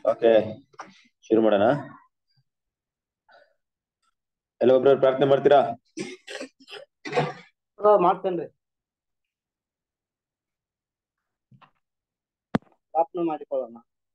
Okay ಶುರು ಮಾಡೋಣ ಎಲ್ಲ ಒಬ್ರು ಪ್ರಾರ್ಥನೆ ಮಾಡ್ತೀರಾ ಮಾಡ್ತೇನ್ರಿ ಪ್ರಾರ್ಥನೆ ಮಾಡಿಕೊಳ್ಳೋಣ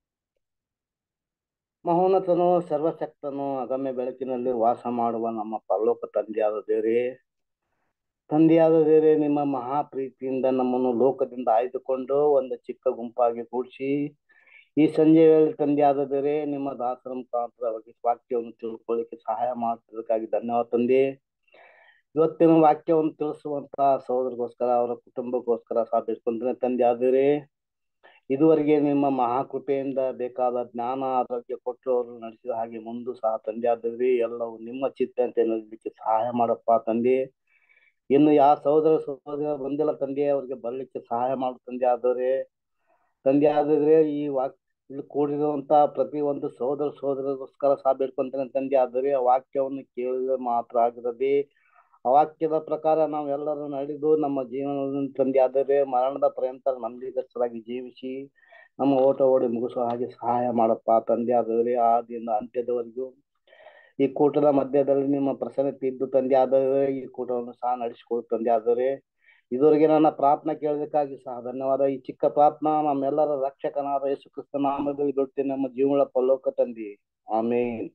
ಮಹೋನ್ನತನು ಸರ್ವಶಕ್ತನು ಅಗಮ್ಯ ಬೆಳಕಿನಲ್ಲಿ ವಾಸ ಮಾಡುವ ನಮ್ಮ ಪರಲೋಕ ತಂದೆಯಾದ ದೇವರೇ ತಂದೆಯಾದ ದೇವರೇ ನಿಮ್ಮ ಮಹಾ ಪ್ರೀತಿಯಿಂದ ನಮ್ಮನ್ನು ಲೋಕದಿಂದ ಆಯ್ದುಕೊಂಡು ಒಂದು ಚಿಕ್ಕ ಗುಂಪಾಗಿ ಕೂಡಿಸಿ ಈ ಸಂಜೆ ವೇಳೆ ತಂದೆಯಾದ ದೇವರೇ ನಿಮ್ಮ ದಾಸರ ಮುಖಾಂತರ ಅವರಿಗೆ ವಾಕ್ಯವನ್ನು ತಿಳ್ಕೊಳ್ಳಿಕ್ಕೆ ಸಹಾಯ ಮಾಡ್ತಿದ್ದಕ್ಕಾಗಿ ಧನ್ಯವಾದ ತಂದೆ ಇವತ್ತಿನ ವಾಕ್ಯವನ್ನು ತಿಳಿಸುವಂತ ಸಹೋದರಿಗೋಸ್ಕರ ಅವರ ಕುಟುಂಬಕ್ಕೋಸ್ಕರ ಸಹ ಬೇಡ್ಕೊಂಡ್ರೆ ತಂದೆ ಆದರೆ ಇದುವರೆಗೆ ನಿಮ್ಮ ಮಹಾಕೃಪೆಯಿಂದ ಬೇಕಾದ ಜ್ಞಾನ ಆರೋಗ್ಯ ಕೊಟ್ಟು ಅವರು ನಡೆಸಿದ ಹಾಗೆ ಮುಂದೂ ಸಹ ತಂದೆ ಆದ್ರೆ ಎಲ್ಲವೂ ನಿಮ್ಮ ಚಿತ್ತಂತೆ ನಡೆಸಲಿಕ್ಕೆ ಸಹಾಯ ಮಾಡಪ್ಪ ತಂದೆ ಇನ್ನು ಯಾವ ಸಹೋದರ ಸಹೋದರ ಬಂದಿಲ್ಲ ತಂದೆ ಅವ್ರಿಗೆ ಬರ್ಲಿಕ್ಕೆ ಸಹಾಯ ಮಾಡು ತಂದೆ ಆದರೆ ತಂದೆ ಆದ್ರೆ ಈ ವಾಕ್ ಇಲ್ಲಿ ಕೂಡಿರುವಂತ ಪ್ರತಿ ಒಂದು ಸಹೋದರ ಸಹೋದರಗೋಸ್ಕರ ಸಹ ಬೇಡ್ಕೊಂತೇನೆ ತಂದೆ ಆದರೆ ಆ ವಾಕ್ಯವನ್ನು ಕೇಳಿದ್ರೆ ಮಾತ್ರ ಆಗಿರದೆ ಆ ವಾಕ್ಯದ ಪ್ರಕಾರ ನಾವೆಲ್ಲರೂ ನಡೆದು ನಮ್ಮ ಜೀವನವನ್ನು ತಂದೆ ಆದರೆ ಮರಣದ ಪರ್ಯಂತ ನಂಬಿಗಸ್ತರಾಗಿ ಜೀವಿಸಿ ನಮ್ಮ ಓಟ ಓಡಿ ಮುಗಿಸುವ ಹಾಗೆ ಸಹಾಯ ಮಾಡಪ್ಪ ತಂದೆ ಆದರೆ ಆದಿಯಿಂದ ಅಂತ್ಯದವರೆಗೂ ಈ ಕೂಟದ ಮಧ್ಯದಲ್ಲಿ ನಿಮ್ಮ ಪ್ರಸನ್ನತೆ ಇದ್ದು ತಂದೆ ಆದರೆ ಈ ಕೂಟವನ್ನು ಸಹ ನಡೆಸಿಕೊಡು ತಂದೆ ಆದರೆ ಇದುವರೆಗೆ ನನ್ನ ಪ್ರಾರ್ಥನೆ ಕೇಳೋದಕ್ಕಾಗಿ ಸಹ ಧನ್ಯವಾದ ಈ ಚಿಕ್ಕ ಪ್ರಾರ್ಥನಾ ನಮ್ಮೆಲ್ಲರ ರಕ್ಷಕನಾದ ಯೇಸು ಕ್ರಿಸ್ತ ನಾಮದಲ್ಲಿ ಬಿಡುತ್ತೆ ನಮ್ಮ ಜೀವನ ಪಲ್ಲೋಕ ತಂದೆ amen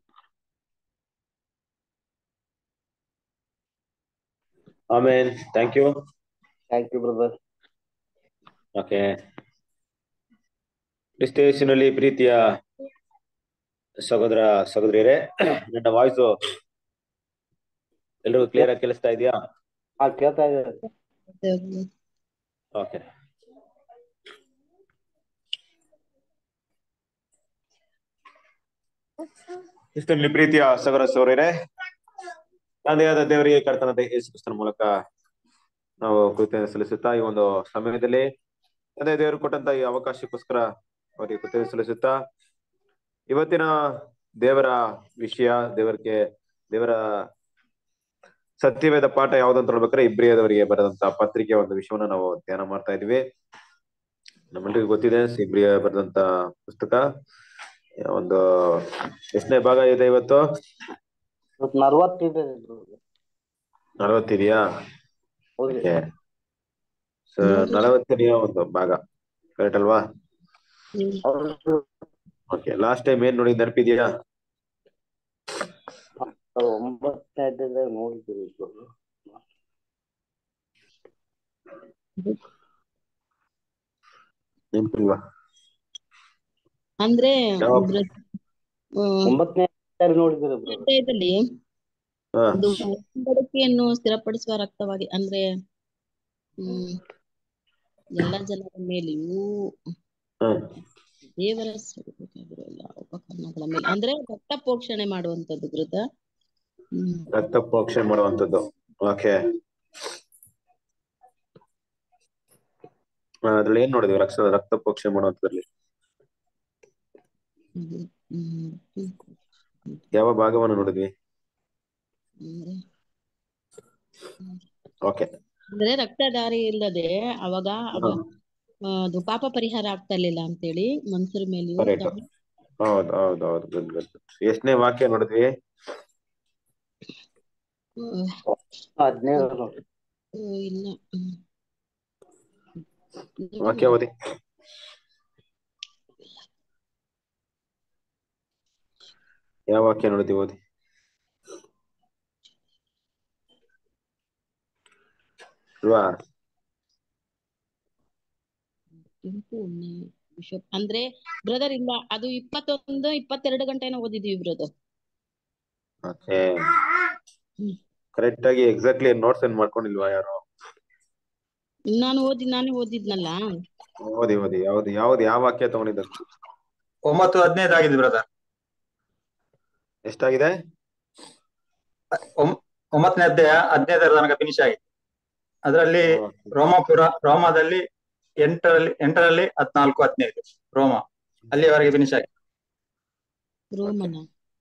amen thank you thank you brother okay ಕ್ರಿಸ್ತೇಸಿನಲ್ಲಿ ಪ್ರೀತಿಯ ಸಹೋದರ ಸಹೋದರಿಯರೇ ನನ್ನ ವಾಯ್ಸು ಎಲ್ರಿಗೂ ಕ್ಲಿಯರ್ ಆಗಿ ಕೇಳಿಸ್ತಾ ಇದೆಯಾ ಹಾ ಕೇಳ್ತಾ ಇದ್ದಾರೆ ಓಕೆ ಕ್ರಿಸ್ತನಲ್ಲಿ ಪ್ರೀತಿಯ ಸಹೋದರ ಸಹೋದರಿಯರೇ ತಂದೆಯಾದ ದೇವರಿಗೆ ಕರ್ತನದ ಯೇಸು ಕ್ರಿಸ್ತನ ಮೂಲಕ ನಾವು ಕೃತಜ್ಞತೆ ಸಲ್ಲಿಸುತ್ತಾ ಈ ಒಂದು ಸಮಯದಲ್ಲಿ ತಂದೆ ದೇವರು ಕೊಟ್ಟಂತ ಈ ಅವಕಾಶಕ್ಕೋಸ್ಕರ ಅವರಿಗೆ ಕೃತಜ್ಞತೆ ಸಲ್ಲಿಸುತ್ತಾ ಇವತ್ತಿನ ದೇವರ ವಿಷಯ ದೇವರಿಗೆ ದೇವರ ಸತ್ಯವೇದ ಪಾಠ ಯಾವ್ದಂತ ಹೇಳ್ಬೇಕಾದ್ರೆ ಇಬ್ರಿಯದವರಿಗೆ ಬರೆದಂತ ಪತ್ರಿಕೆ ಒಂದು ವಿಷಯವನ್ನ ನಾವು ಧ್ಯಾನ ಮಾಡ್ತಾ ಇದೀವಿ ನಮ್ಮೆಲ್ಲರಿಗೂ ಗೊತ್ತಿದೆ ಇಬ್ರಿಯ ಬರೆದಂತ ಪುಸ್ತಕ ಒಂದು ಎಷ್ಟನೇ ಭಾಗ ಇದೆ ಇವತ್ತು ಇವತ್ತು ನಲ್ವತ್ತಿದೆ ನಲವತ್ತಿದೆಯಾ ಹೌದ್ರಿ ಓಕೆ ಸೊ ನಲವತ್ತನೆಯ ಒಂದು ಭಾಗ ಕರೆಕ್ಟ್ ಅಲ್ವಾ ಹೌದು. ಓಕೆ ಲಾಸ್ಟ್ ಟೈಮ್ ಏನ್ ನೋಡಿ ನೆನಪಿದ್ಯಾ ಅದು ಒಂಬತ್ತನೇ ಅಧ್ಯಾಯದಾಗ ನೋಡಿದ್ದೀರಿ ಇಬ್ರು. ನೆನಪಿಲ್ವಾ ಅಂದ್ರೆ ಯಾವ- ಬ್ರ- ಹ್ಮ್, ಒಂಬತ್ತನೇ ಅಧ್ಯಾಯ ನೋಡಿದ್ದೀರಿ ಬ್ರದರ್ ಅಧ್ಯಾಯದಲ್ಲಿ ಹಾ ಅದು ಒಡಂಬಡಿಕೆಯನ್ನು ಸ್ಥಿರಪಡಿಸುವ ರಕ್ತವಾಗಿ ಅಂದ್ರೆ ಹ್ಮ್ ಎಲ್ಲ ಜನರ ಮೇಲೆಯೂ ಹ್ಮ್ ದೇವರ ಸ್ವರೂಪವಾಗಿರುವ ಎಲ್ಲ ಉಪಕರಣಗಳ ಮೇಲೆ ಅಂದ್ರೆ ರಕ್ತ ಪೋಷಣೆ ಮಾಡುವಂತದ್ದು ಗೃತ ಹ್ಮ್ ರಕ್ತ ಪ್ರೋಕ್ಷಣೆ ಮಾಡುವಂತದ್ದು ಓಕೆ ಅದ್ರಲ್ಲಿ ಏನ್ ನೋಡಿದ್ವಿ ರಕ್ತ ರಕ್ತ ಪ್ರೋಕ್ಷಣೆ ಮಾಡುವಂತದ್ರಲ್ಲಿ ಹ್ಮ್, ಹ್ಮ್, ಹ್ಮ್. ಯಾವ ಭಾಗವನ್ನು ನೋಡಿದ್ವಿ ಅಂದ್ರೆ ಓಕೆ ಅಂದ್ರೆ ರಕ್ತಧಾರೆ ಇಲ್ಲದೆ ಅವಾಗ ಅವ ಆ, ಅದು ಪಾಪ ಪರಿಹಾರ ಆಗ್ತಾ ಇರ್ಲಿಲ್ಲ ಅಂತೇಳಿ ಮನುಷ್ಯರ ಮೇಲೆಯೂ Correct. ದಾಳಿ ಹೌದು ಹೌದು ಹೌದು ಗುಡ್ ಗುಡ್ ಎಷ್ಟನೇ ವಾಕ್ಯ ನೋಡಿದ್ವಿ ಹ್ಮ್, ಹದಿನೈದು ನೋಡಿ ಹ್ಮ್, ಇಲ್ಲ ಹ್ಮ್. ವಾಕ್ಯ ಓದಿ ಯಾವ ವಾಕ್ಯ ನೋಡಿದ್ವಿ ಓದಿ ಅಲ್ವಾ ಕೆಂಪು ಉಣ್ಣೆ ಬಿಷಪ್ ಅಂದ್ರೆ ಬ್ರದರ್ ಇಲ್ಲ ಅದು ಇಪ್ಪತ್ತೊಂದು ಇಪ್ಪತ್ತೆರಡು ಗಂಟೆನ ಓದಿದೀವಿ ಬ್ರದರ್ ಓಕೆ ಹ್ಮ್. ಕರೆಕ್ಟ್ ಆಗಿ ಎಕ್ಸಾಕ್ಟ್ಲಿ ನೋಟ್ಸ್ ಏನ್ ಮಾಡ್ಕೊಂಡಿಲ್ವಾ ಯಾರು ನಾನು ಓದಿ ನಾನೇ ಓದಿದ್ನಲ್ಲ ಓದಿ ಓದಿ ಯಾವ್ದು ಯಾವ್ದು ಯಾವ ವಾಕ್ಯ ತಗೊಂಡಿದ್ದಂತ ಒಂಬತ್ತು ಹದಿನೈದು ಆಗಿದೆ ಬ್ರದರ್ ಎಷ್ಟಾಗಿದೆ ಒಂಬತ್ತನೇ ಅಧ್ಯಾಯ ಹದಿನೈದರ ತನಕ ಫಿನಿಶ್ ಆಗಿದೆ ಅದರಲ್ಲಿ ರೋಮಾಪುರ ರೋಮಾದಲ್ಲಿ ಎಂಟರಲ್ಲಿ ಎಂಟರಲ್ಲಿ ಹದ್ನಾಲ್ಕು ಹದಿನೈದು ರೋಮ ಅಲ್ಲಿವರೆಗೆ ಫಿನಿಶ್ ಆಗಿದೆ ರೋಮನ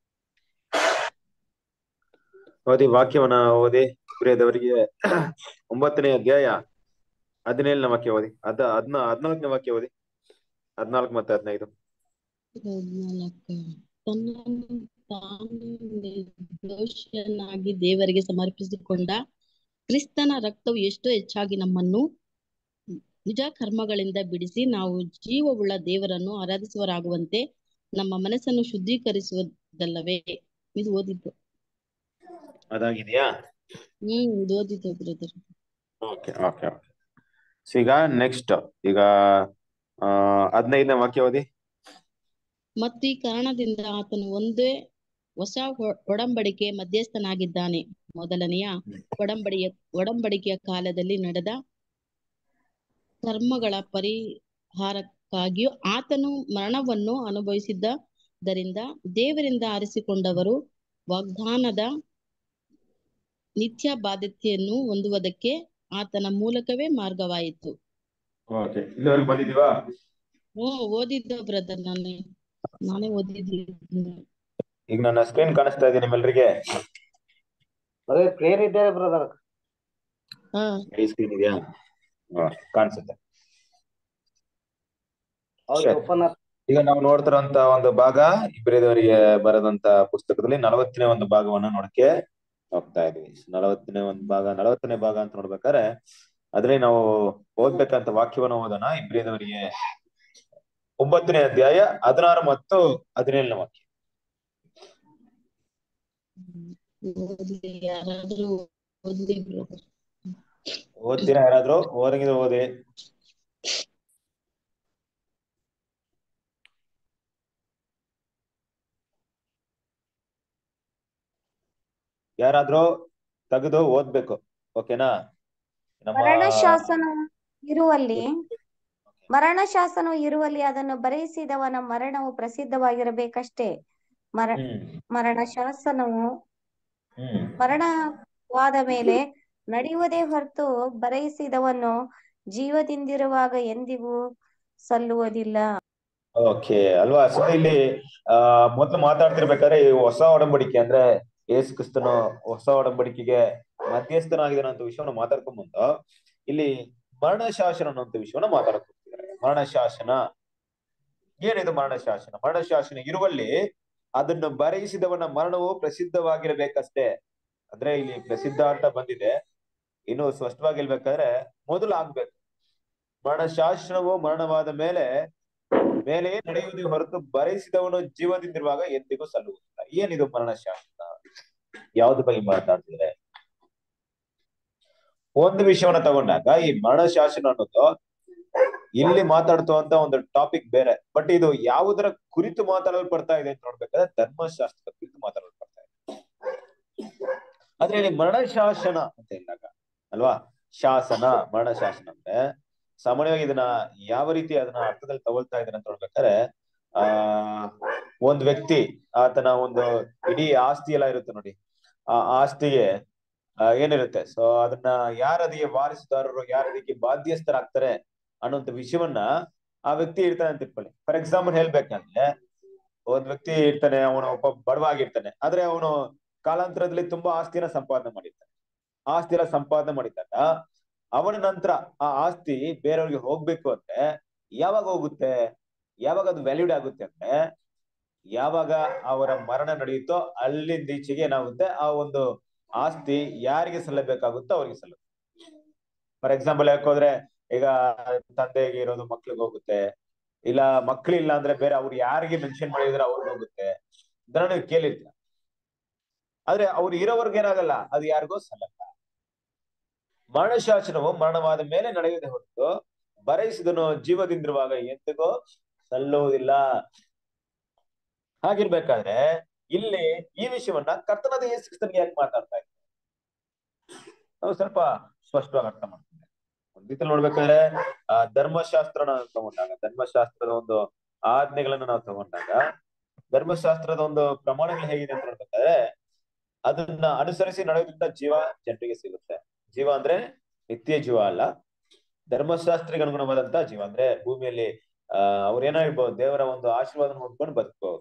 ಓದಿ ವಾಕ್ಯವನ್ನ ಓದಿ ಪ್ರಿಯದವರಿಗೆ ಒಂಬತ್ತನೇ ಅಧ್ಯಾಯ ಹದಿನೇಳನೇ ವಾಕ್ಯ ಓದಿ ಅದ ಹದ್ನ ಹದ್ನಾಲ್ಕನೇ ವಾಕ್ಯ ಓದಿ ಹದ್ನಾಲ್ಕು ಮತ್ತೆ ಹದಿನೈದು ಹದಿನಾಲ್ಕು ತನ್ನನ್ನು ತಾನು ನಿರ್ದೋಷನಾಗಿ ದೇವರಿಗೆ ಸಮರ್ಪಿಸಿಕೊಂಡ ಕ್ರಿಸ್ತನ ರಕ್ತವು ಎಷ್ಟೋ ಹೆಚ್ಚಾಗಿ ನಮ್ಮನ್ನು ನಿಜ ಕರ್ಮಗಳಿಂದ ಬಿಡಿಸಿ ನಾವು ಜೀವವುಳ್ಳ ದೇವರನ್ನು ಆರಾಧಿಸುವರಾಗುವಂತೆ ನಮ್ಮ ಮನಸ್ಸನ್ನು ಶುದ್ಧೀಕರಿಸುವುದಲ್ಲವೇ ಇದು ಓದಿದ್ದು ಅದಾಗಿದೆಯಾ ಹ್ಮ್ ಇದು ಓದಿದ್ದು ಬ್ರದರ್ ಓಕೆ ಓಕೆ ಓಕೆ ಈಗ ನೆಕ್ಸ್ಟ್ ಈಗ ಆ ಹದಿನೈದನೇ ವಾಕ್ಯ ಓದಿ ಮತ್ತು ಈ ಕಾರಣದಿಂದ ಆತನು ಒಂದೇ ಹೊಸ ಒ- ಒಡಂಬಡಿಕೆ ಮಧ್ಯಸ್ಥನಾಗಿದ್ದಾನೆ ಮೊದಲನೆಯ ಒಡಂಬಡಿಯ ಒಡಂಬಡಿಕೆಯ ಕಾಲದಲ್ಲಿ ನಡೆದ ಕರ್ಮಗಳ ಪರಿಹಾರಕ್ಕಾಗಿಯೂ ಆತನು ಮರಣವನ್ನು ಅನುಭವಿಸಿದ್ದರಿಂದ ದೇವರಿಂದ ಆರಿಸಿಕೊಂಡವರು ವಾಗ್ದಾನದ ನಿತ್ಯ ಬಾಧ್ಯತೆಯನ್ನು ಹೊಂದುವುದಕ್ಕೆ ಆತನ ಮೂಲಕವೇ ಮಾರ್ಗವಾಯಿತು ಓಕೆ ಇಲ್ಲಿವರೆಗೆ ಬಂದಿದೀವಾ ಹ್ಮ್ ಓದಿದ್ದ ಬ್ರದರ್ ನಾನೇ ನಾನೇ ಓದಿದ್ದೀನಿ ಈಗ ನನ್ನ ಸ್ಕ್ರೀನ್ ಕಾಣಿಸ್ತಾ ಇದೆ ನಿಮ್ಮೆಲ್ಲರಿಗೆ ಬರೀ ಕ್ಲಿಯರ್ ಇದ್ದಾರೆ ಬ್ರದರ್ ಹಾ ಈ ಸ್ಕ್ರೀನ್ ಇದೆಯಾ ಹಾ, ಕಾಣಿಸುತ್ತೆ ಹೌದು ಸರಿ. ಓಪನ್ ಈಗ ನಾವು ನೋಡ್ತಿರೋಂತ ಒಂದು ಭಾಗ ಇಬ್ಬರಿದವರಿಗೆ ಬರೆದಂತ ಪುಸ್ತಕದಲ್ಲಿ ನಲವತ್ತನೇ ಒಂದು ಭಾಗವನ್ನ ನೋಡಕ್ಕೆ ಹೋಗ್ತಾ ಇದೀವಿ ನಲವತ್ತನೇ ಒಂದು ಭಾಗ ನಲವತ್ತನೇ ಭಾಗ ಅಂತ ನೋಡ್ಬೇಕಾದ್ರೆ ಅದ್ರಲ್ಲಿ ನಾವು ಓದ್ಬೇಕಂತ ವಾಕ್ಯವನ್ನ ಓದೋಣ ಇಬ್ಬರಿದವರಿಗೆ ಒಂಬತ್ತನೇ ಅಧ್ಯಾಯ ಹದಿನಾರು ಮತ್ತು ಹದಿನೇಳನೇ ವಾಕ್ಯ ಓದ್ಲಿ ಯಾರಾದ್ರೂ ಓದ್ಲಿ ಬ್ರದರ್ ಓದ್ತೀರಾ ಯಾರಾದ್ರೂ ಓದಂಗಿದ್ರೆ ಓದಿ ಯಾರಾದ್ರೂ ತೆಗೆದು ಓದ್ಬೇಕು ಓಕೆನಾ ನಮ್ಮ ಮರಣ ಶಾಸನವು ಇರುವಲ್ಲಿ ಮರಣ ಶಾಸನವು ಇರುವಲ್ಲಿ ಅದನ್ನು ಬರೆಯಿಸಿದವನ ಮರಣವು ಪ್ರಸಿದ್ಧವಾಗಿರಬೇಕಷ್ಟೇ ಮರ ಹ್ಮ್ ಮರಣ ಶಾಸನವು ಹ್ಮ್ ಮರಣವಾದ ಮೇಲೆ ನಡೆಯುವುದೇ ಹೊರತು ಬರೆಯಿಸಿದವನು ಜೀವದಿಂದಿರುವಾಗ ಎಂದಿಗೂ ಸಲ್ಲುವುದಿಲ್ಲ ಓಕೆ ಅಲ್ವಾ ಸೊ ಇಲ್ಲಿ ಆ ಮೊದ್ಲು ಮಾತಾಡ್ತಿರ್ಬೇಕಾದ್ರೆ ಈ ಹೊಸ ಒಡಂಬಡಿಕೆ ಅಂದ್ರೆ ಯೇಸು ಕ್ರಿಸ್ತನು ಹೊಸ ಒಡಂಬಡಿಕೆಗೆ ಮಧ್ಯಸ್ಥನಾಗಿದ್ದಾನೆ ಅಂತ ವಿಷಯವನ್ನ ಮಾತಾಡ್ಕೊಂಡ್ ಬಂದು ಇಲ್ಲಿ ಮರಣ ಶಾಸನ ಅನ್ನುವಂತ ವಿಷಯವನ್ನ ಮಾತಾಡಕ್ ಹೋಗ್ತಿದ್ದಾರೆ ಮರಣ ಶಾಸನ ಏನಿದು ಮರಣ ಶಾಸನ ಮರಣ ಶಾಸನ ಇರುವಲ್ಲಿ ಅದನ್ನು ಬರೆಯಿಸಿದವನ ಮರಣವು ಪ್ರಸಿದ್ಧವಾಗಿರ್ಬೇಕಷ್ಟೇ ಅಂದ್ರೆ ಇಲ್ಲಿ ಪ್ರಸಿದ್ಧ ಅಂತ ಬಂದಿದೆ ಇನ್ನು ಸ್ಪಷ್ಟವಾಗಿ ಹೇಳ್ಬೇಕಾದ್ರೆ ಮೊದಲು ಆಗ್ಬೇಕು ಮರಣ ಶಾಸನವು ಮರಣವಾದ ಮೇಲೆ ಮೇಲೆ ನಡೆಯುವುದೇ ಹೊರತು ಬರೆಸಿದವನು ಜೀವದಿಂದಿರುವಾಗ ಎಂದಿಗೂ ಸಲ್ಲುವುದಿಲ್ಲ ಏನಿದು ಮರಣ ಶಾಸನ ಯಾವ್ದು ಬಗ್ಗೆ ಮಾತಾಡ್ತಿದ್ರೆ ಒಂದು ವಿಷಯವನ್ನ ತಗೊಂಡಾಗ ಈ ಮರಣ ಶಾಸನ ಅನ್ನೋದು ಇಲ್ಲಿ ಮಾತಾಡ್ತುವಂತ ಒಂದು ಟಾಪಿಕ್ ಬೇರೆ ಬಟ್ ಇದು ಯಾವುದರ ಕುರಿತು ಮಾತಾಡಲ್ಪಡ್ತಾ ಇದೆ ಅಂತ ನೋಡ್ಬೇಕಾದ್ರೆ ಧರ್ಮಶಾಸ್ತ್ರದ ಕುರಿತು ಮಾತಾಡಲ್ಪಡ್ತಾ ಇದೆ ಆದ್ರೆ ಇಲ್ಲಿ ಮರಣ ಶಾಸನ ಅಂತ ಇದ್ದಾಗ ಅಲ್ವಾ ಶಾಸನ ಮರಣ ಶಾಸನ ಅಂದ್ರೆ ಸಾಮಾನ್ಯವಾಗಿ ಇದನ್ನ ಯಾವ ರೀತಿ ಅದನ್ನ ಅರ್ಥದಲ್ಲಿ ತಗೊಳ್ತಾ ಇದ್ದಾರೆ ಅಂತ ನೋಡ್ಬೇಕಾದ್ರೆ ಆ ಒಂದ್ ವ್ಯಕ್ತಿ ಆತನ ಒಂದು ಇಡೀ ಆಸ್ತಿ ಎಲ್ಲ ಇರುತ್ತೆ ನೋಡಿ ಆ ಆಸ್ತಿಗೆ ಆ, ಏನಿರುತ್ತೆ ಸೊ ಅದನ್ನ ಯಾರ ಅದಕ್ಕೆ ವಾರಿಸುದಾರರು ಯಾರ ಅದಕ್ಕೆ ಬಾಧ್ಯಸ್ಥರಾಗ್ತಾರೆ ಅನ್ನೋಂಥ ವಿಷಯವನ್ನ ಆ ವ್ಯಕ್ತಿ ಇರ್ತಾನೆ ಅಂತ ಇಟ್ಕೊಳ್ಳಿ ಫಾರ್ ಎಕ್ಸಾಂಪಲ್ ಹೇಳ್ಬೇಕಂದ್ರೆ ಒಂದ್ ವ್ಯಕ್ತಿ ಇರ್ತಾನೆ ಅವನು ಒಬ್ಬ ಬಡವಾಗಿರ್ತಾನೆ ಆದ್ರೆ ಅವನು ಕಾಲಾಂತರದಲ್ಲಿ ತುಂಬಾ ಆಸ್ತಿನ ಸಂಪಾದನೆ ಮಾಡಿರ್ತಾನೆ ಆಸ್ತಿ ಎಲ್ಲ ಸಂಪಾದನೆ ಮಾಡಿದಾಗ ಅವನ ನಂತರ ಆ ಆಸ್ತಿ ಬೇರೆಯವ್ರಿಗೆ ಹೋಗ್ಬೇಕು ಅಂದ್ರೆ ಯಾವಾಗ ಹೋಗುತ್ತೆ ಯಾವಾಗ ಅದು ವ್ಯಾಲ್ಯೂಡ್ ಆಗುತ್ತೆ ಅಂದ್ರೆ ಯಾವಾಗ ಅವರ ಮರಣ ನಡೆಯುತ್ತೋ ಅಲ್ಲಿಂದ ಈಚೆಗೆ ಏನಾಗುತ್ತೆ ಆ ಒಂದು ಆಸ್ತಿ ಯಾರಿಗೆ ಸಲ್ಲಬೇಕಾಗುತ್ತೋ ಅವ್ರಿಗೆ ಸಲ್ಲುತ್ತೆ ಫಾರ್ ಎಕ್ಸಾಂಪಲ್ ಯಾಕೋದ್ರೆ ಈಗ ತಂದೆಗೆ ಇರೋದು ಮಕ್ಳಿಗೆ ಹೋಗುತ್ತೆ ಇಲ್ಲ ಮಕ್ಳಿಲ್ಲ ಅಂದ್ರೆ ಬೇರೆ ಅವ್ರು ಯಾರಿಗೆ ಮೆನ್ಷನ್ ಮಾಡಿದ್ರೆ ಅವ್ರಿಗೆ ಹೋಗುತ್ತೆ ಇದನ್ನ ನೀವು ಕೇಳಿರ್ತೀರ ಆದ್ರೆ ಅವ್ರು ಇರೋವರ್ಗೆ ಏನಾಗಲ್ಲ ಅದು ಯಾರಿಗೋ ಸಲ್ಲಲ್ಲ ಮರಣ ಶಾಸನವು ಮರಣವಾದ ಮೇಲೆ ನಡೆಯುವುದೇ ಹೊರತು ಬರೆಯಿಸಿದನು ಜೀವದಿಂದಿರುವಾಗ ಎಂದಿಗೂ ಸಲ್ಲುವುದಿಲ್ಲ ಹಾಗಿರ್ಬೇಕಾದ್ರೆ ಇಲ್ಲಿ ಈ ವಿಷಯವನ್ನ ಕರ್ತನಾದ ಯೇಸು ಕ್ರಿಸ್ತನಿಗೆ ಯಾಕೆ ಮಾತಾಡ್ತಾ ಇದ್ದಾರೆ ನಾವು ಸ್ವಲ್ಪ ಸ್ಪಷ್ಟವಾಗಿ ಅರ್ಥ ಮಾಡ್ತೀವಿ ಒಂದ್ ರೀತಿಯಲ್ಲಿ ನೋಡ್ಬೇಕಾದ್ರೆ ಆ ಧರ್ಮಶಾಸ್ತ್ರನ ತಗೊಂಡಾಗ ಧರ್ಮಶಾಸ್ತ್ರದ ಒಂದು ಆಜ್ಞೆಗಳನ್ನ ನಾವು ತಗೊಂಡಾಗ ಧರ್ಮಶಾಸ್ತ್ರದ ಒಂದು ಪ್ರಮಾಣಗಳು ಹೇಗಿದೆ ಅಂತ ನೋಡ್ಬೇಕಾದ್ರೆ ಅದನ್ನ ಅನುಸರಿಸಿ ನಡೆಯೋದ್ರಿಂದ ಜೀವ ಜನರಿಗೆ ಸಿಗುತ್ತೆ ಜೀವ ಅಂದ್ರೆ ನಿತ್ಯ ಜೀವ ಅಲ್ಲ ಧರ್ಮಶಾಸ್ತ್ರಿಗೆ ಅನುಗುಣವಾದಂತ ಜೀವ ಅಂದ್ರೆ ಭೂಮಿಯಲ್ಲಿ ಆ ಅವ್ರೇನಾಗಿರ್ಬೋದು ದೇವರ ಒಂದು ಆಶೀರ್ವಾದ ಹೊಂದ್ಕೊಂಡು ಬದುಕಬಹುದು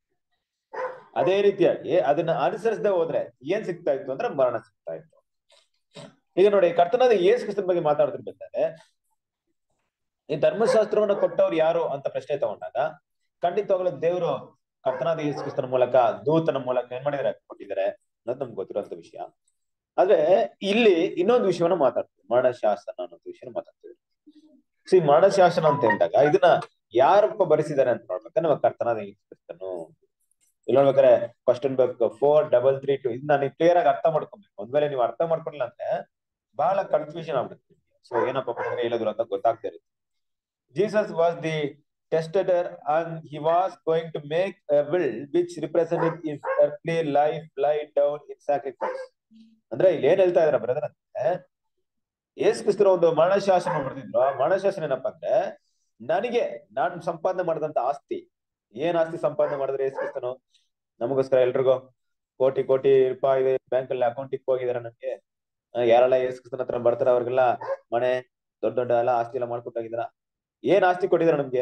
ಅದೇ ರೀತಿಯಾಗಿ ಅದನ್ನ ಅನುಸರಿಸದೆ ಹೋದ್ರೆ ಏನ್ ಸಿಗ್ತಾ ಇತ್ತು ಅಂದ್ರೆ ಮರಣ ಸಿಗ್ತಾ ಇತ್ತು ಈಗ ನೋಡಿ ಕರ್ತನಾದ ಯೇಸು ಕ್ರಿಸ್ತನ ಬಗ್ಗೆ ಮಾತಾಡ್ತಿರ್ಬೇಕಾದ್ರೆ ಈ ಧರ್ಮಶಾಸ್ತ್ರವನ್ನ ಕೊಟ್ಟವ್ರು ಯಾರು ಅಂತ ಪ್ರಶ್ನೆ ತಗೊಂಡಾಗ ಖಂಡಿತವಾಗ್ಲೂ ದೇವರು ಕರ್ತನಾದ ಯೇಸು ಕ್ರಿಸ್ತನ ಮೂಲಕ ದೂತನ ಮೂಲಕ ಏನ್ ಮಾಡಿದಾರೆ ಕೊಟ್ಟಿದ್ದಾರೆ ಅನ್ನೋದು ನಮ್ಗೆ ಗೊತ್ತಿರುವಂತ ವಿಷಯ ಆದ್ರೆ ಇಲ್ಲಿ ಇನ್ನೊಂದು ವಿಷಯವನ್ನ ಮಾತಾಡ್ತೀವಿ ಮರಣಶಾಸನ ಅನ್ನೋ ವಿಷಯ ಮಾತಾಡ್ತೀವಿ ಸಿ ಮರಣಶಾಸನ ಅಂತ ಹೇಳಿದಾಗ ಇದನ್ನ ಯಾರಪ್ಪ ಬರೆಸಿದ್ದಾರೆ ಅಂತ ನೋಡ್ಬೇಕಾದ್ರೆ ನಮ್ಮ ಕರ್ತನಾದ ಯೇಸು ಕ್ರಿಸ್ತನು ಇಲ್ಲಿ ನೋಡ್ಬೇಕಾದ್ರೆ ಕ್ವಶನ್ ಬೇಕು ಫೋರ್ ಡಬಲ್ ತ್ರೀ ಟು ಇದನ್ನ ನೀವು ಕ್ಲಿಯರ್ ಆಗಿ ಅರ್ಥ ಮಾಡ್ಕೊಬೇಕು ಒಂದ್ ವೇಳೆ ನೀವು ಅರ್ಥ ಮಾಡ್ಕೊಂಡಿಲ್ಲ ಅಂದ್ರೆ ಬಹಳ ಕನ್ಫ್ಯೂಷನ್ ಆಗ್ಬಿಡುತ್ತೆ ಸೊ ಏನಪ್ಪ ಅಂದ್ರೆ ಹೇಳಿದ್ರು ಅಂತ ಗೊತ್ತಾಗ್ತಾ ಇರುತ್ತೆ Jesus was the testator and he was going to make a will which represented his earthly life laid down in sacrifice ಅಂದ್ರೆ ಇಲ್ಲಿ ಏನ್ ಹೇಳ್ತಾ ಇದಾರೆ ಬ್ರದರ್ ಅಂದ್ರೆ ಯೇಸು ಕ್ರಿಸ್ತನ ಒಂದು ಮರಣಶಾಸನ ಬರೆದಿದ್ರು ಆ ಮರಣಶಾಸನ ಏನಪ್ಪಾ ಅಂದ್ರೆ ನನಗೆ ನಾನು ಸಂಪಾದನೆ ಮಾಡಿದಂತ ಆಸ್ತಿ ಏನ್ ಆಸ್ತಿ ಸಂಪಾದನೆ ಮಾಡಿದ್ರೆ ಯೇಸು ಕ್ರಿಸ್ತನು ನಮಗೋಸ್ಕರ ಎಲ್ರಿಗೂ ಕೋಟಿ ಕೋಟಿ ರೂಪಾಯಿ ಬ್ಯಾಂಕ್ ಅಲ್ಲಿ ಅಕೌಂಟಿಗೆ ಹೋಗಿದಾರೆ ನನಗೆ ಆ, ಯಾರೆಲ್ಲ ಯೇಸು ಕ್ರಿಸ್ತನ ಹತ್ರ ಬರ್ತಾರ ಅವ್ರಿಗೆಲ್ಲ ಮನೆ ದೊಡ್ಡ ದೊಡ್ಡ ಎಲ್ಲ ಆಸ್ತಿ ಎಲ್ಲ ಮಾಡ್ಕೊಟ್ಟಾಗಿದಾರ ಏನ್ ಆಸ್ತಿ ಕೊಟ್ಟಿದಾರೆ ನಮ್ಗೆ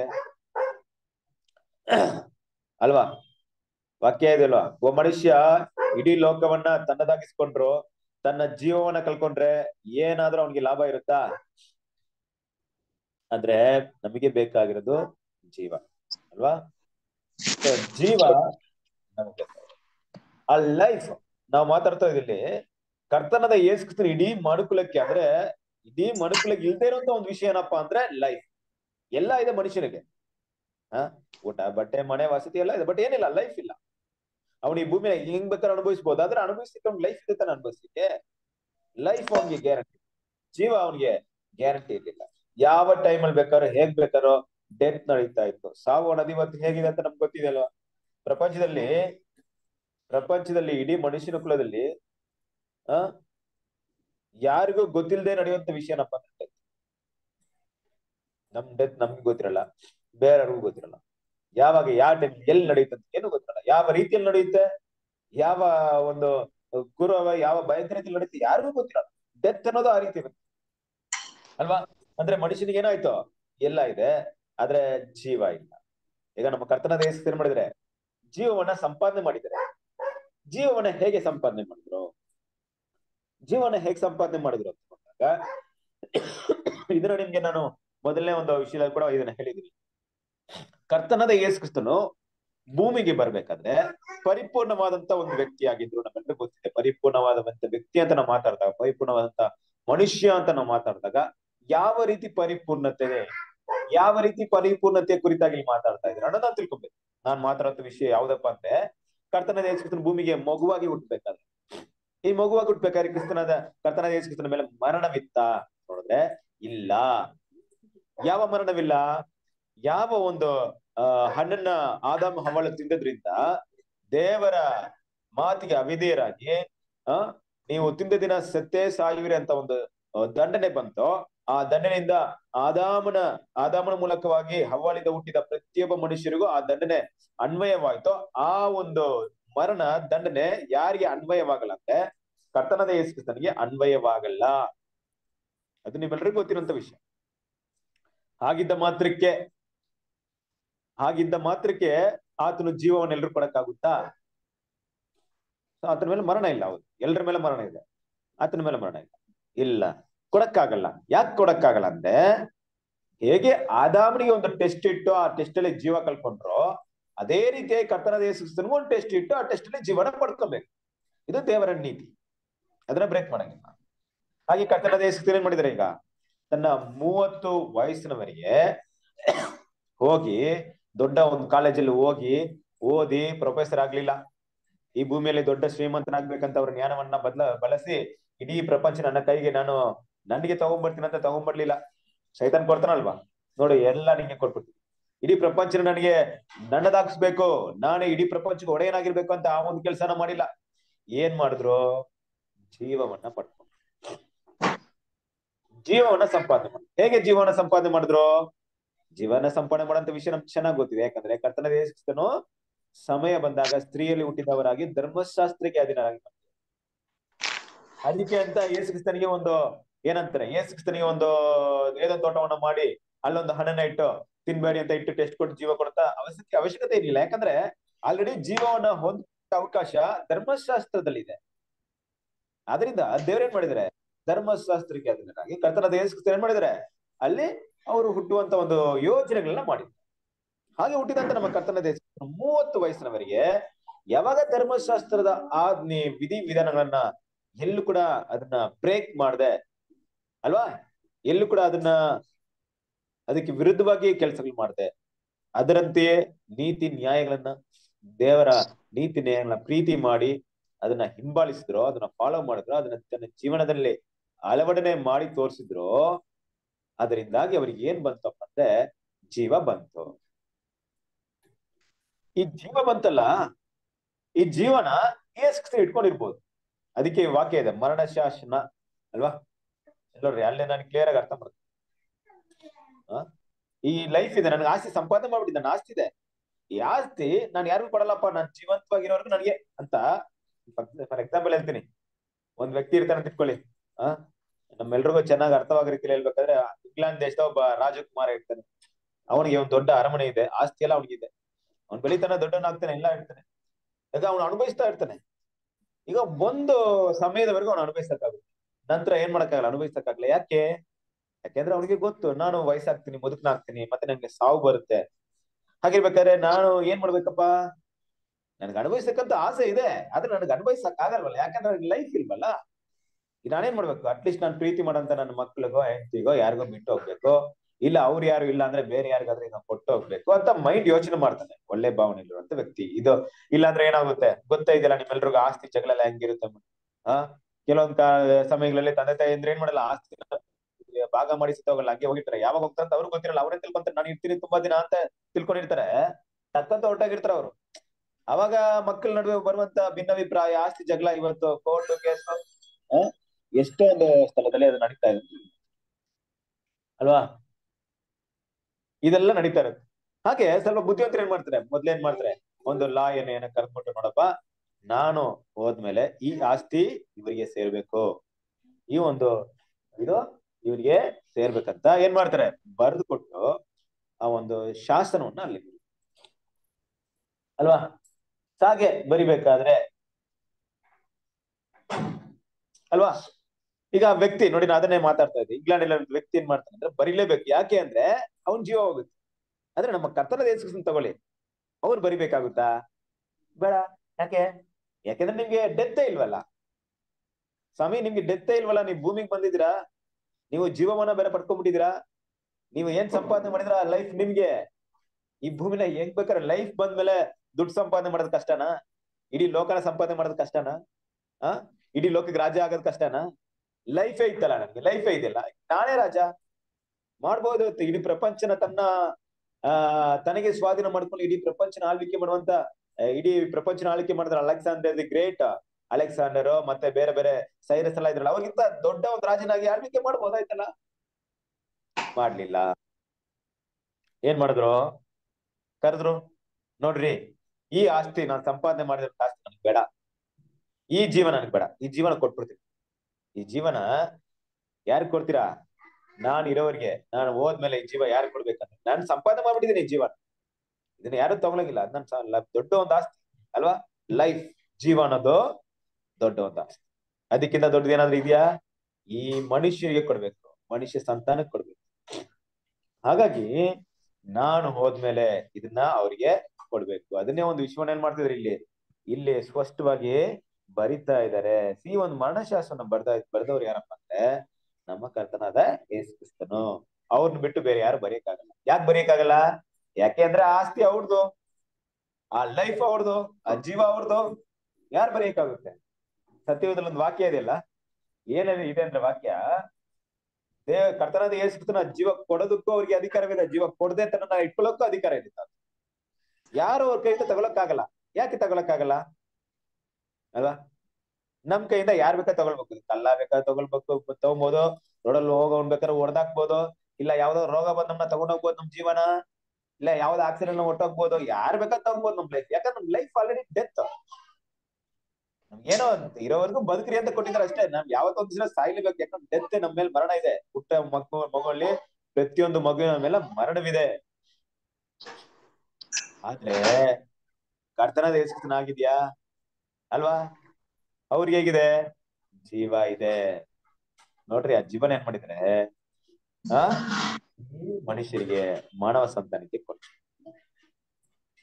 ಅಲ್ವಾ ವಾಕ್ಯ ಇದೆಯಲ್ವಾ ಒಬ್ಬ ಮನುಷ್ಯ ಇಡೀ ಲೋಕವನ್ನ ತನ್ನದಾಗಿಸ್ಕೊಂಡ್ರು ತನ್ನ ಜೀವವನ್ನ ಕಳ್ಕೊಂಡ್ರೆ ಏನಾದ್ರೂ ಅವನಿಗೆ ಲಾಭ ಇರುತ್ತಾ ಆದ್ರೆ ನಮಗೆ ಬೇಕಾಗಿರೋದು ಜೀವ ಅಲ್ವಾ So, ಜೀವ ನಮಗೆ ಆ ಲೈಫ್ ನಾವು ಮಾತಾಡ್ತಾ ಇದ್ರಲ್ಲಿ ಕರ್ತನದ ಯೇಸು ಕ್ರಿಸ್ತನ ಇಡೀ ಮನುಕುಲಕ್ಕೆ ಅಂದ್ರೆ ಇಡೀ ಮನುಕುಲಕ್ಕೆ ಇಲ್ದೇ ಇರುವಂತ ಒಂದು ವಿಷಯ ಏನಪ್ಪಾ ಅಂದ್ರೆ ಲೈಫ್ ಎಲ್ಲ ಇದೆ ಮನುಷ್ಯನಿಗೆ ಹ ಊಟ ಬಟ್ಟೆ ಮನೆ ವಸತಿ ಎಲ್ಲ ಇದೆ ಬಟ್ ಏನಿಲ್ಲ ಲೈಫ್ ಇಲ್ಲ ಅವನು ಈ ಭೂಮಿನ ಹೆಂಗ್ ಬೇಕಾದ್ರೆ ಅನುಭವಿಸಬಹುದು ಆದ್ರೆ ಅನುಭವಿಸ್ಲಿಕ್ಕೆ ಅವ್ನ ಲೈಫ್ ಇದೆ ತಾನೆ ಅನುಭವಿಸ್ಲಿಕ್ಕೆ ಲೈಫ್ ಅವನಿಗೆ ಗ್ಯಾರಂಟಿ ಜೀವ ಅವನಿಗೆ ಗ್ಯಾರಂಟಿ ಇರ್ಲಿಲ್ಲ ಯಾವ ಟೈಮ್ ಅಲ್ಲಿ ಬೇಕಾದ್ರೂ ಹೇಗ್ ಬೇಕಾದ್ರೂ ಡೆತ್ ನಡೀತಾ ಇತ್ತು ಸಾವು ಅನ್ನೋದು ಇವತ್ತು ಹೇಗಿದೆ ಅಂತ ನಮ್ಗೆ ಗೊತ್ತಿದೆ ಅಲ್ವಾ ಪ್ರಪಂಚದಲ್ಲಿ ಪ್ರಪಂಚದಲ್ಲಿ ಇಡೀ ಮನುಷ್ಯನ ಕುಲದಲ್ಲಿ ಆ ಯಾರಿಗೂ ಗೊತ್ತಿಲ್ಲದೆ ನಡೆಯುವಂತ ವಿಷಯನಪ್ಪ ಅಂದ್ರೆ death. ನಮ್ ಡೆತ್ ನಮ್ಗೆ ಗೊತ್ತಿರಲ್ಲ ಬೇರೆಯವ್ರಿಗೂ ಗೊತ್ತಿರಲ್ಲ ಯಾವಾಗ ಯಾವ ಟೈಮ್ ಎಲ್ಲಿ ನಡೆಯುತ್ತೆ ಅಂತ ಏನು ಗೊತ್ತಿರಲ್ಲ ಯಾವ ರೀತಿಯಲ್ಲಿ ನಡೆಯುತ್ತೆ ಯಾವ ಒಂದು ಗುರುವ ಯಾವ ಭಯಂಕರತೆಯಲ್ಲಿ ನಡೆಯುತ್ತೆ ಯಾರಿಗೂ ಗೊತ್ತಿರಲ್ಲ ಡೆತ್ ಅನ್ನೋದು ಆ ರೀತಿ ಇರುತ್ತೆ ಅಲ್ವಾ ಅಂದ್ರೆ ಮನುಷ್ಯನಿಗೆ ಏನಾಯ್ತು ಎಲ್ಲ ಇದೆ ಆದ್ರೆ ಜೀವ ಇಲ್ಲ ಈಗ ನಮ್ಮ ಕರ್ತನದ ಹೆಸರು ಏನ್ ಮಾಡಿದ್ರೆ ಜೀವವನ್ನ ಸಂಪಾದನೆ ಮಾಡಿದ್ದಾರೆ ಜೀವವನ್ನ ಹೇಗೆ ಸಂಪಾದನೆ ಮಾಡಿದ್ರು ಜೀವನ ಹೇಗೆ ಸಂಪಾದನೆ ಮಾಡಿದ್ರು ಅಂತ ನೋಡಿದಾಗ ಇದನ್ನ ನಿಮ್ಗೆ ನಾನು ಮೊದಲನೇ ಒಂದು ವಿಷಯದಲ್ಲಿ ಕೂಡ ಇದನ್ನ ಹೇಳಿದೀನಿ ಕರ್ತನದ ಯೇಸು ಕ್ರಿಸ್ತನು ಭೂಮಿಗೆ ಬರ್ಬೇಕಾದ್ರೆ ಪರಿಪೂರ್ಣವಾದಂತ ಒಂದು ವ್ಯಕ್ತಿ ಆಗಿದ್ರು ನಮ್ಮೆಲ್ಲರಿಗೂ ಗೊತ್ತಿದೆ ಪರಿಪೂರ್ಣವಾದಂತ ವ್ಯಕ್ತಿ ಅಂತ ನಾವು ಮಾತಾಡಿದಾಗ ಪರಿಪೂರ್ಣವಾದಂತ ಮನುಷ್ಯ ಅಂತ ನಾವು ಮಾತಾಡಿದಾಗ ಯಾವ ರೀತಿ ಪರಿಪೂರ್ಣತೆ ಯಾವ ರೀತಿ ಪರಿಪೂರ್ಣತೆ ಕುರಿತಾಗಿ ಇಲ್ಲಿ ಮಾತಾಡ್ತಾ ಇದ್ರೆ ಅನ್ನೋದನ್ನ ತಿಳ್ಕೊಬೇಕು ನಾನ್ ಮಾತಾಡೋ ವಿಷಯ ಯಾವ್ದಪ್ಪ ಅಂದ್ರೆ ಕರ್ತನದ ಯೇಸು ಕ್ರಿಸ್ತನ ಭೂಮಿಗೆ ಮಗುವಾಗಿ ಹುಟ್ಟಬೇಕಾದ್ರೆ ಈ ಮಗುವಾಗಿ ಹುಟ್ಟಬೇಕಾದ್ರೆ ಕ್ರಿಸ್ತನದ ಕರ್ತನದ ಯೇಸು ಕ್ರಿಸ್ತನ ಮೇಲೆ ಮರಣವಿತ್ತ ನೋಡಿದ್ರೆ ಇಲ್ಲ ಯಾವ ಮರಣವಿಲ್ಲ ಯಾವ ಒಂದು ಆ ಹಣ್ಣನ್ನ ಆದಾಮ ಹವಳ ತಿಂದದ್ರಿಂದ ದೇವರ ಮಾತಿಗೆ ಅವಿಧೇಯರಾಗಿ ಆ ನೀವು ತಿಂದ ದಿನ ಸತ್ತೇ ಸಾಯುವಿರಿ ಅಂತ ಒಂದು ಆ, ದಂಡನೆ ಬಂತು ಆ ದಂಡನೆಯಿಂದ ಆದಾಮನ ಆದಾಮನ ಮೂಲಕವಾಗಿ ಹವ್ವಾಳಿಂದ ಹುಟ್ಟಿದ ಪ್ರತಿಯೊಬ್ಬ ಮನುಷ್ಯರಿಗೂ ಆ ದಂಡನೆ ಅನ್ವಯವಾಯ್ತು ಆ ಒಂದು ಮರಣ ದಂಡನೆ ಯಾರಿಗೆ ಅನ್ವಯವಾಗಲ್ಲ ಅಂದ್ರೆ ಕರ್ತನದ ಯೇಸು ಕ್ರಿಸ್ತನಿಗೆ ಅನ್ವಯವಾಗಲ್ಲ ಅದು ನಿಮ್ಮೆಲ್ಲರಿಗೂ ಗೊತ್ತಿರುವಂತ ವಿಷಯ ಹಾಗಿದ್ದ ಮಾತ್ರಕ್ಕೆ ಹಾಗಿದ್ದ ಮಾತ್ರಕ್ಕೆ ಆತನು ಜೀವವನ್ನು ಎಲ್ರು ಕೊಡಕ್ಕಾಗುತ್ತಾ So, ಆತನ ಮೇಲೆ ಮರಣ ಇಲ್ಲ ಹೌದು ಎಲ್ಲರ ಮೇಲೆ ಮರಣ ಇದೆ ಆತನ ಮೇಲೆ ಮರಣ ಇಲ್ಲ ಇಲ್ಲ ಕೊಡಕ್ಕಾಗಲ್ಲ ಯಾಕೆ ಕೊಡಕ್ಕಾಗಲ್ಲ ಅಂದ್ರೆ ಹೇಗೆ ಆದಾಮನಿಗೆ ಒಂದು ಟೆಸ್ಟ್ ಇಟ್ಟು ಆ ಟೆಸ್ಟ್ ಅಲ್ಲಿ ಜೀವ ಕಳ್ಕೊಂಡ್ರು ಅದೇ ರೀತಿಯಾಗಿ ಕರ್ತನ ದೇಶಕ್ಕೂ ಒಂದು ಟೆಸ್ಟ್ ಇಟ್ಟು ಆ ಟೆಸ್ಟ್ ಅಲ್ಲಿ ಜೀವನ ಪಡ್ಕೋಬೇಕು ಇದು ದೇವರ ನೀತಿ ಅದನ್ನ ಬ್ರೇಕ್ ಮಾಡಂಗಿಲ್ಲ ಹಾಗೆ ಕರ್ತನ ದೇಶಕ್ಕೆ ಏನ್ ಮಾಡಿದಾರೆ ಈಗ ತನ್ನ ಮೂವತ್ತು ವಯಸ್ಸಿನವರೆಗೆ ಹೋಗಿ ದೊಡ್ಡ ಒಂದು ಕಾಲೇಜಲ್ಲಿ ಹೋಗಿ ಓದಿ ಪ್ರೊಫೆಸರ್ ಆಗ್ಲಿಲ್ಲ ಈ ಭೂಮಿಯಲ್ಲಿ ದೊಡ್ಡ ಶ್ರೀಮಂತನಾಗ್ಬೇಕಂತ ಅವ್ರ ಜ್ಞಾನವನ್ನ ಬದಲ ಬಳಸಿ ಇಡೀ ಪ್ರಪಂಚ ನನ್ನ ಕೈಗೆ ನಾನು ನನಗೆ ತಗೊಂಡ್ಬರ್ತೀನಿ ಅಂತ ತಗೊಂಡ್ಬರ್ಲಿಲ್ಲ ಸೈತಾನ್ ಕೊಡ್ತಾನಲ್ವಾ ನೋಡಿ ಎಲ್ಲ ನಿಂಗೆ ಕೊಟ್ಬಿಡ್ತೀನಿ ಇಡೀ ಪ್ರಪಂಚ ನನಗೆ ನನ್ನದಾಗಿಸ್ಬೇಕು ನಾನೇ ಇಡೀ ಪ್ರಪಂಚಕ್ಕೆ ಒಡೆಯನಾಗಿರ್ಬೇಕು ಅಂತ ಆ ಒಂದು ಕೆಲಸನ ಮಾಡಿಲ್ಲ ಏನ್ ಮಾಡಿದ್ರು ಜೀವವನ್ನ ಪಡ್ಕೊಂಡು ಜೀವವನ್ನ ಸಂಪಾದನೆ ಮಾಡಿ ಹೇಗೆ ಜೀವನ ಸಂಪಾದನೆ ಮಾಡಿದ್ರು ಜೀವನ ಸಂಪಾದನೆ ಮಾಡೋಂತ ವಿಷಯ ನಮ್ಗೆ ಚೆನ್ನಾಗಿ ಗೊತ್ತಿದೆ ಯಾಕಂದ್ರೆ ಕರ್ತನ ದೇಶಸ್ಥನು ಸಮಯ ಬಂದಾಗ ಸ್ತ್ರೀಯಲ್ಲಿ ಹುಟ್ಟಿದವರಾಗಿ ಧರ್ಮಶಾಸ್ತ್ರಕ್ಕೆ ಅಧೀನರಾಗಿ ಬಂದ್ರು. ಅದಕ್ಕೆ ಅಂತ ಯೇಸು ಕ್ರಿಸ್ತನಿಗೆ ಒಂದು ಏನಂತಾರೆ ಯೇಸು ಕ್ರಿಸ್ತನಿಗೆ ಒಂದು ಏದೋ ತೋಟವನ್ನ ಮಾಡಿ ಅಲ್ಲೊಂದು ಹಣನ ಇಟ್ಟು ತಿನ್ಬೇಡಿ ಅಂತ ಇಟ್ಟು ಟೆಸ್ಟ್ ಕೊಟ್ಟು ಜೀವ ಕೊಡ್ತಾ ಅವಶ್ಯಕ ಅವಶ್ಯಕತೆ ಏನಿಲ್ಲ ಯಾಕಂದ್ರೆ ಆಲ್ರೆಡಿ ಜೀವವನ್ನ ಹೊಂದ ಅವಕಾಶ ಧರ್ಮಶಾಸ್ತ್ರದಲ್ಲಿದೆ ಅದರಿಂದ ದೇವ್ರೇನ್ ಮಾಡಿದ್ದಾರೆ ಧರ್ಮಶಾಸ್ತ್ರಕ್ಕೆ ಅಧೀನರಾಗಿ ಕರ್ತನ ಯೇಸು ಕ್ರಿಸ್ತ ಏನ್ ಮಾಡಿದ್ದಾರೆ ಅಲ್ಲಿ ಅವರು ಹುಟ್ಟುವಂತ ಒಂದು ಯೋಜನೆಗಳನ್ನ ಮಾಡಿದ್ರು ಹಾಗೆ ಹುಟ್ಟಿದಂತ ನಮ್ಮ ಕರ್ತನ ದೇಶ ಮೂವತ್ತು ವಯಸ್ಸಿನವರೆಗೆ ಯಾವಾಗ ಧರ್ಮಶಾಸ್ತ್ರದ ಆಜ್ಞೆ ವಿಧಿ ವಿಧಾನಗಳನ್ನ ಎಲ್ಲೂ ಕೂಡ ಅದನ್ನ ಬ್ರೇಕ್ ಮಾಡದೆ ಅಲ್ವಾ ಎಲ್ಲೂ ಕೂಡ ಅದನ್ನ ಅದಕ್ಕೆ ವಿರುದ್ಧವಾಗಿ ಕೆಲಸಗಳು ಮಾಡದೆ ಅದರಂತೆಯೇ ನೀತಿ ನ್ಯಾಯಗಳನ್ನ ದೇವರ ನೀತಿ ನ್ಯಾಯಗಳನ್ನ ಪ್ರೀತಿ ಮಾಡಿ ಅದನ್ನ ಹಿಂಬಾಲಿಸಿದ್ರು ಅದನ್ನ ಫಾಲೋ ಮಾಡಿದ್ರು ಅದನ್ನ ತನ್ನ ಜೀವನದಲ್ಲಿ ಅಳವಡನೆ ಮಾಡಿ ತೋರಿಸಿದ್ರು ಅದರಿಂದಾಗಿ ಅವ್ರಿಗೆ ಏನ್ ಬಂತಪ್ಪ ಅಂದ್ರೆ ಜೀವ ಬಂತು ಈ ಜೀವ ಬಂತಲ್ಲ ಈ ಜೀವನ ಏಸ್ಕ್ ಇಟ್ಕೊಂಡಿರ್ಬೋದು ಅದಕ್ಕೆ ಈ ವಾಕ್ಯ ಇದೆ ಮರಣ ಶಾಸನ ಅಲ್ವಾ ಎಲ್ಲೋಡ್ರಿ ಅಲ್ಲೇ ನಾನು ಕ್ಲಿಯರ್ ಆಗಿ ಅರ್ಥ ಮಾಡ್ತೀನಿ ಆ? ಈ ಲೈಫ್ ಇದೆ ನನಗೆ ಆಸ್ತಿ ಸಂಪಾದನೆ ಮಾಡ್ಬಿಟ್ಟಿದ್ದೆ ನನ್ನ ಆಸ್ತಿ ಇದೆ ಈ ಆಸ್ತಿ ನಾನು ಯಾರಿಗೂ ಕೊಡಲ್ಲಪ್ಪ ನಾನು ಜೀವಂತವಾಗಿರೋರ್ಗು ನನಗೆ ಅಂತ ಫಾರ್ ಎಕ್ಸಾಂಪಲ್ ಹೇಳ್ತೀನಿ ಒಂದ್ ವ್ಯಕ್ತಿ ಇರ್ತಾನೆ ಅಂತ ಇಟ್ಕೊಳ್ಳಿ ಆ ನಮ್ಮೆಲ್ರಿಗೂ ಚೆನ್ನಾಗಿ ಅರ್ಥವಾಗೋ ರೀತಿಯಲ್ಲಿ ಹೇಳ್ಬೇಕಾದ್ರೆ ಇಂಗ್ಲೆಂಡ್ ದೇಶದ ಒಬ್ಬ ರಾಜಕುಮಾರ ಇರ್ತಾನೆ ಅವನಿಗೆ ಒಂದ್ ದೊಡ್ಡ ಅರಮನೆ ಇದೆ ಆಸ್ತಿ ಎಲ್ಲ ಅವನಿಗಿದೆ ಅವ್ನು ಬೆಳಿತಾನೆ ದೊಡ್ಡವನಾಗ್ತಾನೆ ಎಲ್ಲ ಇರ್ತಾನೆ ಈಗ ಅವನು ಅನುಭವಿಸ್ತಾ ಇರ್ತಾನೆ ಈಗ ಒಂದು ಸಮಯದವರೆಗೂ ಅವನು ಅನುಭವಿಸಕ್ಕಾಗುತ್ತೆ ನಂತರ ಏನ್ ಮಾಡಕ್ಕಾಗಲ್ಲ ಅನುಭವಿಸಕ್ಕಾಗಲ್ಲ ಯಾಕೆ ಯಾಕೆಂದ್ರೆ ಅವನಿಗೆ ಗೊತ್ತು ನಾನು ವಯಸ್ಸಾಗ್ತೀನಿ ಮುದುಕನಾಗ್ತೀನಿ ಮತ್ತೆ ನಂಗೆ ಸಾವು ಬರುತ್ತೆ ಹಾಗಿರ್ಬೇಕಾದ್ರೆ ನಾನು ಏನ್ ಮಾಡ್ಬೇಕಪ್ಪ ನನ್ಗೆ ಅನುಭವಿಸಕ್ಕಂತ ಆಸೆ ಇದೆ ಆದ್ರೆ ನನಗೆ ಅನುಭವಿಸಕ್ ಆಗಲ್ವಲ್ಲ ಯಾಕಂದ್ರೆ ನನಗೆ ಲೈಫ್ ಇಲ್ವಲ್ಲ ಈಗ ನಾನೇನ್ ಮಾಡ್ಬೇಕು ಅಟ್ಲೀಸ್ಟ್ ನಾನು ಪ್ರೀತಿ ಮಾಡಂತ ನನ್ನ ಮಕ್ಳಿಗೋ ಹೆಂಡತಿಗೋ ಯಾರಿಗೋ ಬಿಟ್ಟು ಹೋಗ್ಬೇಕು ಇಲ್ಲ ಅವ್ರು ಯಾರು ಇಲ್ಲ ಅಂದ್ರೆ ಬೇರೆ ಯಾರಿಗಾದ್ರೂ ಇದನ್ನ ಕೊಟ್ಟು ಹೋಗ್ಬೇಕು ಅಂತ ಮೈಂಡ್ ಯೋಚನೆ ಮಾಡ್ತಾನೆ ಒಳ್ಳೆ ಭಾವನೆ ಇರುವಂತ ವ್ಯಕ್ತಿ ಇದು ಇಲ್ಲಾಂದ್ರೆ ಏನಾಗುತ್ತೆ ಗೊತ್ತೇ ಇದೆಯಲ್ಲ ನಿಮ್ಮೆಲ್ರಿಗೂ ಆಸ್ತಿ ಜಗಳ ಎಲ್ಲ ಹೆಂಗಿರುತ್ತೆ ಆ ಕೆಲವೊಂದ್ ಕಾ- ಸಮಯಗಳಲ್ಲಿ ತಂದೆ ತಾಯಿ ಅಂದ್ರೆ ಏನ್ ಮಾಡಲ್ಲ ಆಸ್ತಿ ಭಾಗ ಮಾಡಿ ಹೋಗಲ್ಲ ಹಂಗೆ ಹೋಗಿರ್ತಾರೆ ಯಾವಾಗ ಹೋಗ್ತಾರಂತ ಅವ್ರಿಗೆ ಗೊತ್ತಿರಲ್ಲ ಅವ್ರೇ ತಿಳ್ಕೊಂತಾರೆ ನಾನು ಇರ್ತೀನಿ ತುಂಬಾ ದಿನ ಅಂತ ತಿಳ್ಕೊಂಡಿರ್ತಾರೆ ತಕ್ಕಂತ ಹೊರಟಾಗಿರ್ತಾರೆ ಅವರು ಅವಾಗ ಮಕ್ಕಳ ನಡುವೆ ಬರುವಂತ ಭಿನ್ನಾಭಿಪ್ರಾಯ ಆಸ್ತಿ ಜಗಳ ಇವತ್ತು ಕೋರ್ಟ್ ಕೇಸ್ ಎಷ್ಟೊಂದು ಸ್ಥಳದಲ್ಲಿ ಅದು ನಡೀತಾ ಇದೆ ಅಲ್ವಾ ಇದೆಲ್ಲ ನಡೀತಾ ಇರುತ್ತೆ ಹಾಗೆ ಸ್ವಲ್ಪ ಬುದ್ಧಿವಂತರು ಏನ್ ಮಾಡ್ತಾರೆ ಮೊದ್ಲೇನ್ ಮಾಡ್ತಾರೆ ಒಂದು ಲಾ ಏನ ಏನ ಕರ್ದ್ಬಿಟ್ಟು ನೋಡಪ್ಪ ನಾನು ಹೋದ್ಮೇಲೆ ಈ ಆಸ್ತಿ ಇವರಿಗೆ ಸೇರ್ಬೇಕು ಈ ಒಂದು ಇದು ಇವರಿಗೆ ಸೇರ್ಬೇಕಂತ ಏನ್ ಮಾಡ್ತಾರೆ ಬರೆದು ಕೊಟ್ಟು ಆ ಒಂದು ಶಾಸನವನ್ನ ಅಲ್ಲಿ ಅಲ್ವಾ ಹಾಗೆ ಬರಿಬೇಕಾದ್ರೆ ಅಲ್ವಾ ಈಗ ಆ ವ್ಯಕ್ತಿ ನೋಡಿ ನಾನು ಅದನ್ನೇ ಮಾತಾಡ್ತಾ ಇದ್ದೆ ಇಂಗ್ಲೆಂಡ್ ಎಲ್ಲ ವ್ಯಕ್ತಿ ಏನ್ ಮಾಡ್ತಾನೆ ಅಂದ್ರೆ ಬರಿಲೇಬೇಕು ಯಾಕೆ ಅಂದ್ರೆ ಅವನ್ ಜೀವ ಹೋಗುತ್ತೆ ಅಂದ್ರೆ ನಮ್ಮ ಕರ್ತನ ದೇಶ ತಗೊಳ್ಳಿ ಅವ್ರು ಬರಿಬೇಕಾಗುತ್ತಾ ಬೇಡ ಯಾಕೆ ಯಾಕೆಂದ್ರೆ ನಿಮ್ಗೆ ಡೆತ್ತೇ ಇಲ್ವಲ್ಲ ಸ್ವಾಮಿ ನಿಮ್ಗೆ ಡೆತ್ತೇ ಇಲ್ವಲ್ಲ ನೀವು ಭೂಮಿಗೆ ಬಂದಿದ್ದೀರಾ ನೀವು ಜೀವವನ್ನ ಬೇರೆ ಪಡ್ಕೊಂಡ್ಬಿಟ್ಟಿದ್ದೀರಾ ನೀವು ಏನ್ ಸಂಪಾದನೆ ಮಾಡಿದ್ರ ಲೈಫ್ ನಿಮ್ಗೆ ಈ ಭೂಮಿನ ಹೆಂಗ್ ಬೇಕಾದ್ರೆ ಲೈಫ್ ಬಂದ್ಮೇಲೆ ದುಡ್ಡು ಸಂಪಾದನೆ ಮಾಡೋದ್ ಕಷ್ಟನಾ ಇಡೀ ಲೋಕನ ಸಂಪಾದನೆ ಮಾಡೋದ್ ಕಷ್ಟನಾ ಆ ಇಡೀ ಲೋಕಕ್ಕೆ ರಾಜ ಆಗೋದ್ ಕಷ್ಟನಾ ಲೈಫೇ ಇತ್ತಲ್ಲ ನನ್ಗೆ ಲೈಫೇ ಇದೆಯಲ್ಲ ನಾನೇ ರಾಜ ಮಾಡ್ಬೋದು ಇವತ್ತು ಇಡೀ ಪ್ರಪಂಚನ ತನ್ನ ಆ ತನಗೆ ಸ್ವಾಧೀನ ಮಾಡ್ಕೊಂಡು ಇಡೀ ಪ್ರಪಂಚನ ಆಳ್ವಿಕೆ ಮಾಡುವಂತ ಆ, ಇಡೀ ಪ್ರಪಂಚನ ಆಳ್ವಿಕೆ ಮಾಡಿದ್ರೆ ಅಲೆಕ್ಸಾಂಡರ್ ದಿ ಗ್ರೇಟ್ ಅಲೆಕ್ಸಾಂಡರ್ ಮತ್ತೆ ಬೇರೆ ಬೇರೆ ಸೈರಸ್ ಎಲ್ಲ ಇದ್ರಲ್ಲ ಅವ್ರಿಗಿಂತ ದೊಡ್ಡ ಒಂದು ರಾಜನಾಗಿ ಆಳ್ವಿಕೆ ಮಾಡ್ಬೋದಾಯ್ತಲ್ಲ ಮಾಡ್ಲಿಲ್ಲ ಏನ್ ಮಾಡಿದ್ರು ಕರೆದ್ರು ನೋಡ್ರಿ ಈ ಆಸ್ತಿ ನಾನ್ ಸಂಪಾದನೆ ಮಾಡಿದ ಆಸ್ತಿ ನನಗೆ ಬೇಡ ಈ ಜೀವನ ನನಗೆ ಬೇಡ ಈ ಜೀವನ ಕೊಟ್ಬಿಡ್ತೀನಿ ಈ ಜೀವನ ಯಾರಿಗ್ ಕೊಡ್ತೀರಾ ನಾನ್ ಇರೋರಿಗೆ ನಾನು ಹೋದ್ಮೇಲೆ ಈ ಜೀವ ಯಾರು ಕೊಡ್ಬೇಕಂದ್ರೆ ನಾನು ಸಂಪಾದನೆ ಮಾಡ್ಬಿಟ್ಟಿದ್ದೀನಿ ಈ ಜೀವನ ಇದನ್ನ ಯಾರು ತಗೊಳಂಗಿಲ್ಲ ಅದ್ ನನ್ ಸ- ಲ- ದೊಡ್ಡ ಒಂದು ಆಸ್ತಿ ಅಲ್ವಾ ಲೈಫ್ ಜೀವ ಅನ್ನೋದು ದೊಡ್ಡ ಒಂದು ಆಸ್ತಿ ಅದಕ್ಕಿಂತ ದೊಡ್ಡದು ಏನಾದ್ರೂ ಇದೆಯಾ ಈ ಮನುಷ್ಯರಿಗೆ ಕೊಡ್ಬೇಕು ಮನುಷ್ಯ ಸಂತಾನಕ್ಕೆ ಕೊಡ್ಬೇಕು ಹಾಗಾಗಿ ನಾನು ಹೋದ್ಮೇಲೆ ಇದನ್ನ ಅವ್ರಿಗೆ ಕೊಡ್ಬೇಕು ಅದನ್ನೇ ಒಂದು ವಿಶ್ವನ ಏನ್ ಮಾಡ್ತಿದ್ರು ಇಲ್ಲಿ ಇಲ್ಲಿ ಸ್ಪಷ್ಟವಾಗಿ ಬರಿತಾ ಇದ್ದಾರೆ ಸಿ ಒಂದು ಮರಣಶಾಸ್ತ್ರನ ಬರ್ದ ಬರ್ದವ್ರು ಯಾರಪ್ಪ ಅಂದ್ರೆ ನಮ್ಮ ಕರ್ತನಾದ ಯೇಸು ಕ್ರಿಸ್ತನು ಅವ್ರನ್ನ ಬಿಟ್ಟು ಬೇರೆ ಯಾರು ಬರೆಯಕ್ಕಾಗಲ್ಲ ಯಾಕೆ ಬರೆಯಕ್ಕಾಗಲ್ಲ ಯಾಕೆ ಅಂದ್ರೆ ಆ ಆಸ್ತಿ ಅವ್ರದ್ದು ಆ ಲೈಫ್ ಅವ್ರದ್ದು ಆ ಜೀವ ಅವ್ರದ್ದು ಯಾರು ಬರೆಯಕ್ಕಾಗುತ್ತೆ ಸತ್ಯವೇದಲ್ಲಿ ಒಂದು ವಾಕ್ಯ ಇದೆಯಲ್ಲ ಏನೇನು ಇದೆ ಅಂದ್ರೆ ವಾಕ್ಯ ದೇವ ಕರ್ತನಾದ ಯೇಸು ಕ್ರಿಸ್ತನ ಜೀವ ಕೊಡೋದಕ್ಕೂ ಅವ್ರಿಗೆ ಅಧಿಕಾರವಿದೆ ಜೀವ ಕೊಡದೆ ತನ್ನ ಇಟ್ಕೊಳ್ಳೋಕ್ಕೂ ಅಧಿಕಾರ ಇದೆ ಯಾರು ಅವ್ರ ಕೈಯಿಂದ ತಗೊಳಕ್ಕಾಗಲ್ಲ ಯಾಕೆ ತಗೊಳಕ್ಕಾಗಲ್ಲ ಅಲ್ವಾ ನಮ್ ಕೈಯಿಂದ ಯಾರ್ ಬೇಕಾ ತಗೊಳ್ಬೇಕು ಕಲ್ಲ ಬೇಕಾ ತಗೊಳ್ಬೇಕು ತಗೊಬೋದು ರೋಡಲ್ಲಿ ಹೋಗ ಬೇಕಾದ್ರೆ ಹೊಡೆದಾಕ್ಬೋದು ಇಲ್ಲ ಯಾವ್ದೋ ರೋಗ ಬಂದ್ ನಮ್ನ ತಗೊಂಡ್ ಹೋಗ್ಬೋದು ನಮ್ ಜೀವನ ಇಲ್ಲ ಯಾವ್ದೋ ಆಕ್ಸಿಡೆಂಟ್ ಹೊಟ್ಟೋಗ್ಬೋದು ಯಾರ್ ಬೇಕಾ ತಗೊಬೋದು ನಮ್ ಲೈಫ್ ಯಾಕಂದ್ರೆ ನಮ್ ಲೈಫ್ ಆಲ್ರೆಡಿ ಡೆತ್ ನಮ್ಗೇನೋ ಇರೋವರೆಗೂ ಬದುಕ್ರಿ ಅಂತ ಕೊಟ್ಟಿದ್ದಾರೆ ಅಷ್ಟೇ ನಾವ್ ಯಾವತ್ತೊಂದ್ ದಿನ ಸಾಯ್ಲೇಬೇಕು ಯಾಕಂದ್ರೆ ಡೆತ್ ನಮ್ ಮೇಲೆ ಮರಣ ಇದೆ ಹುಟ್ಟ ಮಗು ಮಗುವಲ್ಲಿ ಪ್ರತಿಯೊಂದು ಮಗುವಿನ ಮೇಲೆ ಮರಣವಿದೆ ಆದ್ರೆ ಕರ್ತನದ ಯೇಸುಕ್ರಿಸ್ತನಾಗಿದ್ಯಾ ಅಲ್ವಾ ಅವ್ರಿಗೆ ಹೇಗಿದೆ ಜೀವ ಇದೆ ನೋಡ್ರಿ ಆ ಜೀವನ ಏನ್ ಮಾಡಿದ್ರೆ ಆ ಈ ಮನುಷ್ಯರಿಗೆ ಮಾನವ ಸಂತಾನಕ್ಕೆ ಕೊಟ್ಟು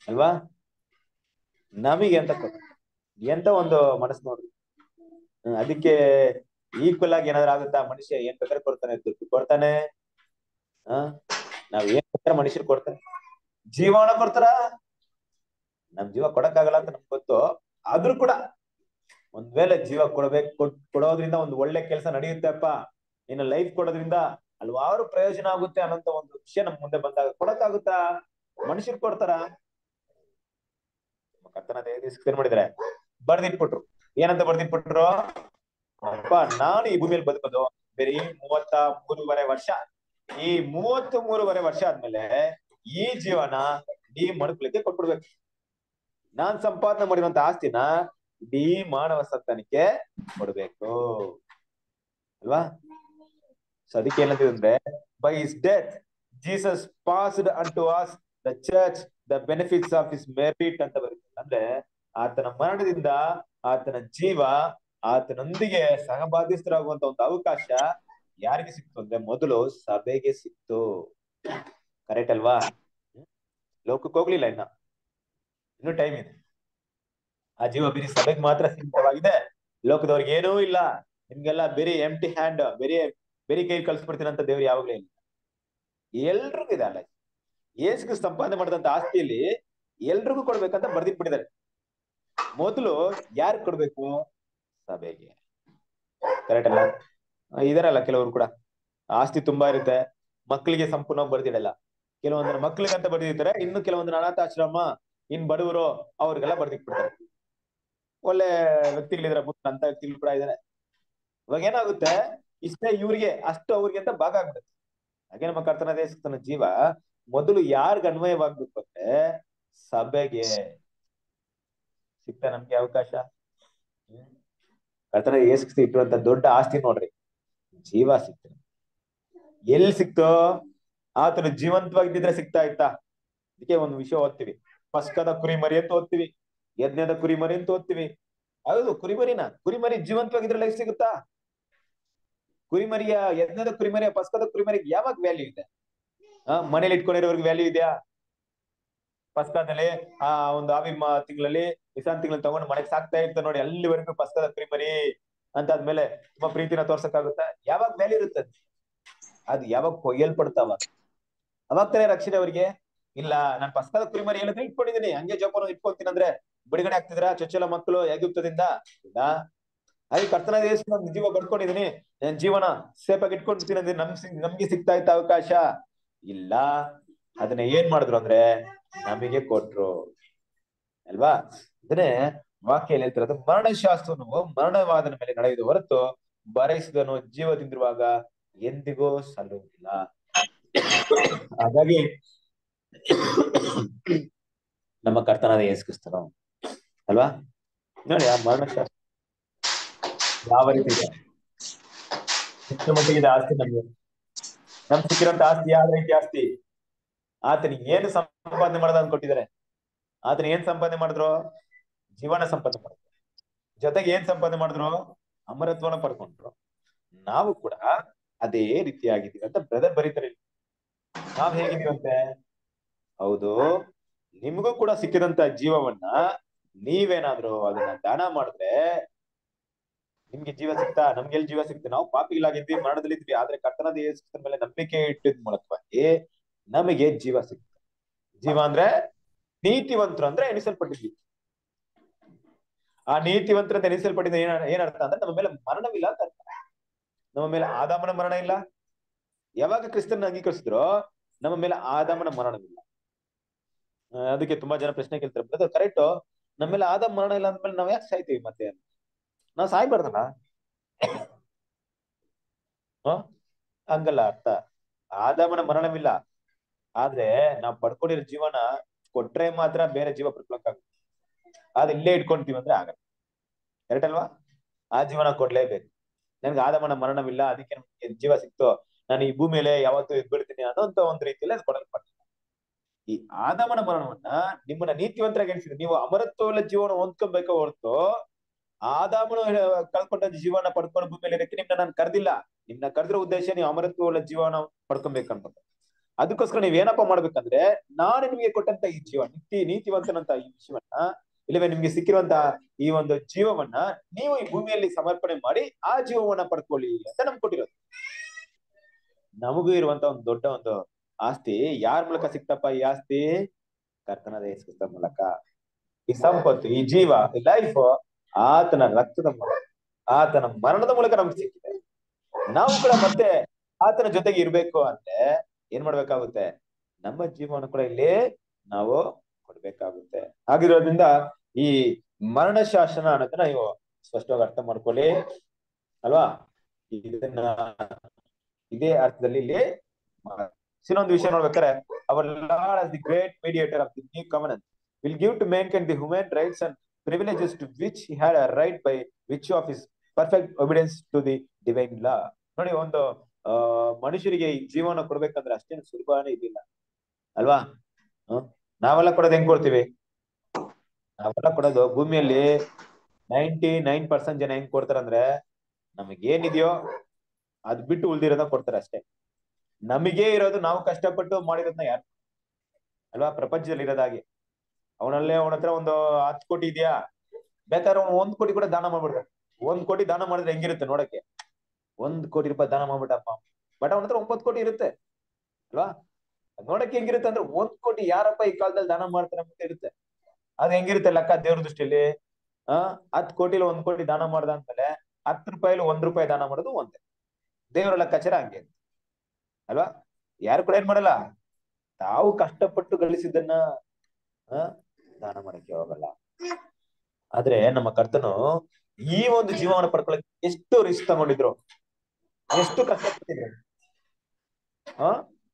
ಅಲ್ವಾ ನಮಗೆ ಅಂತ ಕೊಟ್ಟ ಎಂತ ಒಂದು ಮನಸ್ಸು ನೋಡ್ರಿ ಹ್ಮ್, ಅದಕ್ಕೆ ಈಕ್ವಲ್ ಆಗಿ ಏನಾದ್ರು ಆಗುತ್ತಾ ಮನುಷ್ಯ ಏನ್ ಬೇಕಾದ್ರೆ ಕೊಡ್ತಾನೆ ದುಡ್ಡು ಕೊಡ್ತಾನೆ ಆ ನಾವ್ ಏನ್ ಬೇಕಾದ್ರೆ ಮನುಷ್ಯರು ಕೊಡ್ತಾನೆ ಜೀವನ ಕೊಡ್ತಾರ ನಮ್ ಜೀವ ಕೊಡಕ್ಕಾಗಲ್ಲ ಅಂತ ನಮ್ಗೆ ಗೊತ್ತು ಆದ್ರೂ ಕೂಡ ಒಂದ್ ವೇಳೆ ಜೀವ ಕೊಡ್ಬೇಕು ಕೊಟ್- ಕೊಡೋದ್ರಿಂದ ಒಂದು ಒಳ್ಳೆ ಕೆಲಸ ನಡೆಯುತ್ತೆಪ್ಪ ಇನ್ನು ಲೈಫ್ ಕೊಡೋದ್ರಿಂದ ಹಲವಾರು ಪ್ರಯೋಜನ ಆಗುತ್ತೆ ಅನ್ನೋಂತ ಒಂದು ವಿಷಯ ನಮ್ ಮುಂದೆ ಬಂದಾಗ ಕೊಡಕ್ಕಾಗುತ್ತಾ ಮನುಷ್ಯರು ಕೊಡ್ತಾರ ಕರ್ತನ ಏನ್ ಮಾಡಿದ್ರೆ ಬರ್ದಿಟ್ಬಿಟ್ರು ಏನಂತ ಬರ್ದಿಟ್ಬಿಟ್ರು ಅಪ್ಪ ನಾನು ಈ ಭೂಮಿಯಲ್ಲಿ ಬದುಕೋದು ಬರೀ ಮೂವತ್ತ ಮೂರುವರೆ ವರ್ಷ ಈ ಮೂವತ್ತು ಮೂರುವರೆ ವರ್ಷ ಆದ್ಮೇಲೆ ಈ ಜೀವನ ಈ ಮನುಕುಲಕ್ಕೆ ಕೊಟ್ಬಿಡ್ಬೇಕು ನಾನ್ ಸಂಪಾದನೆ ಮಾಡಿರುವಂತ ಆಸ್ತಿನ ಇಡೀ ಮಾನವ ಸಂತಾನಕ್ಕೆ ಕೊಡ್ಬೇಕು ಅಲ್ವಾ ಸೊ ಅದಕ್ಕೆ ಏನಂತಿದೆ ಅಂದ್ರೆ by his death Jesus passed on to us the church the benefits of his merit ಅಂತ ಬರುತ್ತೆ ಅಂದ್ರೆ ಆತನ ಮರಣದಿಂದ ಆತನ ಜೀವ ಆತನೊಂದಿಗೆ ಸಹಭಾಗಿಸ್ತರಾಗುವಂತ ಒಂದು ಅವಕಾಶ ಯಾರಿಗೆ ಸಿಕ್ತು ಅಂದ್ರೆ ಮೊದಲು ಸಭೆಗೆ ಸಿಕ್ತು ಕರೆಕ್ಟ್ ಅಲ್ವಾ ಹ್ಮ್? ಲೋಕಕ್ಕೆ ಹೋಗ್ಲಿಲ್ಲ ಇನ್ನ ಇನ್ನು ಟೈಮ್ ಇದೆ ಆ ಜೀವ ಬರೀ ಸಭೆಗೆ ಮಾತ್ರ ಸೀಮಿತವಾಗಿದೆ ಲೋಕದವ್ರಿಗೆ ಏನೂ ಇಲ್ಲ ನಿಮ್ಗೆಲ್ಲ ಬರೀ ಎಂಟಿ ಹ್ಯಾಂಡ್ ಬರೀ ಬರೀ ಕೈ ಕಳ್ಸ್ಬಿಡ್ತೀನಿ ಅಂತ ದೇವ್ರು ಯಾವಾಗ್ಲೂ ಇಲ್ಲ ಎಲ್ರಿಗೂ ಇದೆ ಅಲ್ಲ ಏಸಿಗೆ ಸಂಪಾದನೆ ಮಾಡಿದಂತ ಆಸ್ತಿಯಲ್ಲಿ ಎಲ್ರಿಗೂ ಕೊಡ್ಬೇಕಂತ ಬರ್ದಿಟ್ಬಿಟ್ಟಿದ್ದಾರೆ ಮೊದಲು ಯಾರು ಕೊಡ್ಬೇಕು ಸಭೆಗೆ ಕರೆಕ್ಟ್ ಅಲ್ಲ ಆ, ಇದಾರಲ್ಲ ಕೆಲವರು ಕೂಡ ಆಸ್ತಿ ತುಂಬಾ ಇರುತ್ತೆ ಮಕ್ಕಳಿಗೆ ಸಂಪೂರ್ಣವಾಗಿ ಬರ್ದಿಡಲ್ಲ ಕೆಲವೊಂದನ್ನ ಮಕ್ಕಳಿಗಂತ ಬರ್ದಿರ್ತಾರೆ ಇನ್ನು ಕೆಲವೊಂದನ್ನ ಅನಾಥಾಶ್ರಮ ಇನ್ ಬಡವರು ಅವ್ರಿಗೆಲ್ಲ ಬರ್ದಿಟ್ಬಿಡ್ತಾರೆ ಒಳ್ಳೆ ವ್ಯಕ್ತಿಗಳಿದಾರೆ ಮುಂದೆ ಅಂತ ವ್ಯಕ್ತಿಗಳು ಕೂಡ ಇದಾರೆ ಇವಾಗ ಏನಾಗುತ್ತೆ ಇಷ್ಟೇ ಇವ್ರಿಗೆ ಅಷ್ಟು ಅವ್ರಿಗೆ ಅಂತ ಭಾಗ ಆಗ್ಬಿಡುತ್ತೆ ಹಾಗೆ ನಮ್ಮ ಕರ್ತನ ದೇಶದ ಜೀವ ಮೊದಲು ಯಾರ್ಗ್ ಅನ್ವಯವಾಗ್ಬೇಕು ಅಂದ್ರೆ ಸಭೆಗೆ ಸಿಗ್ತಾ ನಮ್ಗೆ ಅವಕಾಶ ಹ್ಮ್ ಕರ್ತನ ಏಸ್ಕ್ ಇಟ್ಟಿರುವಂತ ದೊಡ್ಡ ಆಸ್ತಿ ನೋಡ್ರಿ ಜೀವ ಸಿಕ್ತು ಎಲ್ಲಿ ಸಿಕ್ತೋ ಆತನು ಜೀವಂತವಾಗಿದ್ದಿದ್ರೆ ಸಿಗ್ತಾ ಇತ್ತಾ ಅದಕ್ಕೆ ಒಂದು ವಿಷಯ ಓದ್ತೀವಿ ಪಸ್ಕದ ಕುರಿಮರಿ ಅಂತ ಓದ್ತೀವಿ ಯಜ್ಞದ ಕುರಿಮರಿ ಅಂತ ಓದ್ತೀವಿ ಹೌದು ಕುರಿಮರಿನ ಕುರಿಮರಿ ಜೀವಂತವಾಗಿದ್ರೆ ಲೈಫ್ ಸಿಗುತ್ತಾ ಕುರಿಮರಿಯ ಯಜ್ಞದ ಕುರಿಮರಿಯ ಪಸ್ಕದ ಕುರಿಮರಿಗೆ ಯಾವಾಗ ವ್ಯಾಲ್ಯೂ ಇದೆ ಆ ಮನೇಲಿ ಇಟ್ಕೊಂಡಿರೋರ್ಗೆ ವ್ಯಾಲ್ಯೂ ಇದೆಯಾ ಪಸ್ಕದಲ್ಲಿ ಆ ಒಂದು ಆವಿ ತಿಂಗಳಲ್ಲಿ ನಿಸಾನ್ ತಿಂಗಳಲ್ಲಿ ತಗೊಂಡು ಮನೆಗೆ ಸಾಕ್ತಾ ಇರ್ತಾರೆ ನೋಡಿ ಅಲ್ಲಿವರೆಗೂ ಪಸ್ಕದ ಕುರಿಮರಿ ಅಂತ ಆದ್ಮೇಲೆ ತುಂಬಾ ಪ್ರೀತಿನ ತೋರ್ಸಕ್ಕಾಗುತ್ತಾ ಯಾವಾಗ ವ್ಯಾಲ್ಯೂ ಇರುತ್ತೆ ಅದು? ಅದು ಯಾವಾಗ ಕೊಯ್ಯಲ್ಪಡ್ತಾವ ಅವಾಗ ತಾನೇ ರಕ್ಷಣೆ ಅವರಿಗೆ ಇಲ್ಲ ನಾನ್ ಪಸ್ಕದ ಕುರಿಮರಿ ಹೇಳಿದ್ರೆ ಇಟ್ಕೊಂಡಿದೀನಿ ಹಂಗೆ ಜೋಪಾನ ಇಟ್ಕೊಳ್ತೀನಿ ಅಂದ್ರೆ ಬಿಡುಗಡೆ ಆಗ್ತಿದ್ರ ಚೊಚ್ಚಲ ಮಕ್ಕಳು ಎಗುಪ್ತದಿಂದ ಇಲ್ಲ ಹಾಗೆ ಕರ್ತನ ದೇಶ ನನ್ ಜೀವ ಬಡ್ಕೊಂಡಿದೀನಿ ನನ್ ಜೀವನ ಸೇಫ್ ಆಗಿ ಇಟ್ಕೊಂಡಿರ್ತೀನಿ ಅಂದ್ರೆ ನಮ್ ಸಿಗ್- ನಮ್ಗೆ ಸಿಗ್ತಾ ಇತ್ತ ಅವಕಾಶ ಇಲ್ಲ ಅದನ್ನ ಏನ್ ಮಾಡಿದ್ರು ಅಂದ್ರೆ ನಮಗೆ ಕೊಟ್ರು ಅಲ್ವಾ ಇದನ್ನೇ ವಾಕ್ಯಲ್ಲಿ ಹೇಳ್ತಿರೋದು ಮರಣಶಾಸ್ತ್ರವು ಮರಣವಾದನ ಮೇಲೆ ನಡೆಯುವುದು ಹೊರತು ಬರೆಸಿದನು ಜೀವದಿಂದಿರುವಾಗ ಎಂದಿಗೂ ಸಲ್ಲುವುದಿಲ್ಲ ಹಾಗಾಗಿ ನಮ್ಮ ಕರ್ತನಾದ ಯೇಸು ಕ್ರಿಸ್ತನು ಅಲ್ವಾ ನೋಡಿ ಆ ಮರಣಶಾಸ್ತ್ರ ಯಾವ ರೀತಿ ಇದೆ ಎಷ್ಟು ಮಟ್ಟಿಗೆ ಇದೆ ಆಸ್ತಿ ನಮ್ಗೆ ನಮ್ ಸಿಕ್ಕಿರೋಂತ ಆಸ್ತಿ ಯಾವ ರೀತಿ ಆಸ್ತಿ ಆತನಿಗೆ ಏನು ಸಂಪಾದನೆ ಮಾಡೋದು ಅಂತ ಕೊಟ್ಟಿದ್ದಾರೆ ಆತನ ಏನ್ ಸಂಪಾದನೆ ಮಾಡಿದ್ರು ಜೀವನ ಸಂಪಾದನೆ ಮಾಡಿದ್ರು ಜೊತೆಗೆ ಏನ್ ಸಂಪಾದನೆ ಮಾಡಿದ್ರು ಅಮರತ್ವನ ಪಡ್ಕೊಂಡ್ರು ನಾವು ಕೂಡ ಅದೇ ರೀತಿಯಾಗಿದ್ದೀವಿ ಅಂತ ಬ್ರದರ್ ಬರೀತಾರೆ ಇಲ್ಲಿ. ನಾವ್ ಹೇಗಿದೀವಂತೆ ಹೌದು ನಿಮ್ಗೂ ಕೂಡ ಸಿಕ್ಕಿದಂತ ಜೀವವನ್ನ ನೀವೇನಾದ್ರೂ ಅದನ್ನ ದಾನ ಮಾಡಿದ್ರೆ ನಿಮ್ಗೆ ಜೀವ ಸಿಗ್ತಾ ನಮ್ಗೆ ಎಲ್ಲಿ ಜೀವ ಸಿಗ್ತಾ ನಾವು ಪಾಪಿಗಳಾಗಿದ್ವಿ ಮರಣದಲ್ಲಿದ್ವಿ ಆದ್ರೆ ಕರ್ತನದ ಯೇಸುಕ್ರಿಸ್ತನ ಮೇಲೆ ನಂಬಿಕೆ ಇಟ್ಟಿದ್ ಮೂಲಕವಾಗಿ ನಮಗೆ ಜೀವ ಸಿಗ್ತದೆ ಜೀವ ಅಂದ್ರೆ ನೀತಿವಂತರು ಅಂದ್ರೆ ಎಣಿಸಲ್ಪಟ್ಟಿದ್ವಿ ಆ ನೀತಿವಂತರ ಅಂತ ಎಣಿಸಲ್ಪಟ್ಟಿದ್ದ ಏನ ಏನರ್ಥ ಅಂದ್ರೆ ನಮ್ಮ ಮೇಲೆ ಮರಣವಿಲ್ಲ ಅಂತ ಅರ್ಥ ನಮ್ಮ ಮೇಲೆ ಆದಾಮನ ಮರಣ ಇಲ್ಲ ಯಾವಾಗ ಕ್ರಿಸ್ತನ ಅಂಗೀಕರಿಸಿದ್ರೋ ನಮ್ಮ ಮೇಲೆ ಆದಾಮನ ಮರಣವಿಲ್ಲ ಆ, ಅದಕ್ಕೆ ತುಂಬಾ ಜನ ಪ್ರಶ್ನೆ ಕೇಳ್ತಾರೆ ಬ್ರದರ್ ಕರೆಕ್ಟ್ ನಮ್ಮ ಮೇಲೆ ಆದಾಮ ಮರಣ ಇಲ್ಲ ಅಂದ್ಮೇಲೆ ನಾವ್ ಯಾಕೆ ಸಾಯ್ತೀವಿ ಮತ್ತೆ ನಾವ್ ಸಾಯ್ಬಾರ್ದಲ್ಲ ಹ ಹಂಗಲ್ಲ ಅರ್ಥ ಆದಾಮನ ಮರಣವಿಲ್ಲ ಆದ್ರೆ ನಾವ್ ಪಡ್ಕೊಂಡಿರೋ ಜೀವನ ಕೊಟ್ರೆ ಮಾತ್ರ ಬೇರೆ ಜೀವ ಪಡ್ಕೊಳಕ್ಕಾಗುತ್ತೆ ಅದ್ ಇಲ್ಲೇ ಇಟ್ಕೊಂತೀವಿ ಅಂದ್ರೆ ಆಗಲ್ಲ ಕರೆಕ್ಟ್ ಅಲ್ವಾ ಆ ಜೀವನ ಕೊಡ್ಲೇಬೇಕು ನನ್ಗೆ ಆದಮನ ಮರಣವಿಲ್ಲ ಅದಕ್ಕೆ ನಮ್ಗೆ ಜೀವ ಸಿಕ್ತು ನಾನು ಈ ಭೂಮಿಯಲ್ಲಿ ಯಾವತ್ತೂ ಇದ್ಬಿಡ್ತೀನಿ ಅನ್ನೋಂತ ಒಂದು ರೀತಿಯಲ್ಲಿ ಅದು ಕೊಡಲ್ಪಟ್ಟಿಲ್ಲ ಈ ಆದಮನ ಮರಣವನ್ನ ನಿಮ್ಮನ್ನ ನೀತಿವಂತರಾಗಿ ಎಣಿಸಿದ್ರೆ ನೀವು ಅಮರತ್ವವುಳ್ಳ ಜೀವನ ಹೊಂದ್ಕೊಬೇಕೋ ಹೊರತು ಆದಾಮನು ಕಳ್ಕೊಂಡ ಜೀವನ ಪಡ್ಕೊಂಡು ಭೂಮಿಯಲ್ಲಿ ಇರಕ್ಕೆ ನಿಮ್ನ ನಾನು ಕರ್ದಿಲ್ಲ ನಿಮ್ನ ಕರೆದಿರೋ ಉದ್ದೇಶ ನೀವು ಅಮರತ್ವವುಳ್ಳ ಜೀವನ ಪಡ್ಕೊಬೇಕು ಅನ್ಕೊಂಡು ಅದಕ್ಕೋಸ್ಕರ ನೀವ್ ಏನಪ್ಪಾ ಮಾಡ್ಬೇಕಂದ್ರೆ ನಾನು ನಿಮಗೆ ಕೊಟ್ಟಂತ ಈ ಜೀವ ನೀತಿ ನೀತಿವಂತನಂತ ಈ ವಿಷಯವನ್ನ ಇಲ್ಲವೇ ನಿಮ್ಗೆ ಸಿಕ್ಕಿರುವಂತ ಈ ಒಂದು ಜೀವವನ್ನ ನೀವು ಈ ಭೂಮಿಯಲ್ಲಿ ಸಮರ್ಪಣೆ ಮಾಡಿ ಆ ಜೀವವನ್ನ ಪಡ್ಕೊಳ್ಳಿ ಅಂತ ನಮ್ಗೆ ಕೊಟ್ಟಿರೋದು ನಮಗೂ ಇರುವಂತ ಒಂದು ದೊಡ್ಡ ಒಂದು ಆಸ್ತಿ ಯಾರ ಮೂಲಕ ಸಿಕ್ತಪ್ಪ ಈ ಆಸ್ತಿ ಕರ್ತನದ ಯೇಸುಕ್ರಿಸ್ತನ ಮೂಲಕ ಈ ಸಂಪತ್ತು ಈ ಜೀವ ಈ ಲೈಫ್ ಆತನ ರಕ್ತದ ಮೂಲಕ ಆತನ ಮರಣದ ಮೂಲಕ ನಮ್ಗೆ ಸಿಕ್ಕಿದೆ ನಾವು ಕೂಡ ಮತ್ತೆ ಆತನ ಜೊತೆಗೆ ಇರ್ಬೇಕು ಅಂದ್ರೆ ಏನ್ ಮಾಡ್ಬೇಕಾಗುತ್ತೆ ನಮ್ಮ ಜೀವನ ಕೂಡ ಇಲ್ಲಿ ನಾವು ಕೊಡ್ಬೇಕಾಗುತ್ತೆ ಹಾಗಿರೋದ್ರಿಂದ ಈ ಮರಣ ಶಾಸನ ಅನ್ನೋದನ್ನ ನೀವು ಸ್ಪಷ್ಟವಾಗಿ ಅರ್ಥ ಮಾಡ್ಕೊಳ್ಳಿ ಅಲ್ವಾ ಇದನ್ನ ಇದೇ ಅರ್ಥದಲ್ಲಿ ಇಲ್ಲಿ ಇನ್ನೊಂದು ವಿಷಯ ನೋಡ್ಬೇಕಾರೆ our Lord as the great mediator of the new covenant will give to man can the human rights and privileges to which he had a right by which of his perfect obedience to the divine law ನೋಡಿ ಒಂದು ಆ ಮನುಷ್ಯರಿಗೆ ಈ ಜೀವನ ಕೊಡ್ಬೇಕಂದ್ರೆ ಅಷ್ಟೇನು ಸುಲಭನೇ ಇದಿಲ್ಲ ಅಲ್ವಾ ಹ್ಮ್ ನಾವೆಲ್ಲ ಕೊಡೋದು ಹೆಂಗ್ ಕೊಡ್ತೀವಿ ನಾವೆಲ್ಲ ಕೊಡೋದು ಭೂಮಿಯಲ್ಲಿ ನೈಂಟಿ ನೈನ್ ಪರ್ಸೆಂಟ್ ಜನ ಹೆಂಗ್ ಕೊಡ್ತಾರಂದ್ರೆ ನಮಗೆ ಏನಿದೆಯೋ ಅದ್ ಬಿಟ್ಟು ಉಳ್ದಿರೋದ ಕೊಡ್ತಾರೆ ಅಷ್ಟೇ ನಮಗೆ ಇರೋದು ನಾವು ಕಷ್ಟಪಟ್ಟು ಮಾಡಿರೋದನ್ನ ಯಾರು ಅಲ್ವಾ ಪ್ರಪಂಚದಲ್ಲಿ ಇರೋದಾಗಿ ಅವನಲ್ಲೇ ಅವನ ಹತ್ರ ಒಂದು ಹತ್ತು ಕೋಟಿ ಇದೆಯಾ ಬೇಕಾದ್ರೆ ಅವ್ನು ಒಂದ್ ಕೋಟಿ ಕೂಡ ದಾನ ಮಾಡ್ಬಿಡ್ತಾನೆ ಒಂದ್ ಕೋಟಿ ದಾನ ಮಾಡಿದ್ರೆ ಹೆಂಗಿರುತ್ತೆ ನೋಡಕ್ಕೆ ಒಂದ್ ಕೋಟಿ ರೂಪಾಯಿ ದಾನ ಮಾಡ್ಬಿಟ್ಟಪ್ಪ ಬಟ್ ಅವನ ಹತ್ರ ಒಂಬತ್ತು ಕೋಟಿ ಇರುತ್ತೆ ಅಲ್ವಾ ನೋಡಕ್ಕೆ ಹೆಂಗಿರುತ್ತೆ ಅಂದ್ರೆ ಒಂದ್ ಕೋಟಿ ಯಾರಪ್ಪ ಈ ಕಾಲದಲ್ಲಿ ದಾನ ಮಾಡ್ತಾರೆ ಅಂತ ಇರುತ್ತೆ ಅದ್ ಹೆಂಗಿರುತ್ತೆ ಲೆಕ್ಕ ದೇವ್ರ ದೃಷ್ಟಿಯಲ್ಲಿ ಆ ಹತ್ ಕೋಟಿಲಿ ಒಂದ್ ಕೋಟಿ ದಾನ ಮಾಡ್ದ ಅಂದ್ಮೇಲೆ ಹತ್ತು ರೂಪಾಯಿಲಿ ಒಂದ್ ರೂಪಾಯಿ ದಾನ ಮಾಡೋದು ಒಂದೇ ದೇವರ ಲೆಕ್ಕಾಚಾರ ಹಂಗೆ ಅಲ್ವಾ ಯಾರು ಕೂಡ ಏನ್ ಮಾಡಲ್ಲ ತಾವು ಕಷ್ಟಪಟ್ಟು ಗಳಿಸಿದ್ದನ್ನ ಆ ದಾನ ಮಾಡಕ್ಕೆ ಹೋಗಲ್ಲ ಆದ್ರೆ ನಮ್ಮ ಕರ್ತನು ಈ ಒಂದು ಜೀವನ ಪಡ್ಕೊಳಕ್ಕೆ ಎಷ್ಟು ರಿಸ್ಕ್ ತಗೊಂಡಿದ್ರು ಎಷ್ಟು ಕಷ್ಟಪಟ್ಟಿದ್ರು ಆ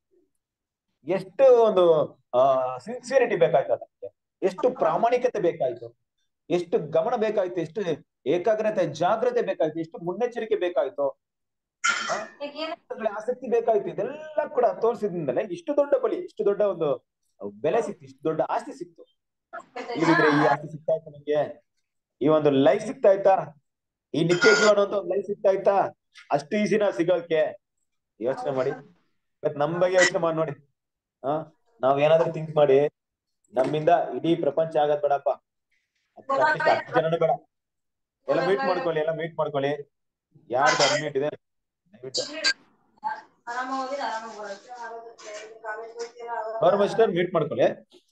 ಎಷ್ಟು ಒಂದು ಆ ಸಿನ್ಸಿಯರಿಟಿ ಬೇಕಾಯ್ತು ಅದಕ್ಕೆ ಎಷ್ಟು ಪ್ರಾಮಾಣಿಕತೆ ಬೇಕಾಯ್ತು ಎಷ್ಟು ಗಮನ ಬೇಕಾಯ್ತು ಎಷ್ಟು ಏಕಾಗ್ರತೆ ಜಾಗ್ರತೆ ಬೇಕಾಯ್ತು ಎಷ್ಟು ಮುನ್ನೆಚ್ಚರಿಕೆ ಬೇಕಾಯ್ತು ಆ? ಅದ್ರಲ್ಲಿ ಆಸಕ್ತಿ ಬೇಕಾಯ್ತು ಇದೆಲ್ಲ ಕೂಡ ತೋರಿಸಿದ್ಮೇಲೆ ಇಷ್ಟು ದೊಡ್ಡ ಬಲಿ ಇಷ್ಟು ದೊಡ್ಡ ಒಂದು ಬೆಲೆ ಸಿಕ್ತು ಇಷ್ಟು ದೊಡ್ಡ ಆಸ್ತಿ ಸಿಕ್ತು ಇಲ್ಲಿದ್ರೆ ಈ ಆಸ್ತಿ ಸಿಗ್ತಾ ಇತ್ತು ನಿಮ್ಗೆ ಈ ಒಂದು ಲೈಫ್ ಸಿಗ್ತಾ ಇತ್ತಾ ಈ ನಿತ್ಯ ಜೀವನ ಅಂತ ಒಂದು ಲೈಫ್ ಸಿಗ್ತಾ ಇತ್ತಾ ಅಷ್ಟು ಈಸಿನ ಸಿಗೋಕೆ ಯೋಚನೆ ಮಾಡಿ ಇವತ್ ನಮ್ ಬಗ್ಗೆ ಯೋಚನೆ ಮಾಡಿ ನೋಡಿ ಆ ನಾವ್ ಏನಾದ್ರೂ ಥಿಂಕ್ ಮಾಡಿ ನಮ್ಮಿಂದ ಇಡೀ ಪ್ರಪಂಚ ಆಗದ್ ಬೇಡಪ್ಪ ಅಟ್ಲೀಸ್ಟ್ ಹತ್ತು ಜನನು ಬೇಡ ಎಲ್ಲ ಮೀಟ್ ಮಾಡ್ಕೊಳ್ಳಿ ಎಲ್ಲ ಮೀಟ್ ಮಾಡ್ಕೊಳ್ಳಿ ಯಾರ್ದು ಅಡ್ಮಿಟ್ ಇದೆ ದಯವಿಟ್ಟು ಗೌರವ ಮೀಟ್ ಮಾಡ್ಕೊಳ್ಳಿ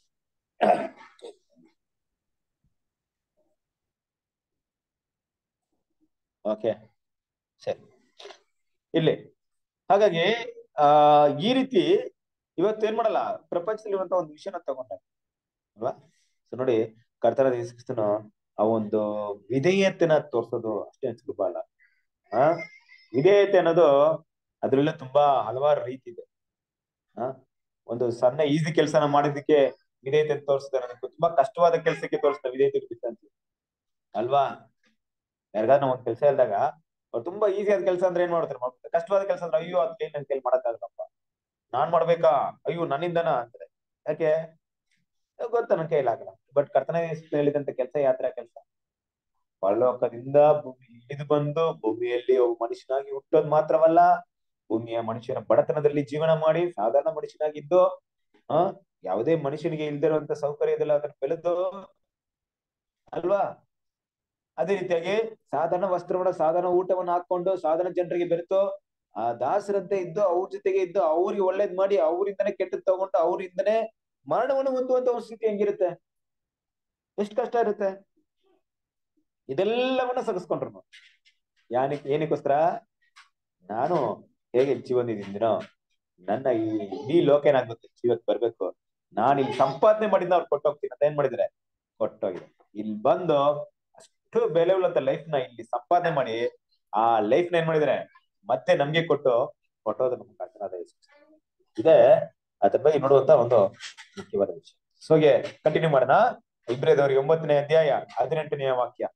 ಓಕೆ ಸರಿ ಇಲ್ಲಿ ಹಾಗಾಗಿ ಆ ಈ ರೀತಿ ಇವತ್ತು ಏನ್ ಮಾಡಲ್ಲ ಪ್ರಪಂಚದಲ್ಲಿರುವಂತ ಒಂದು ವಿಷಯನ ತಗೊಂಡ ಅಲ್ವಾ ಸೊ ನೋಡಿ ಕರ್ತನ ಕ್ರಿಸ್ತನು ಆ ಒಂದು ವಿಧೇಯತೆನ ತೋರ್ಸೋದು ಅಷ್ಟೇ ಸುಲಭ ಅಲ್ಲ ಆ ವಿಧೇಯತೆ ಅನ್ನೋದು ಅದ್ರಲ್ಲ ತುಂಬಾ ಹಲವಾರು ರೀತಿ ಇದೆ ಆ ಒಂದು ಸಣ್ಣ ಈಸಿ ಕೆಲಸನ ಮಾಡಿದ್ದಕ್ಕೆ ವಿಧೇಯತೆ ತೋರಿಸ್ತಾರೆ ನನಗೆ ತುಂಬಾ ಕಷ್ಟವಾದ ಕೆಲಸಕ್ಕೆ ತೋರಿಸ್ತಾರೆ ವಿಧೇಯತೆ ಡಿಫ್ರೆನ್ಸ್ ಅಲ್ವಾ ಯಾರಿಗಾದ್ರು ನಾವು ಒಂದ್ ಕೆಲಸ ಇಲ್ದಾಗ ಅವ್ರು ತುಂಬಾ ಈಸಿ ಆದ ಕೆಲಸ ಅಂದ್ರೆ ಏನ್ ಮಾಡ್ತಾರೆ ಮಾಡ್ತಾರೆ ಕಷ್ಟವಾದ ಕೆಲಸ ಅಂದ್ರೆ ಅಯ್ಯೋ ಅದ್ ನನ್ ಕೈಲಿ ಮಾಡಕ್ಕಾಗಲ್ಲಪ್ಪ ನಾನ್ ಮಾಡ್ಬೇಕಾ ಅಯ್ಯೋ ನನ್ನಿಂದನ ಅಂತಾರೆ ಯಾಕೆ ಗೊತ್ತ ನನ್ ಕೈಲಿ ಆಗಲ್ಲ ಬಟ್ ಕರ್ತನ ಹೇಳಿದಂತ ಕೆಲಸ ಯಾತ್ರಾ ಕೆಲಸ ಪರಲೋಕದಿಂದ ಭೂಮಿ ಇಳಿದು ಬಂದು ಭೂಮಿಯಲ್ಲಿ ಒಬ್ಬ ಮನುಷ್ಯನಾಗಿ ಹುಟ್ಟೋದ್ ಮಾತ್ರವಲ್ಲ ಭೂಮಿಯ ಮನುಷ್ಯನ ಬಡತನದಲ್ಲಿ ಜೀವನ ಮಾಡಿ ಸಾಧಾರಣ ಮನುಷ್ಯನಾಗಿದ್ದು ಆ ಯಾವುದೇ ಮನುಷ್ಯನಿಗೆ ಇಲ್ದಿರುವಂತ ಸೌಕರ್ಯದಲ್ಲಿ ಅದನ್ನ ಬೆಳೆದು ಅಲ್ವಾ ಅದೇ ರೀತಿಯಾಗಿ ಸಾಧಾರಣ ವಸ್ತ್ರವನ್ನ ಸಾಧಾರಣ ಊಟವನ್ನ ಹಾಕೊಂಡು ಸಾಧಾರಣ ಜನರಿಗೆ ಬೆರೆತು ಆ ದಾಸರಂತೆ ಇದ್ದು ಅವ್ರ ಜೊತೆಗೆ ಇದ್ದು ಅವ್ರಿಗೆ ಒಳ್ಳೇದ್ ಮಾಡಿ ಅವರಿಂದನೇ ಕೆಟ್ಟದ್ ತಗೊಂಡು ಅವರಿಂದನೇ ಮರಣವನ್ನು ಹೊಂದುವಂತ ಒಂದು ಸ್ಥಿತಿ ಹೆಂಗಿರುತ್ತೆ ಎಷ್ಟು ಕಷ್ಟ ಇರುತ್ತೆ ಇದೆಲ್ಲವನ್ನ ಸಗಿಸ್ಕೊಂಡ್ರು ಯಾನಿಕ್ ಏನಕ್ಕೋಸ್ಕರ ನಾನು ಹೇಗೆ ಜೀವನದಿದ್ದೀನೋ ನನ್ನ ಈ ಇಡೀ ಲೋಕ ಏನಾಗುತ್ತೆ ಜೀವಕ್ ಬರ್ಬೇಕು ನಾನು ಇಲ್ಲಿ ಸಂಪಾದನೆ ಮಾಡಿದ್ನ ಅವ್ರು ಕೊಟ್ಟೋಗ್ತೀನಿ ಅಂತ ಏನ್ ಮಾಡಿದ್ರೆ ಕೊಟ್ಟೋಗಿದೆ ಇಲ್ಲಿ ಬಂದು ಅಷ್ಟು ಬೆಲೆ ಉಳ್ಳಂತ ಲೈಫ್ ನ ಇಲ್ಲಿ ಸಂಪಾದನೆ ಮಾಡಿ ಆ ಲೈಫ್ ನ ಏನ್ ಮಾಡಿದ್ರೆ ಮತ್ತೆ ನಮ್ಗೆ ಕೊಟ್ಟು ಕೊಟ್ಟೋದು ನಮ್ಮ ಕರ್ತನಾದ ಯೇಸು ಇದೇ ಅದ್ರ ಬಗ್ಗೆ ನೋಡುವಂತ ಒಂದು ಮುಖ್ಯವಾದ ವಿಷಯ ಸೊ ಹಾಗೆ ಕಂಟಿನ್ಯೂ ಮಾಡೋಣ ಇಬ್ರೇದವ್ರಿಗೆ ಒಂಬತ್ತನೇ ಅಧ್ಯಾಯ ಹದಿನೆಂಟನೆಯ ವಾಕ್ಯ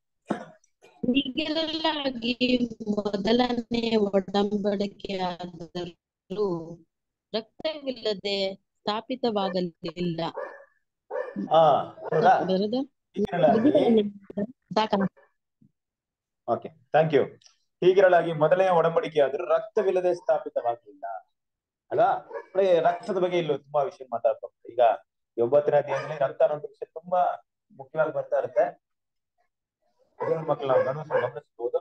ಹೀಗೆಲ್ಲಾಗಿ ಮೊದಲನೇ ಒಡಂಬಡಿಕೆಯಾದರೂ ರಕ್ತವಿಲ್ಲದೆ ಸ್ಥಾಪಿತವಾಗಲಿಲ್ಲ ಹಾ ಹೌದಾ ಬರೋದಾ? ಹೀಗಿರಲಾಗಿ ಸಾಕಾ? ಓಕೆ ಥ್ಯಾಂಕ್ ಯು ಹೀಗಿರಲಾಗಿ ಮೊದಲನೇ ಒಡಂಬಡಿಕೆ ಆದ್ರೂ ರಕ್ತವಿಲ್ಲದೆ ಸ್ಥಾಪಿತವಾಗಲಿಲ್ಲ ಅಲ್ವಾ ನೋಡಿ ರಕ್ತದ ಬಗ್ಗೆ ಇಲ್ಲಿ ತುಂಬಾ ವಿಷಯ ಮಾತಾಡ್ತಾ ಹೋಗ್ತಾರೆ ಈಗ ಈ ಒಂಬತ್ತನೇ ಅಧ್ಯಾಯದಲ್ಲಿ ರಕ್ತ ಅನ್ನೋ ವಿಷಯ ತುಂಬಾ ಮುಖ್ಯವಾಗಿ ಬರ್ತಾ ಇರುತ್ತೆ ದೇವ್ರ ಮಕ್ಕಳು ನಾವು ಗಮನಿಸ ಗಮನಿಸಬಹುದು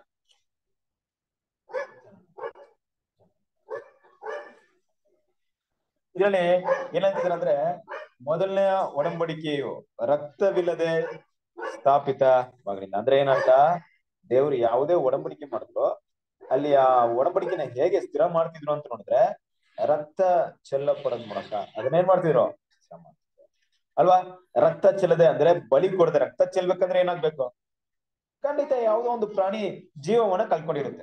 ಇದರಲ್ಲಿ ಏನಂತಿದ್ದಾರೆ ಅಂದ್ರೆ ಮೊದಲನೆಯ ಒಡಂಬಡಿಕೆಯು ರಕ್ತವಿಲ್ಲದೆ ಸ್ಥಾಪಿತವಾಗಲಿಲ್ಲ ಅಂದ್ರೆ ಏನಂತ ದೇವ್ರು ಯಾವುದೇ ಒಡಂಬಡಿಕೆ ಮಾಡಿದ್ರು ಅಲ್ಲಿ ಆ ಒಡಂಬಡಿಕೆನ ಹೇಗೆ ಸ್ಥಿರ ಮಾಡ್ತಿದ್ರು ಅಂತ ನೋಡಿದ್ರೆ ರಕ್ತ ಚೆಲ್ಲಪಡೋದ್ ಮೂಲಕ ಅದನ್ನೇನ್ ಮಾಡ್ತಿದ್ರು ಸ್ಥಿರ ಮಾಡ್ತಿದ್ರು. ಅಲ್ವಾ ರಕ್ತ ಚೆಲ್ಲದೆ ಅಂದ್ರೆ ಬಲಿ ಕೊಡದೆ ರಕ್ತ ಚೆಲ್ಬೇಕಂದ್ರೆ ಏನಾಗ್ಬೇಕು ಖಂಡಿತ ಯಾವುದೋ ಒಂದು ಪ್ರಾಣಿ ಜೀವವನ್ನ ಕಳ್ಕೊಂಡಿರುತ್ತೆ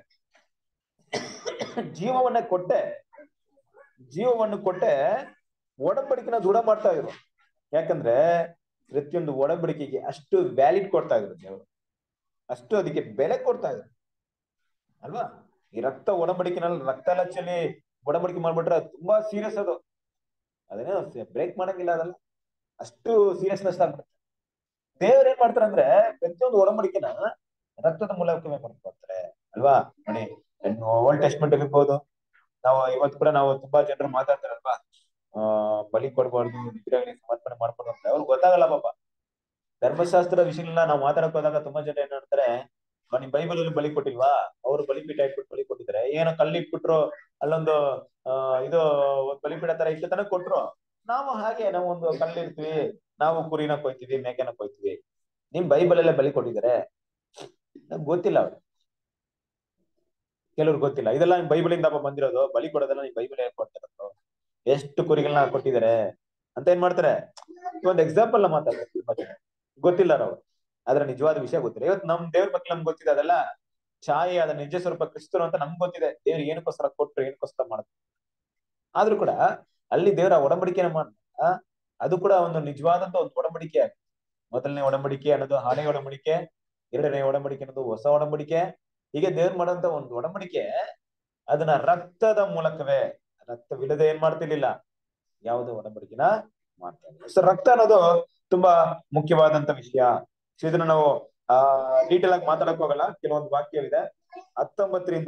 ಜೀವವನ್ನ ಕೊಟ್ಟೆ ಜೀವವನ್ನು ಕೊಟ್ಟೆ ಒಡಂಬಡಿಕೆನ ದೃಢ ಮಾಡ್ತಾ ಇದ್ರು ಯಾಕಂದ್ರೆ ಪ್ರತಿಯೊಂದು ಒಡಂಬಡಿಕೆಗೆ ಅಷ್ಟು ವ್ಯಾಲಿಡ್ ಕೊಡ್ತಾ ಇದ್ರು ದೇವರು ಅಷ್ಟು ಅದಕ್ಕೆ ಬೆಲೆ ಕೊಡ್ತಾ ಇದ್ರು ಅಲ್ವಾ ಈ ರಕ್ತ ಒಡಂಬಡಿಕೆನಲ್ಲಿ ರಕ್ತ ಎಲ್ಲ ಚೆಲ್ಲಿ ಒಡಂಬಡಿಕೆ ಮಾಡ್ಬಿಟ್ರೆ ಅದು ತುಂಬಾ ಸೀರಿಯಸ್ ಅದು ಅದನ್ನೇ ಬ್ರೇಕ್ ಮಾಡಂಗಿಲ್ಲ ಅದಲ್ಲ ಅಷ್ಟು ಸೀರಿಯಸ್ನೆಸ್ ಆಗ್ಬಿಡುತ್ತೆ ದೇವ್ರ ಏನ್ ಮಾಡ್ತಾರೆ ಅಂದ್ರೆ ಪ್ರತಿಯೊಂದು ಒಡಂಬಡಿಕೆನ ರಕ್ತದ ಮೂಲಕವೇ ಮಾಡ್ಕೊಡ್ತಾರೆ ಅಲ್ವಾ ನೋಡಿ ಓಲ್ಡ್ ಟೆಸ್ಟ್ಮೆಂಟ್ ಇರ್ಬೋದು ನಾವು ಇವತ್ತು ಕೂಡ ನಾವು ತುಂಬಾ ಜನರು ಮಾತಾಡ್ತಾರಲ್ವಾ ಆ ಬಲಿ ಕೊಡ್ಬಾರ್ದು ವಿಗ್ರಹಗಳಿಗೆ ಸಮರ್ಪಣೆ ಮಾಡ್ಬಾರ್ದು ಅಂತ ಅವ್ರಿಗೆ ಗೊತ್ತಾಗಲ್ಲ ಪಾಪ ಧರ್ಮಶಾಸ್ತ್ರದ ವಿಷಯಗಳನ್ನ ನಾವು ಮಾತಾಡಕ್ ಹೋದಾಗ ತುಂಬಾ ಜನ ಏನ್ ಮಾಡ್ತಾರೆ "ಆ, ನಿಮ್ ಬೈಬಲ್ ಅಲ್ಲಿ ಬಲಿ ಕೊಟ್ಟಿಲ್ವಾ ಅವ್ರು ಬಲಿಪೀಠ ಇಟ್ಬಿಟ್ಟು ಬಲಿ ಕೊಟ್ಟಿದ್ದಾರೆ ಏನೋ ಕಲ್ಲು ಇಟ್ಬಿಟ್ರು ಅಲ್ಲೊಂದು ಆ ಇದು ಒಂದ್ ಬಲಿಪೀಠ ತರ ಇಟ್ಟು ತನಕ ಕೊಟ್ರು ನಾವು ಹಾಗೆ ನಾವು ಒಂದು ಕಲ್ಲು ಇರ್ತೀವಿ ನಾವು ಕುರಿನ ಕೊಯ್ತೀವಿ ಮೇಕೆನ ಕೊಯ್ತೀವಿ ನಿಮ್ ಬೈಬಲ್ ಅಲ್ಲೇ ಬಲಿ ಕೊಟ್ಟಿದ್ದಾರೆ ನಂಗ್ ಗೊತ್ತಿಲ್ಲ ಅವ್ರು ಕೆಲವ್ರು ಗೊತ್ತಿಲ್ಲ ಇದೆಲ್ಲ ನಿಮ್ ಬೈಬಲ್ ಇಂದ ಬಂದಿರೋದು ಬಲಿ ಕೊಡೋದೆಲ್ಲ ನಿಮ್ ಬೈಬಲ್ ಕೊಡ್ತಿರೋದು ಎಷ್ಟು ಕುರಿಗಳನ್ನ ಕೊಟ್ಟಿದ್ದಾರೆ ಅಂತ ಏನ್ ಮಾಡ್ತಾರೆ ಒಂದು ಎಕ್ಸಾಂಪಲ್ ನ ಮಾತಾಡ್ತಾರೆ ತುಂಬಾ ಜನ. ಗೊತ್ತಿಲ್ಲ ಅವ್ರು ಆದ್ರೆ ನಿಜವಾದ ವಿಷಯ ಗೊತ್ತಿಲ್ಲ ಇವತ್ತು ನಮ್ ದೇವ್ರ ಬಗ್ಗೆ ನಮ್ಗೆ ಗೊತ್ತಿದೆ ಅದೆಲ್ಲ ಛಾಯೆ ಅದ ನಿಜ ಸ್ವರೂಪ ಕ್ರಿಸ್ತರು ಅಂತ ನಮ್ಗೆ ಗೊತ್ತಿದೆ ದೇವ್ರು ಏನಕ್ಕೋಸ್ಕರ ಕೊಟ್ರು ಏನಕ್ಕೋಸ್ಕರ ಮಾಡಿದ್ರು ಆದ್ರೂ ಕೂಡ ಅಲ್ಲಿ ದೇವರ ಒಡಂಬಡಿಕೆನ ಮಾಡಿದಾಗ ಅದು ಕೂಡ ಒಂದು ನಿಜವಾದಂತ ಒಂದು ಒಡಂಬಡಿಕೆ ಆಗಿದೆ ಮೊದಲನೇ ಒಡಂಬಡಿಕೆ ಅನ್ನೋದು ಹಳೆ ಒಡಂಬಡಿಕೆ ಎರಡನೇ ಒಡಂಬಡಿಕೆ ಅನ್ನೋದು ಹೊಸ ಒಡಂಬಡಿಕೆ ಹೀಗೆ ದೇವ್ರು ಮಾಡೋಂತ ಒಂದು ಒಡಂಬಡಿಕೆ ಅದನ್ನ ರಕ್ತದ ಮೂಲಕವೇ ರಕ್ತವಿಲ್ಲದೆ ಏನ್ ಮಾಡ್ತಿರ್ಲಿಲ್ಲ ಯಾವುದೇ ಒಡಂಬಡಿಕೆನ ಮಾಡ್ತಾ ಇಲ್ಲ ಸೊ ರಕ್ತ ಅನ್ನೋದು ತುಂಬಾ ಮುಖ್ಯವಾದಂತ ವಿಷಯ ಸೊ ಇದನ್ನ ನಾವು ಆ ಡೀಟೇಲ್ ಆಗಿ ಮಾತಾಡಕ್ ಹೋಗಲ್ಲ ಕೆಲವೊಂದು ವಾಕ್ಯವಿದೆ ಹತ್ತೊಂಬತ್ತರಿಂದ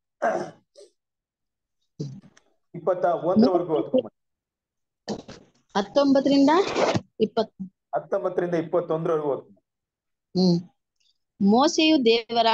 ಇಪ್ಪತ್ತ ಒಂದರವರೆಗೂ ಓದ್ಕೊಂಡ್ ಬನ್ನಿ. ಹತ್ತೊಂಬತ್ತರಿಂದ ಇಪ್ಪತ್ ಹತ್ತೊಂಬತ್ತರಿಂದ ಇಪ್ಪತ್ತೊಂದರವರೆಗೂ ಓದ್ಕೊಂಡ್ ಬನ್ನಿ. ಹ್ಮ್ ಮೋಸೆಯು ದೇವರ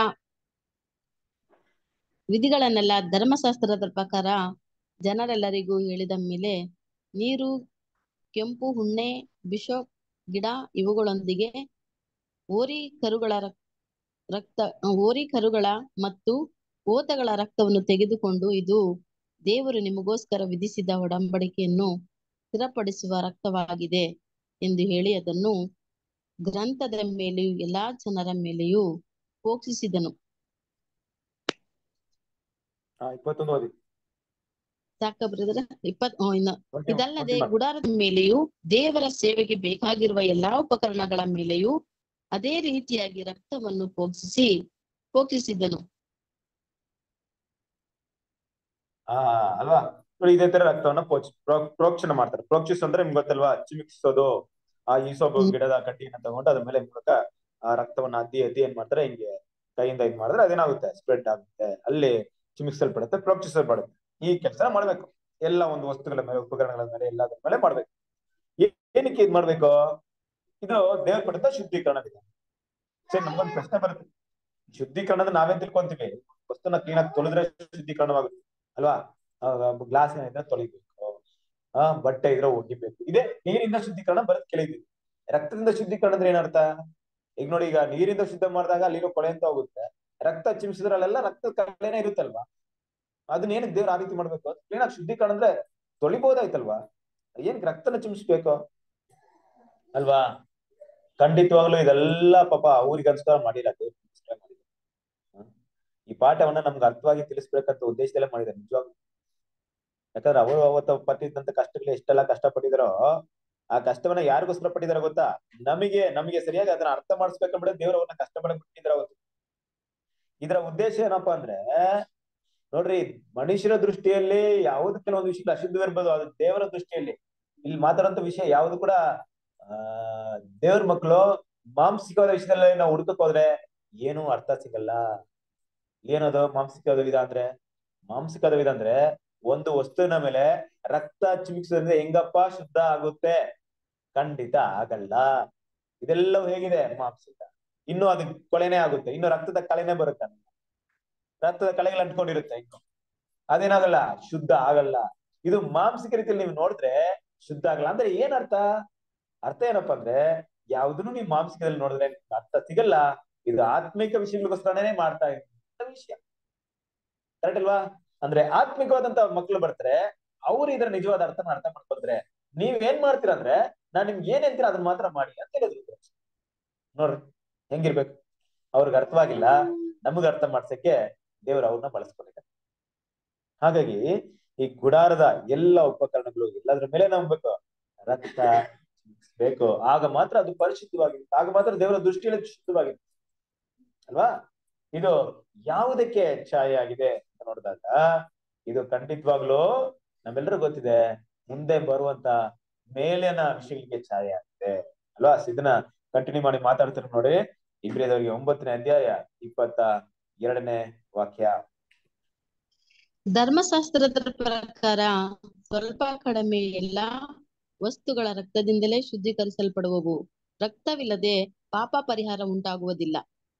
ವಿಧಿಗಳನ್ನೆಲ್ಲ ಧರ್ಮಶಾಸ್ತ್ರದ ಪ್ರಕಾರ ಜನರೆಲ್ಲರಿಗೂ ಹೇಳಿದ ಮೇಲೆ ನೀರು ಕೆಂಪು ಹುಣ್ಣೆ ಬಿಷಪ್ ಗಿಡ ಇವುಗಳೊಂದಿಗೆ ಓರಿ ಕರುಗಳ ರಕ್- ರಕ್ತ ಓರಿ ಕರುಗಳ ಮತ್ತು ಓತಗಳ ರಕ್ತವನ್ನು ತೆಗೆದುಕೊಂಡು ಇದು ದೇವರು ನಿಮಗೋಸ್ಕರ ವಿಧಿಸಿದ ಒಡಂಬಡಿಕೆಯನ್ನು ಸ್ಥಿರಪಡಿಸುವ ರಕ್ತವಾಗಿದೆ ಎಂದು ಹೇಳಿ ಅದನ್ನು ಗ್ರಂಥದ ಮೇಲೆಯೂ ಎಲ್ಲಾ ಜನರ ಮೇಲೆಯೂ ಪೋಕ್ಷಿಸಿದನು ಹಾ ಇಪ್ಪತ್ತೊಂದು ಓದಿ ಸಾಕ ಬ್ರದರ ಇಪ್ಪತ್ ಹ್ಮ್, ಇನ್ನು Continue- ಇದಲ್ಲದೆ continue ಮಾಡು. ಗುಡಾರದ ಮೇಲೆಯೂ ದೇವರ ಸೇವೆಗೆ ಬೇಕಾಗಿರುವ ಎಲ್ಲಾ ಉಪಕರಣಗಳ ಮೇಲೆಯೂ ಅದೇ ರೀತಿಯಾಗಿ ರಕ್ತವನ್ನು ಪೋಕ್ಷಿಸಿ ಪೋಕ್ಷಿಸಿದನು ಆ ಅಲ್ವಾ ನೋಡಿ ಇದೇ ತರ ರಕ್ತವನ್ನ ಪೋಚ್ ಪ್ರೋ- ಪ್ರೋಕ್ಷಣೆ ಮಾಡ್ತಾರೆ ಪ್ರೋಕ್ಷಿಸ್ ಅಂದ್ರೆ ನಿಮ್ಗೆ ಗೊತ್ತಲ್ವಾ ಚಿಮಿಕ್ಸೋದು ಆ ಈಸೋಬು ಹ್ಮ್. ಗಿಡದ ಕಟ್ಟಿನ ತಗೊಂಡು ಅದ್ರ ಮೇಲೆ ಮೂಲಕ ಆ ರಕ್ತವನ್ನ ಅದ್ದಿ ಅದ್ದಿ ಏನ್ ಮಾಡ್ತಾರೆ ಹಿಂಗೆ ಕೈಯಿಂದ ಇದ್ ಮಾಡಿದ್ರೆ ಅದೇನಾಗುತ್ತೆ ಸ್ಪ್ರೆಡ್ ಆಗುತ್ತೆ ಅಲ್ಲಿ ಚಿಮಿಕ್ಸಲ್ಪಡುತ್ತೆ ಪ್ರೋಕ್ಷಿಸಲ್ಪಡುತ್ತೆ ಈ ಕೆಲಸ ಮಾಡ್ಬೇಕು ಎಲ್ಲ ಒಂದು ವಸ್ತುಗಳ ಮೇಲೆ ಉಪಕರಣಗಳ ಮೇಲೆ ಎಲ್ಲದ್ರ ಮೇಲೆ ಮಾಡ್ಬೇಕು ಏ- ಏನಕ್ಕೆ ಇದ್ ಮಾಡ್ಬೇಕು ಇದು ದೇವ್ರ ಕೊಟ್ಟಂತ ಶುದ್ಧೀಕರಣ ವಿಧಾನ ಸರಿ ನಮ್ಗೊಂದು ಪ್ರಶ್ನೆ ಬರುತ್ತೆ ಶುದ್ಧೀಕರಣ ಅಂದ್ರೆ ನಾವೇನ್ ತಿಳ್ಕೊಂತೀವಿ ವಸ್ತುನ ಕ್ಲೀನ್ ಆಗಿ ತೊಳೆದ್ರೆ ಶುದ್ಧೀಕರಣವಾಗುತ್ತೆ ಅಲ್ವಾ ಗ್ಲಾಸ್ ಏನಿದ್ರೆ ತೊಳಿಬೇಕು ಆ ಬಟ್ಟೆ ಇದ್ರೆ ಒಗಿಬೇಕು ಇದೇ ನೀರಿಂದ ಶುದ್ಧೀಕರಣ ಬರೋದ್ ಕೇಳಿದೀವಿ ರಕ್ತದಿಂದ ಶುದ್ಧೀಕರಣ ಅಂದ್ರೆ ಏನರ್ಥ ಈಗ ನೋಡಿ ಈಗ ನೀರಿಂದ ಶುದ್ಧ ಮಾಡಿದಾಗ ಅಲ್ಲಿರೋ ಕೊಳೆ ಅಂತ ಹೋಗುತ್ತೆ ರಕ್ತ ಚಿಮ್ಸಿದ್ರೆ ಅಲ್ಲೆಲ್ಲ ರಕ್ತದ ಕಲೆನೇ ಇರುತ್ತಲ್ವಾ ಅದನ್ನ ಏನಕ್ಕೆ ದೇವ್ರ ಆ ರೀತಿ ಮಾಡ್ಬೇಕು ಕ್ಲೀನ್ ಆಗಿ ಶುದ್ಧೀಕರಣ ಅಂದ್ರೆ ತೊಳಿಬಹುದಾಯ್ತಲ್ವಾ ಏನಕ್ಕೆ ರಕ್ತನ ಚಿಮ್ಸ್ಬೇಕು ಅಲ್ವಾ ಖಂಡಿತವಾಗ್ಲೂ ಇದೆಲ್ಲ ಪಾಪ ಅವ್ರಿಗೆ ಅನ್ಸ್ಕಾರ ಮಾಡಿಲ್ಲ ದೇವ್ರಿಗೋಸ್ಕರ ಮಾಡಿದ್ದಾರೆ. ಹ್ಮ್. ಈ ಪಾಠವನ್ನ ನಮ್ಗೆ ಅರ್ಥವಾಗಿ ತಿಳಿಸ್ಬೇಕಂತ ಉದ್ದೇಶದಲ್ಲೇ ಮಾಡಿದ್ದಾರೆ ನಿಜವಾಗ್ಲೂ ಯಾಕಂದ್ರೆ ಅವರು ಅವತ್ತು ಪಟ್ಟಿದ್ದಂತ ಕಷ್ಟಗಳು ಎಷ್ಟೆಲ್ಲ ಕಷ್ಟಪಟ್ಟಿದಾರೋ ಆ ಕಷ್ಟವನ್ನ ಯಾರಿಗೋಸ್ಕರ ಪಟ್ಟಿದಾರ ಗೊತ್ತಾ ನಮಗೆ ನಮಗೆ ಸರಿಯಾಗಿ ಅದನ್ನ ಅರ್ಥ ಮಾಡಿಸ್ಬೇಕಂದ್ರೆ ದೇವ್ರು ಅವ್ರನ್ನ ಕಷ್ಟಪಡ ಬಿಟ್ಟಿದ್ರ ಅವತ್ತು ಇದರ ಉದ್ದೇಶ ಏನಪ್ಪಾ ಅಂದ್ರೆ ನೋಡ್ರಿ ಮನುಷ್ಯರ ದೃಷ್ಟಿಯಲ್ಲಿ ಯಾವ್ದು ಕೆಲವೊಂದು ವಿಷಯ ಅಶುದ್ಧವಿರ್ಬೋದು ಅದು ದೇವರ ದೃಷ್ಟಿಯಲ್ಲಿ ಇಲ್ಲಿ ಮಾತಾಡೋಂತ ವಿಷಯ ಯಾವ್ದು ಕೂಡ ಆ ದೇವ್ರ ಮಕ್ಕಳು ಮಾಂಸಿಕವಾದ ವಿಷಯದಲ್ಲಿ ನಾವು ಹುಡುಕಕ್ ಹೋದ್ರೆ ಏನು ಅರ್ಥ ಸಿಗಲ್ಲ ಏನದು ಮಾಂಸಿಕವಾದ ವಿಧ ಅಂದ್ರೆ ಮಾಂಸಿಕವಾದ ವಿಧ ಅಂದ್ರೆ ಒಂದು ವಸ್ತುವಿನ ಮೇಲೆ ರಕ್ತ ಚಿಮಿಕ್ಸೋದ್ರಿಂದ ಹೆಂಗಪ್ಪ ಶುದ್ಧ ಆಗುತ್ತೆ ಖಂಡಿತ ಆಗಲ್ಲ ಇದೆಲ್ಲವೂ ಹೇಗಿದೆ ಮಾಂಸದ ಇನ್ನು ಅದು ಕೊಳೆನೇ ಆಗುತ್ತೆ ಇನ್ನು ರಕ್ತದ ಕಳೆನೇ ಬರುತ್ತೆ ರಕ್ತದ ಕಳೆಗಳು ಅಂಟ್ಕೊಂಡಿರುತ್ತೆ ಇನ್ನು ಅದೇನಾಗಲ್ಲ ಶುದ್ಧ ಆಗಲ್ಲ ಇದು ಮಾಂಸಿಕ ರೀತಿಯಲ್ಲಿ ನೀವು ನೋಡಿದ್ರೆ ಶುದ್ಧ ಆಗಲ್ಲ ಅಂದ್ರೆ ಏನ್ ಅರ್ಥ ಅರ್ಥ ಏನಪ್ಪಾ ಅಂದ್ರೆ ಯಾವ್ದನ್ನು ನೀವು ಮಾಂಸಿಕದಲ್ಲಿ ನೋಡಿದ್ರೆ ನಿಮ್ಗೆ ಅರ್ಥ ಸಿಗಲ್ಲ ಇದು ಆತ್ಮಿಕ ವಿಷಯಗಳಿಗೋಸ್ಕರನೇ ಮಾಡ್ತಾ ಇದ್ದ ವಿಷಯ ಕರೆಕ್ಟ್ ಅಲ್ವಾ ಅಂದ್ರೆ ಆತ್ಮಿಕವಾದಂತ ಮಕ್ಕಳು ಬರ್ತಾರೆ ಅವ್ರು ಇದರ ನಿಜವಾದ ಅರ್ಥನ ಅರ್ಥ ಮಾಡ್ಕೊಂಡ್ರೆ ನೀವ್ ಏನ್ ಮಾಡ್ತೀರಾ ಅಂದ್ರೆ ನಾನ್ ನಿಮ್ಗೆ ಏನ್ ಹೇಳ್ತೀರಾ ಅದನ್ನ ಮಾತ್ರ ಮಾಡಿ ಅಂತ ಹೇಳಿದ್ರು ನೋಡ್ರಿ ಹೆಂಗಿರ್ಬೇಕು ಅವ್ರಿಗೆ ಅರ್ಥವಾಗಿಲ್ಲ ನಮಗ್ ಅರ್ಥ ಮಾಡ್ಸಕ್ಕೆ ದೇವರು ಅವ್ರನ್ನ ಬಳಸ್ಕೊಂಡಿದ್ದಾರೆ ಹಾಗಾಗಿ ಈ ಗುಡಾರದ ಎಲ್ಲ ಉಪಕರಣಗಳು ಎಲ್ಲದ್ರ ಮೇಲೆ ನಂಬಬೇಕು ರಕ್ತ ಬೇಕು ಆಗ ಮಾತ್ರ ಅದು ಪರಿಶುದ್ಧವಾಗಿರುತ್ತೆ ಆಗ ಮಾತ್ರ ದೇವರ ದೃಷ್ಟಿಯಲ್ಲಿ ಶುದ್ಧವಾಗಿರುತ್ತೆ ಅಲ್ವಾ ಇದು ಯಾವುದಕ್ಕೆ ಛಾಯೆ ಆಗಿದೆ ಅಂತ ನೋಡಿದಾಗ ಇದು ಖಂಡಿತವಾಗ್ಲೂ ನಮ್ಮೆಲ್ಲರಿಗೂ ಗೊತ್ತಿದೆ ಮುಂದೆ ಬರುವಂತ ಮೇಲಿನ ವಿಷಯಗಳಿಗೆ ಛಾಯೆ ಆಗಿದೆ ಅಲ್ವಾ ಇದನ್ನ ಕಂಟಿನ್ಯೂ ಮಾಡಿ ಮಾತಾಡ್ತಾರೆ ನೋಡಿ ಇಬ್ರಿಯದವರಿಗೆ ಒಂಬತ್ತನೇ ಅಧ್ಯಾಯ ಇಪ್ಪತ್ತ ಎರಡನೇ ವಾಕ್ಯ ಧರ್ಮಶಾಸ್ತ್ರದ ಪ್ರಕಾರ ಸ್ವಲ್ಪ ಕಡಿಮೆ ಎಲ್ಲಾ ವಸ್ತುಗಳ ರಕ್ತದಿಂದಲೇ ಶುದ್ಧೀಕರಿಸಲ್ಪಡುವವು ರಕ್ತವಿಲ್ಲದೆ ಪಾಪ ಪರಿಹಾರ ಉಂಟಾಗುವುದಿಲ್ಲ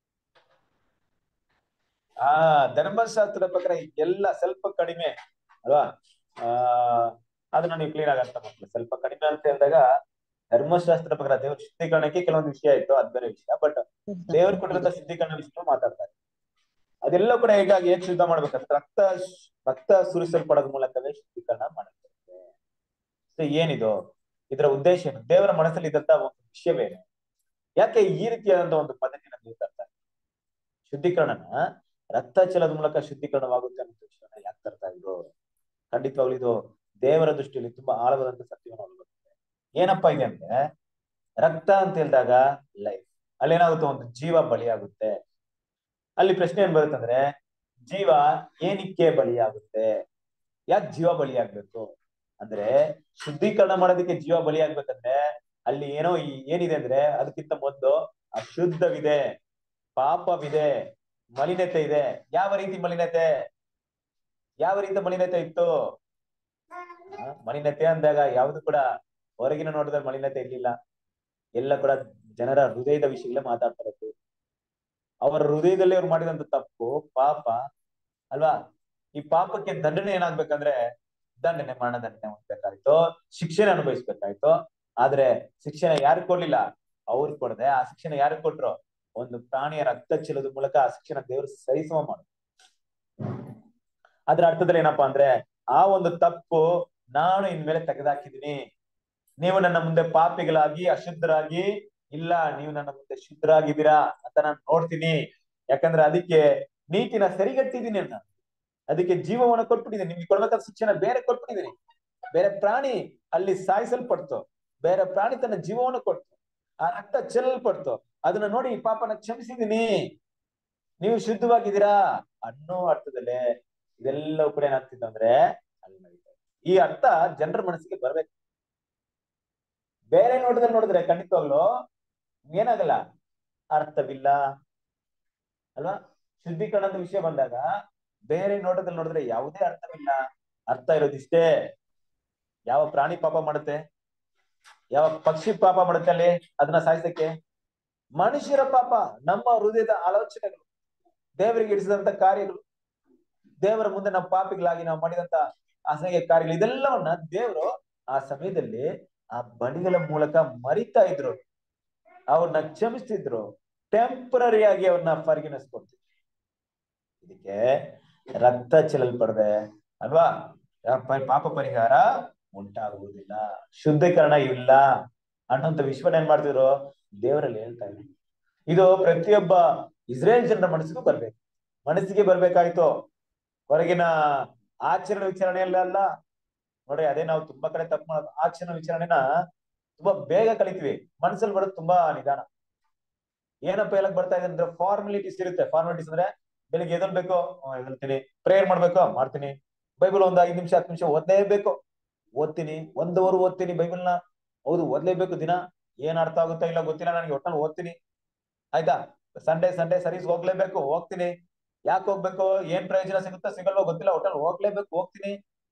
ಆ ಧರ್ಮಶಾಸ್ತ್ರದ ಪ್ರಕಾರ ಎಲ್ಲ ಸ್ವಲ್ಪ ಕಡಿಮೆ ಅಲ್ವಾ ಆ ಅದನ್ನ ನೀವು ಕ್ಲೀನ್ ಆಗಿ ಅರ್ಥ ಮಾಡ್ಕೊಳ್ಳಿ ಸ್ವಲ್ಪ ಕಡಿಮೆ ಅಂತ ಹೇಳಿದಾಗ ಧರ್ಮಶಾಸ್ತ್ರ ಪ್ರಕಾರ ದೇವ್ರ ಶುದ್ಧೀಕರಣಕ್ಕೆ ಕೆಲವೊಂದು ವಿಷಯ ಇತ್ತು ಅದ್ ಬೇರೆ ವಿಷಯ ಬಟ್ ದೇವ್ರು ಕೊಟ್ಟಿರೋಂತ ಶುದ್ಧೀಕರಣ ವಿಷಯ ಮಾತಾಡ್ತಾರೆ ಅದೆಲ್ಲ ಕೂಡ ಹೇಗಾಗಿ ಹೇಗ್ ಶುದ್ಧ ಮಾಡ್ಬೇಕಂತ ರಕ್ತ ರಕ್ತ ಸುರಿಸಲ್ಪಡೋದ್ ಮೂಲಕವೇ ಶುದ್ಧೀಕರಣ ಮಾಡುತ್ತೆ ಸೊ ಏನಿದು ಇದರ ಉದ್ದೇಶ ಏನು ದೇವರ ಮನಸ್ಸಲ್ಲಿ ಇದ್ದಂತ ಒಂದು ವಿಷಯವೇನು ಯಾಕೆ ಈ ರೀತಿಯಾದಂತ ಒಂದು ಪದ್ಧತಿನ ನೀವು ತರ್ತಾರೆ ಶುದ್ಧೀಕರಣನ ರಕ್ತ ಚೆಲ್ಲದ ಮೂಲಕ ಶುದ್ಧೀಕರಣವಾಗುತ್ತೆ ಅನ್ನೋ ವಿಷಯನ ಯಾಕೆ ತರ್ತಾ ಇದ್ರು ಖಂಡಿತವಾಗ್ಲೂ ಇದು ದೇವರ ದೃಷ್ಟಿಯಲ್ಲಿ ತುಂಬಾ ಆಳವಾದಂತ ಸತ್ಯವನ್ನು ಒಳಗೊಂಡಿದೆ ಏನಪ್ಪಾ ಇದೆ ಅಂದ್ರೆ ರಕ್ತ ಅಂತ ಹೇಳಿದಾಗ ಲೈಫ್ ಅಲ್ಲೇನಾಗುತ್ತೆ ಒಂದು ಜೀವ ಬಲಿಯಾಗುತ್ತೆ ಅಲ್ಲಿ ಪ್ರಶ್ನೆ ಏನ್ ಬರುತ್ತಂದ್ರೆ ಜೀವ ಏನಕ್ಕೆ ಬಲಿಯಾಗುತ್ತೆ ಯಾಕೆ ಜೀವ ಬಲಿಯಾಗ್ಬೇಕು ಅಂದ್ರೆ ಶುದ್ಧೀಕರಣ ಮಾಡೋದಕ್ಕೆ ಜೀವ ಬಲಿಯಾಗ್ಬೇಕಂದ್ರೆ ಅಲ್ಲಿ ಏನೋ ಈ- ಏನಿದೆ ಅಂದ್ರೆ ಅದಕ್ಕಿಂತ ಮೊದಲು ಅಶುದ್ಧವಿದೆ ಪಾಪವಿದೆ ಮಲಿನತೆ ಇದೆ ಯಾವ ರೀತಿ ಮಲಿನತೆ ಯಾವ ರೀತಿ ಮಲಿನತೆ ಇತ್ತು ಆ, ಮಲಿನತೆ ಅಂದಾಗ ಯಾವ್ದು ಕೂಡ ಹೊರಗಿನ ನೋಟದ ಮಲಿನತೆ ಇರ್ಲಿಲ್ಲ ಎಲ್ಲ ಕೂಡ ಜನರ ಹೃದಯದ ವಿಷಯಗಳೇ ಮಾತಾಡ್ತಾ ಇರೋದು ಅವರ ಹೃದಯದಲ್ಲಿ ಅವ್ರು ಮಾಡಿದಂತ ತಪ್ಪು ಪಾಪ ಅಲ್ವಾ ಈ ಪಾಪಕ್ಕೆ ದಂಡನೆ ಏನಾಗ್ಬೇಕಂದ್ರೆ ದಂಡನೆ ಮರಣ ದಂಡನೆ ಹೊಂದ್ಬೇಕಾಯ್ತು ಶಿಕ್ಷೆ ಅನುಭವಿಸ್ಬೇಕಾಯ್ತು ಆದ್ರೆ ಶಿಕ್ಷಣ ಯಾರು ಕೊಡ್ಲಿಲ್ಲ ಅವ್ರು ಕೊಡದೆ ಆ ಶಿಕ್ಷಣ ಯಾರು ಕೊಟ್ರು ಒಂದು ಪ್ರಾಣಿಯ ರಕ್ತ ಚೆಲ್ಲೋದ್ ಮೂಲಕ ಆ ಶಿಕ್ಷಣ ದೇವರು ಸಹಿಸುವ ಮಾಡು ಅದ್ರ ಅರ್ಥದಲ್ಲಿ ಏನಪ್ಪಾ ಅಂದ್ರೆ ಆ ಒಂದು ತಪ್ಪು ನಾನು ಇನ್ಮೇಲೆ ತೆಗೆದಾಕಿದೀನಿ ನೀವು ನನ್ನ ಮುಂದೆ ಪಾಪಿಗಳಾಗಿ ಅಶುದ್ಧರಾಗಿ ಇಲ್ಲ ನೀವು ನನ್ನ ಮುಂದೆ ಶುದ್ಧರಾಗಿದ್ದೀರಾ ಅಂತ ನಾನು ನೋಡ್ತೀನಿ ಯಾಕಂದ್ರೆ ಅದಕ್ಕೆ ನೀತಿನ ಸರಿಗಟ್ಟಿದೀನಿ ನಾನು ಅದಕ್ಕೆ ಜೀವವನ್ನು ಕೊಟ್ಬಿಟ್ಟಿದ್ದೀನಿ ನಿಮ್ಗೆ ಕೊಡ್ಬೇಕಾದ ಶಿಕ್ಷಣ ಬೇರೆ ಕೊಟ್ಬಿಟ್ಟಿದ್ದೀನಿ ಬೇರೆ ಪ್ರಾಣಿ ಅಲ್ಲಿ ಸಾಯಿಸಲ್ಪಡ್ತು ಬೇರೆ ಪ್ರಾಣಿ ತನ್ನ ಜೀವವನ್ನು ಕೊಡ್ತು ಆ ರಕ್ತ ಚೆಲ್ಲಲ್ಪಡ್ತು ಅದನ್ನ ನೋಡಿ ಈ ಪಾಪನ ಕ್ಷಮಿಸಿದೀನಿ ನೀವು ಶುದ್ಧವಾಗಿದ್ದೀರಾ ಅನ್ನೋ ಅರ್ಥದಲ್ಲೇ ಇದೆಲ್ಲವೂ ಕೂಡ ಏನಾಗ್ತಿತ್ತು ಅಂದ್ರೆ ಅಲ್ಲಿ ನಡೀತಾ ಇದೆ. ಈ ಅರ್ಥ ಜನರ ಮನಸ್ಸಿಗೆ ಬರ್ಬೇಕು ಬೇರೆ ನೋಟದಲ್ಲಿ ನೋಡಿದ್ರೆ ಖಂಡಿತವಾಗ್ಲು ಏನಾಗಲ್ಲ ಅರ್ಥವಿಲ್ಲ ಅಲ್ವಾ ಶುದ್ಧೀಕರಣದ ವಿಷಯ ಬಂದಾಗ ಬೇರೆ ನೋಟದಲ್ಲಿ ನೋಡಿದ್ರೆ ಯಾವುದೇ ಅರ್ಥವಿಲ್ಲ ಅರ್ಥ ಇರೋದಿಷ್ಟೇ ಯಾವ ಪ್ರಾಣಿ ಪಾಪ ಮಾಡುತ್ತೆ ಯಾವ ಪಕ್ಷಿ ಪಾಪ ಮಾಡುತ್ತೆ ಅಲ್ಲಿ ಅದನ್ನ ಸಾಯಿಸಕ್ಕೆ ಮನುಷ್ಯರ ಪಾಪ ನಮ್ಮ ಹೃದಯದ ಆಲೋಚನೆಗಳು ದೇವರಿಗೆ ಇಡಿಸಿದಂತ ಕಾರ್ಯಗಳು ದೇವರ ಮುಂದೆ ನಾವು ಪಾಪಿಗಳಾಗಿ ನಾವು ಮಾಡಿದಂತ ಅಸಹ್ಯ ಕಾರ್ಯಗಳು ಇದೆಲ್ಲವನ್ನ ದೇವರು ಆ ಸಮಯದಲ್ಲಿ ಆ ಬಣಿಗಳ ಮೂಲಕ ಮರಿತಾ ಇದ್ರು ಅವ್ರನ್ನ ಕ್ಷಮಿಸ್ತಿದ್ರು ಟೆಂಪರರಿ ಆಗಿ ಅವ್ರನ್ನ ಫರ್ಗಿನೆಸ್ ಕೊಡ್ತಿದ್ರು ಇದಕ್ಕೆ ರಕ್ತ ಚೆಲ್ಲಲ್ಪಡದೆ ಅಲ್ವಾ ಪ- ಪಾಪ ಪರಿಹಾರ ಉಂಟಾಗುವುದಿಲ್ಲ ಶುದ್ಧೀಕರಣ ಇಲ್ಲ ಅನ್ನೋಂತ ವಿಶ್ವನ ಏನ್ ಮಾಡ್ತಿದ್ರು ದೇವರಲ್ಲಿ ಹೇಳ್ತಾ ಇದ್ರು ಇದು ಪ್ರತಿಯೊಬ್ಬ ಇಸ್ರೇಲ್ ಜನರ ಮನಸ್ಸಿಗೂ ಬರ್ಬೇಕು ಮನಸ್ಸಿಗೆ ಬರ್ಬೇಕಾಯ್ತು ಹೊರಗಿನ ಆಚರಣೆ ವಿಚಾರಣೆಯಲ್ಲ ಅಲ್ಲ ನೋಡಿ ಅದೇ ನಾವು ತುಂಬಾ ಕಡೆ ತಪ್ಪು ಮಾಡೋದು ಆಚರಣೆ ವಿಚಾರಣೆನ ತುಂಬಾ ಬೇಗ ಕಲಿತೀವಿ ಮನಸ್ಸಲ್ಲಿ ಬರೋದು ತುಂಬಾ ನಿಧಾನ ಏನಪ್ಪ ಹೇಳಕ್ ಬರ್ತಾ ಇದೆ ಅಂದ್ರೆ ಫಾರ್ಮಾಲಿಟೀಸ್ ಇರುತ್ತೆ ಫಾರ್ಮಾಲಿಟೀಸ್ ಅಂದ್ರೆ ಬೆಳಿಗ್ಗೆ ಎದಲ್ಬೇಕು ಎದಲ್ತೀನಿ ಪ್ರೇಯರ್ ಮಾಡ್ಬೇಕು ಮಾಡ್ತೀನಿ ಬೈಬಲ್ ಒಂದ್ ಐದ್ ನಿಮಿಷ ಹತ್ತು ನಿಮಿಷ ಓದ್ಲೇಬೇಕು ಓದ್ತೀನಿ ಒಂದ್ ಅವರ್ ಓದ್ತೀನಿ ಬೈಬಲ್ನ ಹೌದು ಓದ್ಲೇಬೇಕು ದಿನ ಏನ್ ಅರ್ಥ ಆಗುತ್ತಾ ಇಲ್ಲ ಗೊತ್ತಿಲ್ಲ ನನಗೆ ಒಟ್ಟಲ್ಲಿ ಓದ್ತೀನಿ ಆಯ್ತಾ ಸಂಡೇ ಸಂಡೇ ಸರೀಸ್ ಹೋಗ್ಲೇಬೇಕು ಹೋಗ್ತೀನಿ ಯಾಕೆ ಹೋಗ್ಬೇಕು ಏನ್ ಪ್ರಯೋಜನ ಸಿಗುತ್ತಾ ಸಿಗಲ್ವೋ ಗೊತ್ತಿಲ್ಲ ಒಟ್ಟಲ್ಲಿ ಹೋಗ್ಲೇಬೇಕು ಹೋಗ್ತೀನಿ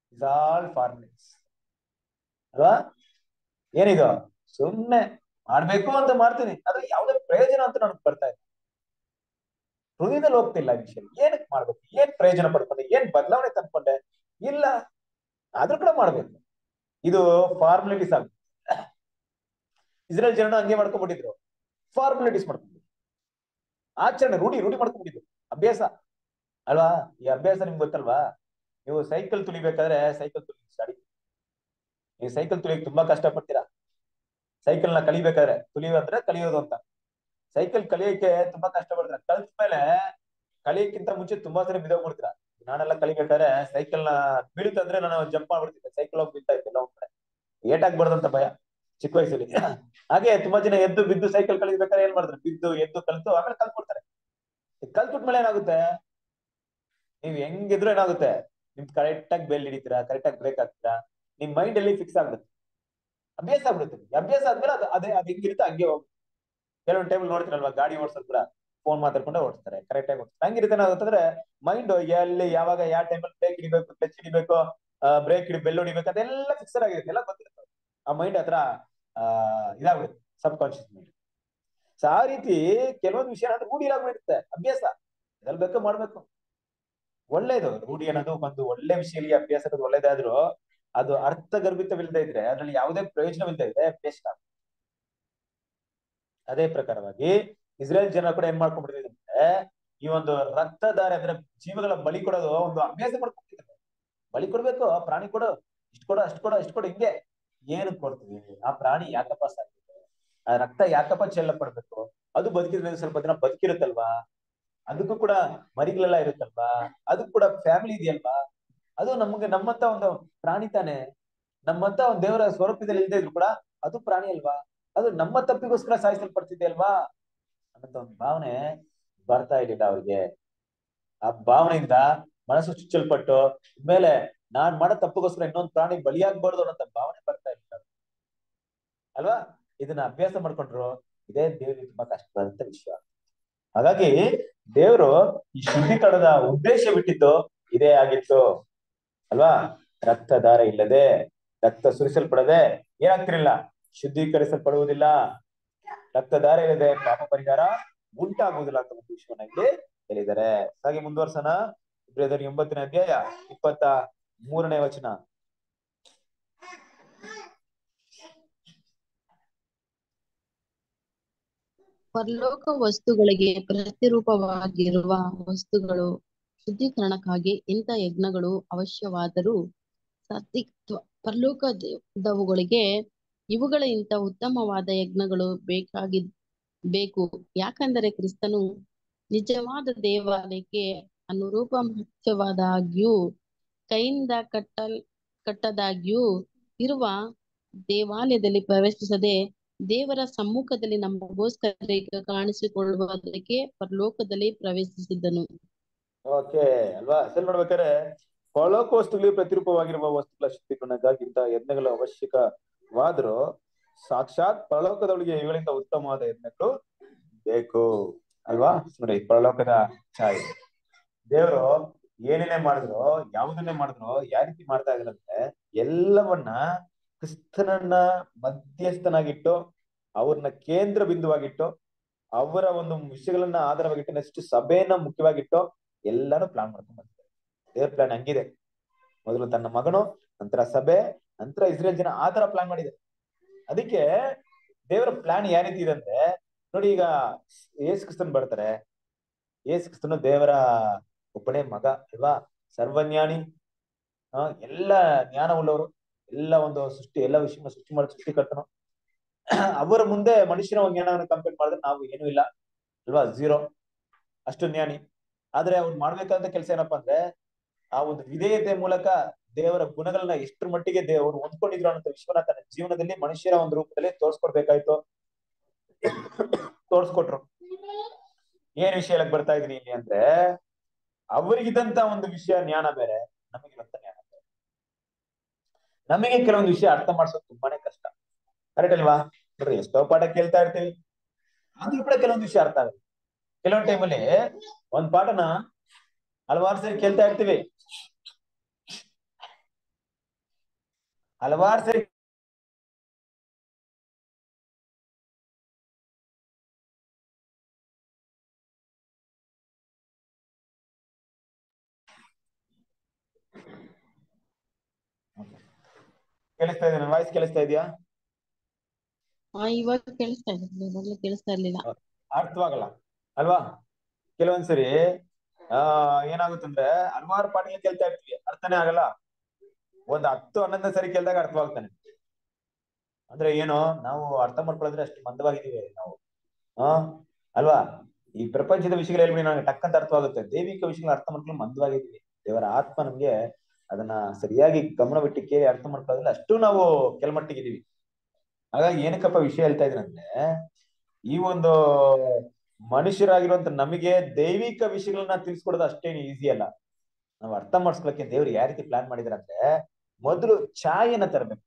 ಇಸ್ ಆಲ್ ಫಾರ್ಮಲಿಟೀಸ್ ಅಲ್ವಾ ಏನಿದು ಸುಮ್ನೆ ಮಾಡ್ಬೇಕು ಅಂತ ಮಾಡ್ತೀನಿ ಅದು ಯಾವ್ದೇ ಪ್ರಯೋಜನ ಅಂತ ನನಗೆ ಬರ್ತಾ ಇದೆ ಹೃದಯದಲ್ಲಿ ಹೋಗ್ತಿಲ್ಲ ಈ ವಿಷಯ ಏನಕ್ಕೆ ಮಾಡ್ಬೇಕು ಏನ್ ಪ್ರಯೋಜನ ಪಡ್ಕೊಂಡೆ ಏನ್ ಬದಲಾವಣೆ ತಂದ್ಕೊಂಡೆ ಇಲ್ಲ ಆದ್ರೂ ಕೂಡ ಮಾಡ್ಬೇಕು ಇದು ಫಾರ್ಮಲಿಟೀಸ್ ಆಗುತ್ತೆ ಇಸ್ರೇಲ್ ಜನ ಹಂಗೆ ಮಾಡ್ಕೊಂಡ್ಬಿಟ್ಟಿದ್ರು ಫಾರ್ಮಲಿಟೀಸ್ ಮಾಡ್ಕೊಂಡಿದ್ರು ಆಚರಣೆ ರೂಢಿ ರೂಢಿ ಮಾಡ್ಕೊಂಡ್ಬಿಟ್ಟಿದ್ರು ಅಭ್ಯಾಸ ಅಲ್ವಾ ಈ ಅಭ್ಯಾಸ ನಿಮ್ಗೆ ಗೊತ್ತಲ್ವಾ ನೀವು ಸೈಕಲ್ ತುಳಿಬೇಕಾದ್ರೆ ಸೈಕಲ್ ತುಳಿ ಸ್ಟಾಡಿ ನೀವು ಸೈಕಲ್ ತುಳಿಯಕ್ ತುಂಬಾ ಕಷ್ಟ ಪಡ್ತೀರಾ ಸೈಕಲ್ ನ ಕಲಿಬೇಕಾದ್ರೆ ತುಳಿಯೋದು ಅಂದ್ರೆ ಕಲಿಯೋದು ಅಂತ ಸೈಕಲ್ ಕಲಿಯಕ್ಕೆ ತುಂಬಾ ಕಷ್ಟ ಪಡ್ತೀರಾ ಕಲ್ತ ಮೇಲೆ ಕಲಿಯಕ್ಕಿಂತ ಮುಂಚೆ ತುಂಬಾ ಸರಿ ಬಿದ್ದೋಗ್ಬಿಡ್ತೀರಾ ನಾನೆಲ್ಲ ಕಲಿಬೇಕಾದ್ರೆ ಸೈಕಲ್ ನ ಬೀಳುತ್ತಂದ್ರೆ ನಾನು ಜಂಪ್ ಮಾಡ್ಬಿಡ್ತಿದ್ದೆ ಸೈಕಲ್ ಹೋಗಿ ಬೀಳ್ತಾ ಇದ್ದೆ ಒಂದ್ ಕಡೆ ಏಟಾಗ್ಬಾರ್ದಂತ ಭಯ ಚಿಕ್ಕ ವಯಸ್ಸಲ್ಲಿ ಹಾಗೆ ತುಂಬಾ ಜನ ಎದ್ದು ಬಿದ್ದು ಸೈಕಲ್ ಕಲಿಬೇಕಾದ್ರೆ ಏನ್ ಮಾಡ್ತಾರೆ ಬಿದ್ದು ಎದ್ದು ಕಲ್ತು ಆಮೇಲೆ ಕಲ್ತ್ಬಿಡ್ತಾರೆ ಕಲ್ತ್ಬಿಟ್ಮೇಲೆ ಏನಾಗುತ್ತೆ ನೀವ್ ಹೆಂಗಿದ್ರು ಏನಾಗುತ್ತೆ ನಿಮ್ ಕರೆಕ್ಟ್ ಆಗಿ ಬೆಲ್ ಹಿಡಿತೀರಾ ಕರೆಕ್ಟ್ ಆಗಿ ಬ್ರೇಕ್ ಹಾಕ್ತೀರಾ ನಿಮ್ ಮೈಂಡ್ ಅಲ್ಲಿ ಫಿಕ್ಸ್ ಆಗ್ಬಿಡುತ್ತೆ ಅಭ್ಯಾಸ ಆಗ್ಬಿಡುತ್ತೆ ಈ ಅಭ್ಯಾಸ ಆದ್ಮೇಲೆ ಅದು ಅದೇ ಅದು ಹೆಂಗಿರುತ್ತೆ ಹಂಗೆ ಹೋಗುತ್ತೆ ಕೆಲವೊಂದು ಟೈಮ್ ನೋಡ್ತೀರಲ್ವಾ ಗಾಡಿ ಓಡಿಸೋದು ಕೂಡ ಫೋನ್ ಮಾತಾಡ್ಕೊಂಡೆ ಓಡಿಸ್ತಾರೆ ಕರೆಕ್ಟ್ ಆಗಿ ಓಡಿಸ್ತಾರೆ ಹಂಗಿರುತ್ತೆ ಏನಾಗುತ್ತೆ ಅಂದ್ರೆ ಮೈಂಡ್ ಎಲ್ಲಿ ಯಾವಾಗ ಯಾವ ಟೈಮಲ್ಲಿ ಬ್ರೇಕ್ ಹಿಡಿಬೇಕು ಕ್ಲಚ್ ಹಿಡಿಬೇಕು ಬ್ರೇಕ್ ಹಿಡಿ ಬೆಲ್ ಹೊಡಿಬೇಕು ಅದೆಲ್ಲ ಫಿಕ್ಸರ್ ಆಗಿರುತ್ತೆ ಎಲ್ಲ ಗೊತ್ತಿರುತ್ತೆ ಆ ಮೈಂಡ್ ಹತ್ರ ಆ ಇದಾಗ್ಬಿಡುತ್ತೆ ಸಬ್ ಕಾನ್ಶಿಯಸ್ ಮೈಂಡ್ ಸೊ ಆ ರೀತಿ ಕೆಲವೊಂದು ವಿಷಯ ಅಂದ್ರೆ ರೂಢಿ ಆಗ್ಬಿಡುತ್ತೆ ಅಭ್ಯಾಸ ಎಲ್ಲಿ ಬೇಕೋ ಮಾಡ್ಬೇಕು ಒಳ್ಳೇದು ರೂಢಿ ಅನ್ನೋದು ಒಂದು ಒಳ್ಳೆ ವಿಷಯದಲ್ಲಿ ಅಭ್ಯಾಸ ಅನ್ನೋದು ಒಳ್ಳೇದಾದ್ರೂ ಅದು ಅರ್ಥಗರ್ಭಿತವಿಲ್ಲದೆ ಇದ್ರೆ ಅದ್ರಲ್ಲಿ ಯಾವುದೇ ಪ್ರಯೋಜನವಿಲ್ಲದೆ ಇದ್ರೆ ವೇಸ್ಟ್ ಆಗುತ್ತೆ ಅದೇ ಪ್ರಕಾರವಾಗಿ ಇಸ್ರೇಲ್ ಜನ ಕೂಡ ಏನ್ ಮಾಡ್ಕೊಂಡ್ಬಿಟ್ಟಿದೆ ಅಂದ್ರೆ ಈ ಒಂದು ರಕ್ತಧಾರೆ ಅಂದ್ರೆ ಜೀವಗಳ ಬಲಿ ಕೊಡೋದು ಒಂದು ಅಭ್ಯಾಸ ಮಾಡ್ಕೊಂಡಿದ್ದಾರೆ ಬಲಿ ಕೊಡ್ಬೇಕು ಪ್ರಾಣಿ ಕೊಡು ಇಷ್ಟು ಕೊಡು ಅಷ್ಟು ಕೊಡು ಅಷ್ಟು ಕೊಡು ಹಿಂಗೆ ಏನು ಕೊಡ್ತೀವಿ ಆ ಪ್ರಾಣಿ ಯಾಕಪ್ಪ ಸಾಕಿದೆ ಆ ರಕ್ತ ಯಾಕಪ್ಪ ಚೆಲ್ಲ ಪಡ್ಬೇಕು ಅದು ಬದುಕಿದ ಸ್ವಲ್ಪ ದಿನ ಬದುಕಿರುತ್ತಲ್ವಾ ಅದಕ್ಕೂ ಕೂಡ ಮರಿಗಳೆಲ್ಲ ಇರುತ್ತಲ್ವಾ ಅದಕ್ಕೂ ಕೂಡ ಫ್ಯಾಮಿಲಿ ಇದೆಯಲ್ವಾ ಅದು ನಮ್ಗೆ ನಮ್ಮಂತ ಒಂದು ಪ್ರಾಣಿ ತಾನೆ ನಮ್ಮಂತ ಒಂದು ದೇವರ ಸ್ವರೂಪದಲ್ಲಿ ಇಲ್ಲದೆ ಇದ್ರು ಕೂಡ ಅದು ಪ್ರಾಣಿ ಅಲ್ವಾ ಅದು ನಮ್ಮ ತಪ್ಪಿಗೋಸ್ಕರ ಸಾಯಿಸಲ್ಪಡ್ತಿದೆ ಅಲ್ವಾ ಅನ್ನೋ ಒಂದು ಭಾವನೆ ಬರ್ತಾ ಇರ್ಲಿಲ್ಲ ಅವ್ರಿಗೆ ಆ ಭಾವನೆಯಿಂದ ಮನಸ್ಸು ಚುಚ್ಚಲ್ಪಟ್ಟು ಮೇಲೆ ನಾನ್ ಮಾಡೋ ತಪ್ಪಿಗೋಸ್ಕರ ಇನ್ನೊಂದು ಪ್ರಾಣಿ ಬಲಿಯಾಗಬಾರ್ದು ಅನ್ನೋ ಭಾವನೆ ಬರ್ತಾ ಇರ್ಲಿಲ್ಲ ಅಲ್ವಾ ಇದನ್ನ ಅಭ್ಯಾಸ ಮಾಡ್ಕೊಂಡ್ರು ಇದೇ ದೇವರಿಗೆ ತುಂಬಾ ಕಷ್ಟವಾದಂತ ವಿಷಯ ಹಾಗಾಗಿ ದೇವರು ಈ ಶುದ್ಧೀಕರಣದ ಉದ್ದೇಶ ಬಿಟ್ಟಿದ್ದು ಇದೇ ಆಗಿತ್ತು ಅಲ್ವಾ ರಕ್ತಧಾರ ಇಲ್ಲದೆ ರಕ್ತ ಸುರಿಸಲ್ಪಡದೆ ಏನಾಗ್ತಿರಲಿಲ್ಲ ಶುದ್ಧೀಕರಿಸಲ್ಪಡುವುದಿಲ್ಲ ರಕ್ತಧಾರ ಇಲ್ಲದೆ ಪಾಪ ಪರಿಹಾರ ಉಂಟಾಗುವುದಿಲ್ಲ ಅಂತ ಒಂದು ವಿಷಯವನ್ನ ಇಲ್ಲಿ ಹೇಳಿದ್ದಾರೆ ಹಾಗೆ ಮುಂದುವರ್ಸೋಣ ಇಬ್ರಿಯದರ್ ಎಂಬತ್ತನೇ ಅಧ್ಯಾಯ ಇಪ್ಪತ್ತ ಮೂರನೇ ವಚನ ಪರಲೋಕ ವಸ್ತುಗಳಿಗೆ ಪ್ರತಿರೂಪವಾಗಿರುವ ವಸ್ತುಗಳು ಶುದ್ಧೀಕರಣಕ್ಕಾಗಿ ಇಂಥ ಯಜ್ಞಗಳು ಅವಶ್ಯವಾದರೂ ಸತ್ಯ ಪರಲೋಕದವುಗಳಿಗೆ ಇವುಗಳ ಇಂಥ ಉತ್ತಮವಾದ ಯಜ್ಞಗಳು ಬೇಕಾಗಿ ಬೇಕು ಯಾಕಂದರೆ ಕ್ರಿಸ್ತನು ನಿಜವಾದ ದೇವಾಲಯಕ್ಕೆ ಅನುರೂಪ ಮುಖ್ಯವಾದಾಗ್ಯೂ ಕೈಯಿಂದ ಕಟ್ಟಲ್ ಕಟ್ಟದಾಗ್ಯೂ ಇರುವ ದೇವಾಲಯದಲ್ಲಿ ಪ್ರವೇಶಿಸದೆ ದೇವರ ಸಮ್ಮುಖದಲ್ಲಿ ನಮಗೋಸ್ಕರ ಈಗ ಕಾಣಿಸಿಕೊಳ್ಳುವುದಕ್ಕೆ ಪರಲೋಕದಲ್ಲಿ ಪ್ರವೇಶಿಸಿದ್ದನು ಓಕೆ ಅಲ್ವಾ ಸರಿ ನೋಡ್ಬೇಕಾದ್ರೆ ಪರಲೋಕ ವಸ್ತುಗಳಿಗೆ ಪ್ರತಿರೂಪವಾಗಿರುವ ವಸ್ತುಗಳ ಶುದ್ಧೀಕರಣಕ್ಕಾಗಿ ಇಂತಹ ಯಜ್ಞಗಳು ಅವಶ್ಯಕವಾದರೂ ಸಾಕ್ಷಾತ್ ಪರಲೋಕದೊಳಗೆ ಇವುಗಳಿಂದ ಉತ್ತಮವಾದ ಯಜ್ಞಗಳು ಬೇಕು ಅಲ್ವಾ ನೋಡಿ ಪರಲೋಕದ ಛಾಯೆ ದೇವರು ಏನೇನೇ ಮಾಡಿದ್ರು ಯಾವುದನ್ನೇ ಮಾಡಿದ್ರು ಯಾವ ರೀತಿ ಮಾಡ್ತಾ ಇದ್ರಂದ್ರೆ ಎಲ್ಲವನ್ನ ಕ್ರಿಸ್ತನನ್ನ ಮಧ್ಯಸ್ಥನಾಗಿಟ್ಟು ಅವ್ರನ್ನ ಕೇಂದ್ರ ಬಿಂದುವಾಗಿಟ್ಟು ಅವರ ಒಂದು ವಿಷಯಗಳನ್ನ ಆಧಾರವಾಗಿಟ್ಟು ನೆಕ್ಸ್ಟ್ ಸಭೆಯನ್ನ ಮುಖ್ಯವಾಗಿಟ್ಟು ಎಲ್ಲಾನು ಪ್ಲಾನ್ ಮಾಡ್ಕೊಂಡ್ ಬಂದಿದ್ದಾರೆ ದೇವ್ರ ಪ್ಲಾನ್ ಹಂಗಿದೆ ಮೊದಲು ತನ್ನ ಮಗನು ನಂತರ ಸಭೆ ನಂತರ ಇಸ್ರೇಲ್ ಜನ ಆ ತರ ಪ್ಲಾನ್ ಮಾಡಿದೆ ಅದಕ್ಕೆ ದೇವರ ಪ್ಲಾನ್ ಯಾವ ರೀತಿ ಇದೆ ಅಂದ್ರೆ ನೋಡಿ ಈಗ ಏಸು ಕ್ರಿಸ್ತನ್ ಬರ್ತಾರೆ ಏಸು ಕ್ರಿಸ್ತನು ದೇವರ ಒಬ್ಬನೇ ಮಗ ಅಲ್ವಾ ಸರ್ವಜ್ಞಾನಿ ಆ ಎಲ್ಲ ಜ್ಞಾನ ಉಳ್ಳವರು ಎಲ್ಲ ಒಂದು ಸೃಷ್ಟಿ ಎಲ್ಲ ವಿಷಯ ಸೃಷ್ಟಿ ಮಾಡಿ ಸೃಷ್ಟಿಕರ್ತನು ಅವರ ಮುಂದೆ ಮನುಷ್ಯನ ಒಂದು ಜ್ಞಾನವನ್ನು ಕಂಪೇರ್ ಮಾಡಿದ್ರೆ ನಾವು ಏನೂ ಇಲ್ಲ ಅಲ್ವಾ ಝೀರೋ ಅಷ್ಟು ಜ್ಞಾನಿ ಆದ್ರೆ ಅವ್ರು ಮಾಡ್ಬೇಕಾದಂತ ಕೆಲಸ ಏನಪ್ಪಾ ಅಂದ್ರೆ ಆ ಒಂದು ವಿಧೇಯತೆ ಮೂಲಕ ದೇವರ ಗುಣಗಳನ್ನ ಎಷ್ಟರ ಮಟ್ಟಿಗೆ ದೇವರು ಹೊಂದ್ಕೊಂಡಿದ್ರು ಅನ್ನೋ ವಿಶ್ವನ ತನ್ನ ಜೀವನದಲ್ಲಿ ಮನುಷ್ಯರ ಒಂದು ರೂಪದಲ್ಲಿ ತೋರ್ಸ್ಕೊಡ್ಬೇಕಾಯ್ತು ತೋರ್ಸ್ಕೊಟ್ರು ಏನ್ ವಿಷಯ ಹೇಳಕ್ ಬರ್ತಾ ಇದೀನಿ ಇಲ್ಲಿ ಅಂದ್ರೆ ಅವರಿಗಿದ್ದಂತ ಒಂದು ವಿಷಯ ಜ್ಞಾನ ಬೇರೆ ನಮಗಿರುವಂತ ಜ್ಞಾನ ಬೇರೆ ನಮಗೆ ಕೆಲವೊಂದು ವಿಷಯ ಅರ್ಥ ಮಾಡ್ಸೋದು ತುಂಬಾನೇ ಕಷ್ಟ ಕರೆಕ್ಟ್ ಅಲ್ವಾ ನೋಡ್ರಿ ಎಷ್ಟೋ ಪಾಠ ಕೇಳ್ತಾ ಇರ್ತೀವಿ ಆದ್ರೂ ಕೂಡ ಕೆಲವೊಂದು ವಿಷಯ ಅರ್ಥ ಆಗುತ್ತೆ ಕೆಲವೊಂದು ಟೈಮಲ್ಲಿ ಒಂದ್ ಪಾಠನ ಹಲವಾರು ಸರಿ ಕೇಳ್ತಾ ಇರ್ತೀವಿ ಹಲವಾರು ಸರಿ ಕೇಳಿಸ್ತಾ ಇದೆ ನನ್ನ ವಾಯ್ಸ್ ಕೇಳಿಸ್ತಾ ಇದೆಯಾ ಹಾ ಇವಾಗ ಕೇಳಿಸ್ತಾ ಇದೆ ಮೊದಲು ಕೇಳಿಸ್ತಾ ಇರ್ಲಿಲ್ಲ ಅರ್ಥವಾಗಲ್ಲ ಅಲ್ವಾ ಕೆಲವೊಂದ್ಸರಿ ಆ ಏನಾಗುತ್ತಂದ್ರೆ ಹಲವಾರು ಪಾಠಗಳು ಕೇಳ್ತಾ ಇರ್ತೀವಿ ಅರ್ಥನೇ ಆಗಲ್ಲ ಒಂದ್ ಹತ್ತು ಹನ್ನೊಂದನೇ ಸರಿ ಕೇಳಿದಾಗ ಅರ್ಥವಾಗ್ತಾನೆ ಅಂದ್ರೆ ಏನು ನಾವು ಅರ್ಥ ಮಾಡ್ಕೊಳ್ಳೋದ್ರೆ ಅಷ್ಟು ಮಂದವಾಗಿದ್ದೀವಿ ನಾವು ಹಾ ಅಲ್ವಾ ಈ ಪ್ರಪಂಚದ ವಿಷಯಗಳು ಹೇಳ್ಬಿಡಿ ನನಗೆ ಟಕ್ಕಂತ ಅರ್ಥವಾಗುತ್ತೆ ದೈವಿಕ ವಿಷಯಗಳ ಅರ್ಥ ಮಾಡ್ಕೊಂಡು ಮಂದವಾಗಿದ್ದೀವಿ ದೇವರ ಆತ್ಮ ನಮ್ಗೆ ಅದನ್ನ ಸರಿಯಾಗಿ ಗಮನ ಬಿಟ್ಟು ಕೇಳಿ ಅರ್ಥ ಮಾಡ್ಕೊಳ್ಳೋದ್ರಲ್ಲಿ ಅಷ್ಟು ನಾವು ಕೆಳಮಟ್ಟಿಗಿದ್ದೀವಿ ಹಾಗಾಗಿ ಏನಕ್ಕಪ್ಪ ವಿಷಯ ಹೇಳ್ತಾ ಇದ್ದೀನಂದ್ರೆ ಈ ಒಂದು ಮನುಷ್ಯರಾಗಿರುವಂತ ನಮಗೆ ದೈವಿಕ ವಿಷಯಗಳನ್ನ ತಿಳಿಸ್ಕೊಡೋದು ಅಷ್ಟೇನು ಈಸಿ ಅಲ್ಲ ನಾವು ಅರ್ಥ ಮಾಡಿಸ್ಕೊಳಕ್ಕೆ ದೇವ್ರು ಯಾವ ರೀತಿ ಪ್ಲಾನ್ ಮಾಡಿದಾರೆ ಅಂದ್ರೆ ಮೊದಲು ಛಾಯೆನ ತರಬೇಕು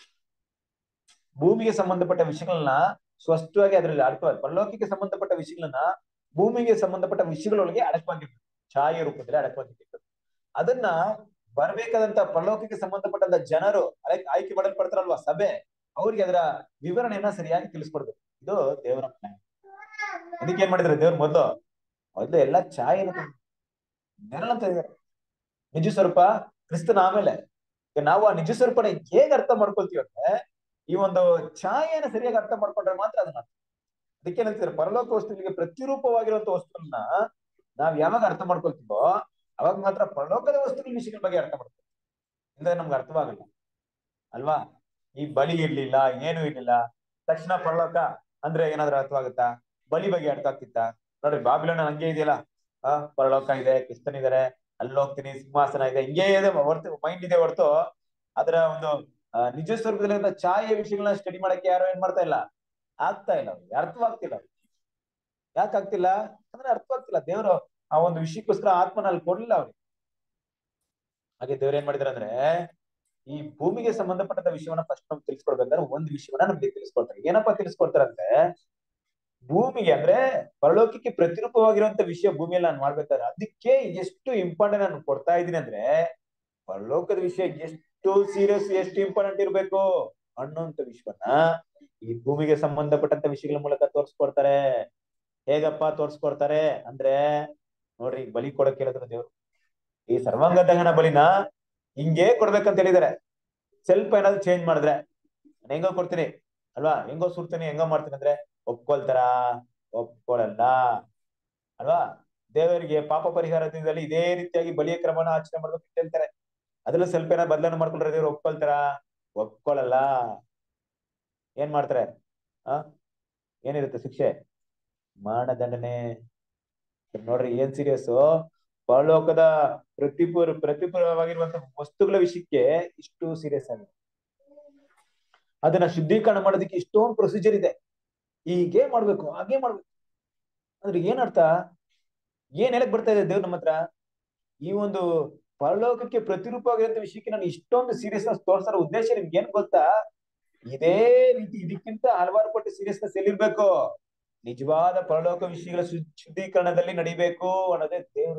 ಭೂಮಿಗೆ ಸಂಬಂಧಪಟ್ಟ ವಿಷಯಗಳನ್ನ ಸ್ಪಷ್ಟವಾಗಿ ಅದರಲ್ಲಿ ಅಡಕವಾಗಿ ಪರಲೋಕಕ್ಕೆ ಸಂಬಂಧಪಟ್ಟ ವಿಷಯಗಳನ್ನ ಭೂಮಿಗೆ ಸಂಬಂಧಪಟ್ಟ ವಿಷಯಗಳೊಳಗೆ ಅಡಕವಾಗಿರ್ಬೇಕು ಛಾಯೆ ರೂಪದಲ್ಲಿ ಅಡಕವಾಗಿರ್ಬೇಕು ಅದನ್ನ ಬರ್ಬೇಕಾದಂತ ಪರಲೋಕಕ್ಕೆ ಸಂಬಂಧಪಟ್ಟಂತ ಜನರು ಆಯ್ಕೆ ಆಯ್ಕೆ ಮಾಡಲ್ಪಡ್ತಾರಲ್ವಾ ಸಭೆ ಅವ್ರಿಗೆ ಅದರ ವಿವರಣೆಯನ್ನ ಸರಿಯಾಗಿ ತಿಳಿಸ್ಕೊಡ್ಬೇಕು ಇದು ದೇವರ ಪ್ಲಾನ್ ಅದಕ್ಕೆ ಏನ್ ಮಾಡಿದ್ರೆ ದೇವ್ರ ಮೊದಲು ಮೊದಲು ಎಲ್ಲಾ ಛಾಯೆನ ನೆರಳಂತ ಇದ್ದಾರೆ ನಿಜ ಸ್ವರೂಪ ಕ್ರಿಸ್ತನ ಆಮೇಲೆ ಈಗ ನಾವು ಆ ನಿಜ ಸ್ವರೂಪನ ಹೇಗ್ ಅರ್ಥ ಮಾಡ್ಕೊಳ್ತೀವಿ ಅಂದ್ರೆ ಈ ಒಂದು ಛಾಯೆನ ಸರಿಯಾಗಿ ಅರ್ಥ ಮಾಡ್ಕೊಂಡ್ರೆ ಮಾತ್ರ ಅದನ್ನ ಅದಕ್ಕೆ ಏನಂತಾರೆ ಪರಲೋಕ ವಸ್ತುಗಳಿಗೆ ಪ್ರತಿರೂಪವಾಗಿರುವಂತ ವಸ್ತುಗಳನ್ನ ನಾವ್ ಯಾವಾಗ ಅರ್ಥ ಮಾಡ್ಕೊಳ್ತೀವೋ ಅವಾಗ ಮಾತ್ರ ಪರಲೋಕದ ವಸ್ತುಗಳ ವಿಷಯಗಳ ಬಗ್ಗೆ ಅರ್ಥ ಮಾಡ್ಕೊಳ್ತೀವಿ ಇಲ್ಲದೆ ನಮ್ಗೆ ಅರ್ಥವಾಗಲ್ಲ ಅಲ್ವಾ ಈ ಬಲಿ ಇರ್ಲಿಲ್ಲ ಏನು ಇರ್ಲಿಲ್ಲ ತಕ್ಷಣ ಪರಲೋಕ ಅಂದ್ರೆ ಏನಾದ್ರೂ ಅರ್ಥವಾಗುತ್ತಾ ಬಲಿ ಬಗ್ಗೆ ಅರ್ಥ ಆಗ್ತಿತ್ತ ನೋಡ್ರಿ ಬಾಬಿಲೋನ ಹಂಗೆ ಇದೆಯಲ್ಲ ಆ ಪರಲೋಕ ಇದೆ ಕ್ರಿಸ್ತನ್ ಇದಾರೆ ಅಲ್ಲಿ ಹೋಗ್ತೀನಿ ಸಿಂಹಾಸನ ಇದೆ ಹಿಂಗೇ ಇದೆ ಹೊರ್ತು ಮೈಂಡ್ ಇದೆ ಹೊರ್ತು ಅದರ ಒಂದು ಆ, ನಿಜ ಸ್ವರೂಪದಲ್ಲಿ ಛಾಯೆ ವಿಷಯಗಳನ್ನ ಸ್ಟಡಿ ಮಾಡಕ್ಕೆ ಯಾರು ಏನ್ ಮಾಡ್ತಾ ಇಲ್ಲ ಆಗ್ತಾ ಇಲ್ಲ ಅವ್ರಿಗೆ ಅರ್ಥವಾಗ್ತಿಲ್ಲ ಅವ್ರಿಗೆ ಯಾಕೆ ಆಗ್ತಿಲ್ಲ ಅಂದ್ರೆ ಅರ್ಥವಾಗ್ತಿಲ್ಲ ದೇವರು ಆ ಒಂದು ವಿಷಯಕ್ಕೋಸ್ಕರ ಆತ್ಮನ ಅಲ್ಲಿ ಕೊಡ್ಲಿಲ್ಲ ಅವ್ರಿಗೆ ಹಾಗೆ ದೇವ್ರು ಏನ್ ಮಾಡಿದಾರೆ ಅಂದ್ರೆ ಈ ಭೂಮಿಗೆ ಸಂಬಂಧಪಟ್ಟಂತ ವಿಷಯವನ್ನ ಫಸ್ಟ್ ನಮ್ಗೆ ತಿಳಿಸ್ಕೊಡ್ಬೇಕಾದ್ರೆ ಒಂದು ವಿಷಯವನ್ನ ನಮ್ಗೆ ತಿಳಿಸ್ಕೊಡ್ತಾರೆ ಏನಪ್ಪಾ ತಿಳಿಸ್ಕೊಡ್ತಾರೆ ಅಂದ್ರೆ ಭೂಮಿಗೆ ಅಂದ್ರೆ ಪರಲೋಕಕ್ಕೆ ಪ್ರತಿರೂಪವಾಗಿರುವಂತ ವಿಷಯ ಭೂಮಿಯಲ್ಲಿ ನಾನು ಮಾಡ್ಬೇಕಾದ್ರೆ ಅದಕ್ಕೆ ಎಷ್ಟು ಇಂಪಾರ್ಟೆಂಟ್ ನಾನು ಕೊಡ್ತಾ ಇದ್ದೀನಿ ಅಂದ್ರೆ ಪರಲೋಕದ ವಿಷಯ ಎಷ್ಟು ಸೀರಿಯಸ್ ಎಷ್ಟು ಇಂಪಾರ್ಟೆಂಟ್ ಇರ್ಬೇಕು ಅನ್ನೋಂತ ವಿಷಯವನ್ನ ಈ ಭೂಮಿಗೆ ಸಂಬಂಧಪಟ್ಟಂತ ವಿಷಯಗಳ ಮೂಲಕ ತೋರಿಸ್ಕೊಡ್ತಾರೆ ಹೇಗಪ್ಪ ತೋರಿಸ್ಕೊಡ್ತಾರೆ ಅಂದ್ರೆ ನೋಡ್ರಿ ಈಗ ಬಲಿ ಕೊಡಕ್ ಹೇಳಿದ್ರು ದೇವ್ರು ಈ ಸರ್ವಾಂಗ ದಹನ ಬಲಿನ ಹಿಂಗೇ ಕೊಡ್ಬೇಕಂತ ಹೇಳಿದಾರೆ ಸ್ವಲ್ಪ ಏನಾದ್ರು ಚೇಂಜ್ ಮಾಡಿದ್ರೆ ನಾನು ಹೆಂಗೋ ಕೊಡ್ತೀನಿ ಅಲ್ವಾ ಹೆಂಗೋ ಸುಡ್ತೀನಿ ಹೆಂಗೋ ಮಾಡ್ತೀನಿ ಅಂದ್ರೆ ಒಪ್ಕೊಳ್ತಾರ ಒಪ್ಕೊಳಲ್ಲ ಅಲ್ವಾ ದೇವರಿಗೆ ಪಾಪ ಪರಿಹಾರ ದಿನದಲ್ಲಿ ಇದೇ ರೀತಿಯಾಗಿ ಬಲಿಯ ಕ್ರಮನ ಆಚರಣೆ ಮಾಡ್ಬೇಕು ಅಂತ ಹೇಳ್ತಾರೆ ಅದ್ರಲ್ಲಿ ಸ್ವಲ್ಪ ಏನಾದ್ರು ಬದಲಾವಣೆ ಮಾಡ್ಕೊಂಡ್ರೆ ದೇವ್ರು ಒಪ್ಕೊಳ್ತಾರ ಒಪ್ಕೊಳಲ್ಲ ಏನ್ ಮಾಡ್ತಾರೆ ಆ ಏನಿರುತ್ತೆ ಶಿಕ್ಷೆ ಮರಣದಂಡನೆ ನೋಡ್ರಿ ಏನ್ ಸೀರಿಯಸ್ ಪರಲೋಕದ ಪ್ರತಿಪೂರ್ ಪ್ರತಿಪೂರ್ವವಾಗಿರುವಂತ ವಸ್ತುಗಳ ವಿಷಯಕ್ಕೆ ಇಷ್ಟು ಸೀರಿಯಸ್ ಆಗಿದೆ ಅದನ್ನ ಶುದ್ಧೀಕರಣ ಮಾಡೋದಕ್ಕೆ ಇಷ್ಟೊಂದು ಪ್ರೊಸೀಜರ್ ಇದೆ ಹೀಗೆ ಮಾಡ್ಬೇಕು ಹಾಗೆ ಮಾಡ್ಬೇಕು ಅಂದ್ರೆ ಏನ್ ಅರ್ಥ ಏನ್ ಹೇಳಕ್ ಬರ್ತಾ ಇದೆ ದೇವ್ರ ನಮ್ಮ ಹತ್ರ ಈ ಒಂದು ಪರಲೋಕಕ್ಕೆ ಪ್ರತಿರೂಪವಾಗಿರುವಂತ ವಿಷಯಕ್ಕೆ ನಾನು ಇಷ್ಟೊಂದು ಸೀರಿಯಸ್ನೆಸ್ ತೋರ್ಸೋ ಉದ್ದೇಶ ನಿಮ್ಗೆ ಏನ್ ಗೊತ್ತಾ ಇದೇ ರೀತಿ ಇದಕ್ಕಿಂತ ಹಲವಾರು ಪಟ್ಟು ಸೀರಿಯಸ್ನೆಸ್ ಎಲ್ಲಿರ್ಬೇಕು ನಿಜವಾದ ಪರಲೋಕ ವಿಷಯಗಳ ಶುದ್- ಶುದ್ಧೀಕರಣದಲ್ಲಿ ನಡಿಬೇಕು ಅನ್ನೋದೇ ದೇವ್ರ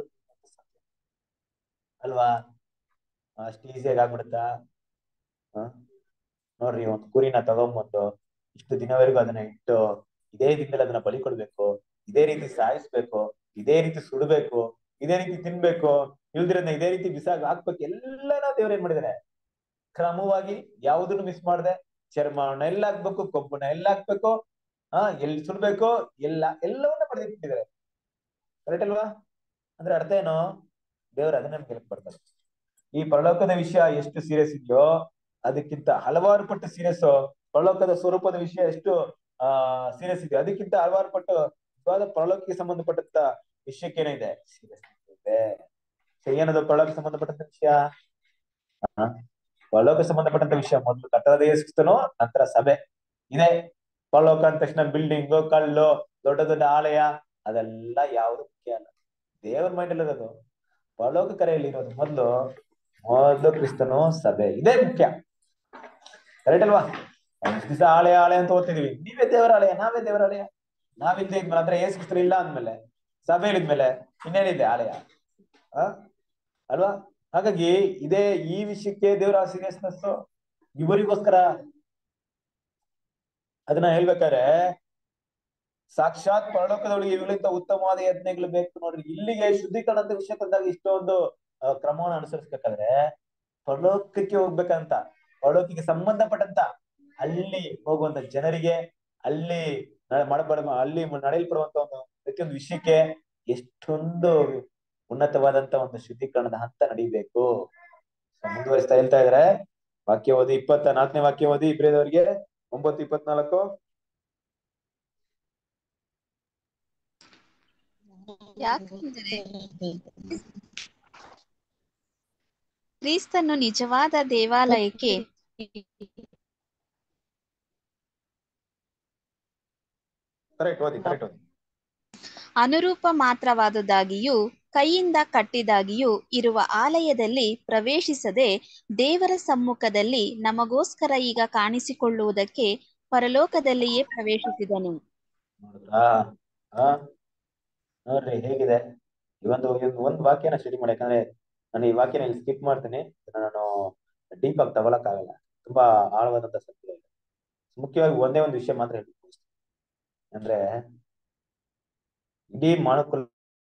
ಅಲ್ವಾ ಅಷ್ಟು ಈಸಿಯಾಗಿ ಆಗ್ಬಿಡುತ್ತಾ ಹ? ನೋಡ್ರಿ ಒಂದು ಕುರಿನ ತಗೊಂಬಂದು ಇಷ್ಟು ದಿನವರೆಗೂ ಅದನ್ನ ಇಟ್ಟು ಇದೇ ದಿನದಲ್ಲಿ ಅದನ್ನ ಬಲಿ ಕೊಡ್ಬೇಕು ಇದೇ ರೀತಿ ಸಾಯಿಸ್ಬೇಕು ಇದೇ ರೀತಿ ಸುಡ್ಬೇಕು ಇದೇ ರೀತಿ ತಿನ್ಬೇಕು ಇಲ್ದಿರೋದ್ನ ಇದೇ ರೀತಿ ಬಿಸಾಗ ಹಾಕ್ಬೇಕು ಎಲ್ಲನ ದೇವ್ರ ಏನ್ ಮಾಡಿದಾರೆ ಕ್ರಮವಾಗಿ ಯಾವುದನ್ನು ಮಿಸ್ ಮಾಡದೆ ಚರ್ಮನ ಎಲ್ಲ ಹಾಕ್ಬೇಕು ಕೊಬ್ಬನ ಎಲ್ಲ ಹಾಕ್ಬೇಕು ಆ ಎಲ್ಲಿ ಸುಡ್ಬೇಕು ಎಲ್ಲ ಎಲ್ಲವನ್ನ ಪಡೆದಿಟ್ಟಿದ್ದಾರೆ ಕರೆಕ್ಟ್ ಅಲ್ವಾ ಅಂದ್ರೆ ಅರ್ಥ ಏನು ದೇವ್ರ ಅದನ್ನ ನಮ್ಗೆ ಬರ್ತಾರೆ ಈ ಪರಲೋಕದ ವಿಷಯ ಎಷ್ಟು ಸೀರಿಯಸ್ ಇದೆಯೋ ಅದಕ್ಕಿಂತ ಹಲವಾರು ಪಟ್ಟು ಸೀರಿಯಸ್ ಪರಲೋಕದ ಸ್ವರೂಪದ ವಿಷಯ ಎಷ್ಟು ಆ ಸೀರಿಯಸ್ ಇದೆ ಅದಕ್ಕಿಂತ ಹಲವಾರು ಪಟ್ಟು ನಿಜವಾದ ಪರಲೋಕಕ್ಕೆ ಸಂಬಂಧಪಟ್ಟಂತ ವಿಷಯಕ್ಕೆ ಏನಿದೆ ಸೀರಿಯಸ್ ಇದೆ So, ಏನದು ಪರಲೋಕ ಸಂಬಂಧಪಟ್ಟಂತ ವಿಷಯ ಆ, ಪರಲೋಕ ಸಂಬಂಧಪಟ್ಟಂತ ವಿಷಯ ಮೊದಲು ಕಟ್ಟದ ಯೇಸುಕ್ರಿಸ್ತನು ನಂತರ ಸಭೆ ಇದೆ ಪರಲೋಕ ಅಂದ ತಕ್ಷಣ ಬಿಲ್ಡಿಂಗ್ ಕಲ್ಲು ದೊಡ್ಡ ದೊಡ್ಡ ಆಲಯ ಅದೆಲ್ಲ ಯಾವುದು ಮುಖ್ಯ ಅಲ್ಲ ದೇವರ ಮೈಂಡ್ ಇರೋದು ಪರಲೋಕ ಕರೆಯಲ್ಲಿ ಇರೋದು ಮೊದಲು ಮೊದಲು ಕ್ರಿಸ್ತನು ಸಭೆ ಇದೇ ಮುಖ್ಯ ಕರೆಕ್ಟ್ ಅಲ್ವಾ ಒಂದ್ ದಿವಸ ಆಲಯ ಆಲಯ ಅಂತ ಓದ್ತಿದೀವಿ ನೀವೇ ದೇವರ ಆಲಯ ನಾವೇ ದೇವರ ಆಲಯ ನಾವಿಲ್ದೇ ಇದ್ಮೇಲೆ ಅಂದ್ರೆ ಏಸು ಕ್ರಿಸ್ತರು ಇಲ್ಲ ಅಂದ್ಮೇಲೆ ಸಭೆ ಇಳಿದ್ಮೇಲೆ ಇನ್ನೇನಿದೆ ಆಲಯ ಆ ಅಲ್ವಾ ಹಾಗಾಗಿ ಇದೇ ಈ ವಿಷಯಕ್ಕೆ ದೇವರ ಸೀರಿಯಸ್ನೆಸ್ ಇವರಿಗೋಸ್ಕರ ಅದನ್ನ ಹೇಳ್ಬೇಕಾದ್ರೆ ಸಾಕ್ಷಾತ್ ಪರಲೋಕದೊಳಗೆ ಇವುಗಳಿಂದ ಉತ್ತಮವಾದ ಯತ್ನಗಳು ಬೇಕು ನೋಡ್ರಿ ಇಲ್ಲಿಗೆ ಶುದ್ಧೀಕರಣದ ವಿಷಯ ತಂದಾಗ ಇಷ್ಟೊಂದು ಆ, ಕ್ರಮವನ್ನು ಅನುಸರಿಸ್ಬೇಕಾದ್ರೆ ಪರಲೋಕಕ್ಕೆ ಹೋಗ್ಬೇಕಂತ ಪರಲೋಕಕ್ಕೆ ಸಂಬಂಧಪಟ್ಟಂತ ಅಲ್ಲಿ ಹೋಗುವಂತ ಜನರಿಗೆ ಅಲ್ಲಿ ನ- ಮಾಡಬಡ ಅಲ್ಲಿ ನಡೆಯಲ್ಪಡುವಂತ ಒಂದು ಪ್ರತಿಯೊಂದು ವಿಷಯಕ್ಕೆ ಎಷ್ಟೊಂದು ಉನ್ನತವಾದಂತ ಒಂದು ಶುದ್ಧೀಕರಣದ ಹಂತ ನಡೀಬೇಕು So, ಮುಂದುವರಿಸ್ತಾ ಹೇಳ್ತಾ ಇದಾರೆ ವಾಕ್ಯ ಓದಿ ಇಪ್ಪತ್ತ ನಾಲ್ಕನೇ ವಾಕ್ಯ ಓದಿ ಇಬ್ರಿಯದವರಿಗೆ ಒಂಬತ್ತು ಇಪ್ಪತ್ನಾಲ್ಕು ಯಾಕೆಂದರೆ ಕ್ರಿಸ್ತನು ನಿಜವಾದ ದೇವಾಲಯಕ್ಕೆ ಕರೆಕ್ಟ್ ಓದಿ ಕರೆಕ್ಟ್ ಓದಿ ಅನುರೂಪ ಮಾತ್ರವಾದುದಾಗಿಯೂ ಕೈಯಿಂದ ಕಟ್ಟಿದಾಗಿಯೂ ಇರುವ ಆಲಯದಲ್ಲಿ ಪ್ರವೇಶಿಸದೆ ದೇವರ ಸಮ್ಮುಖದಲ್ಲಿ ನಮಗೋಸ್ಕರ ಈಗ ಕಾಣಿಸಿಕೊಳ್ಳುವುದಕ್ಕೆ ಪರಲೋಕದಲ್ಲಿಯೇ ಪ್ರವೇಶಿಸಿದನು ನೋಡಿದ್ರಾ ಆ ನೋಡ್ರಿ ಹೇಗಿದೆ ಈ ಒಂದು ಒಂದು ಒಂದು ವಾಕ್ಯನ ಸ್ಟಡಿ ಮಾಡಿ ಯಾಕಂದ್ರೆ ನಾನು ಈ ವಾಕ್ಯನ ಇಲ್ಲಿ ಸ್ಕಿಪ್ ಮಾಡ್ತೀನಿ ಇದನ್ನ ನಾನು ಡೀಪ್ ಆಗಿ ತಗೊಳಕ್ ಆಗಲ್ಲ ತುಂಬಾ ಆಳವಾದಂತ ಸತ್ಯ ಇದೆ ಮುಖ್ಯವಾಗಿ ಒಂದೇ ಒಂದು ವಿಷಯ ಮಾತ್ರ ಹೇಳ್ಬೇಕು ಅಂದ್ರೆ ಇಡೀ ಮಾನವಕುಲ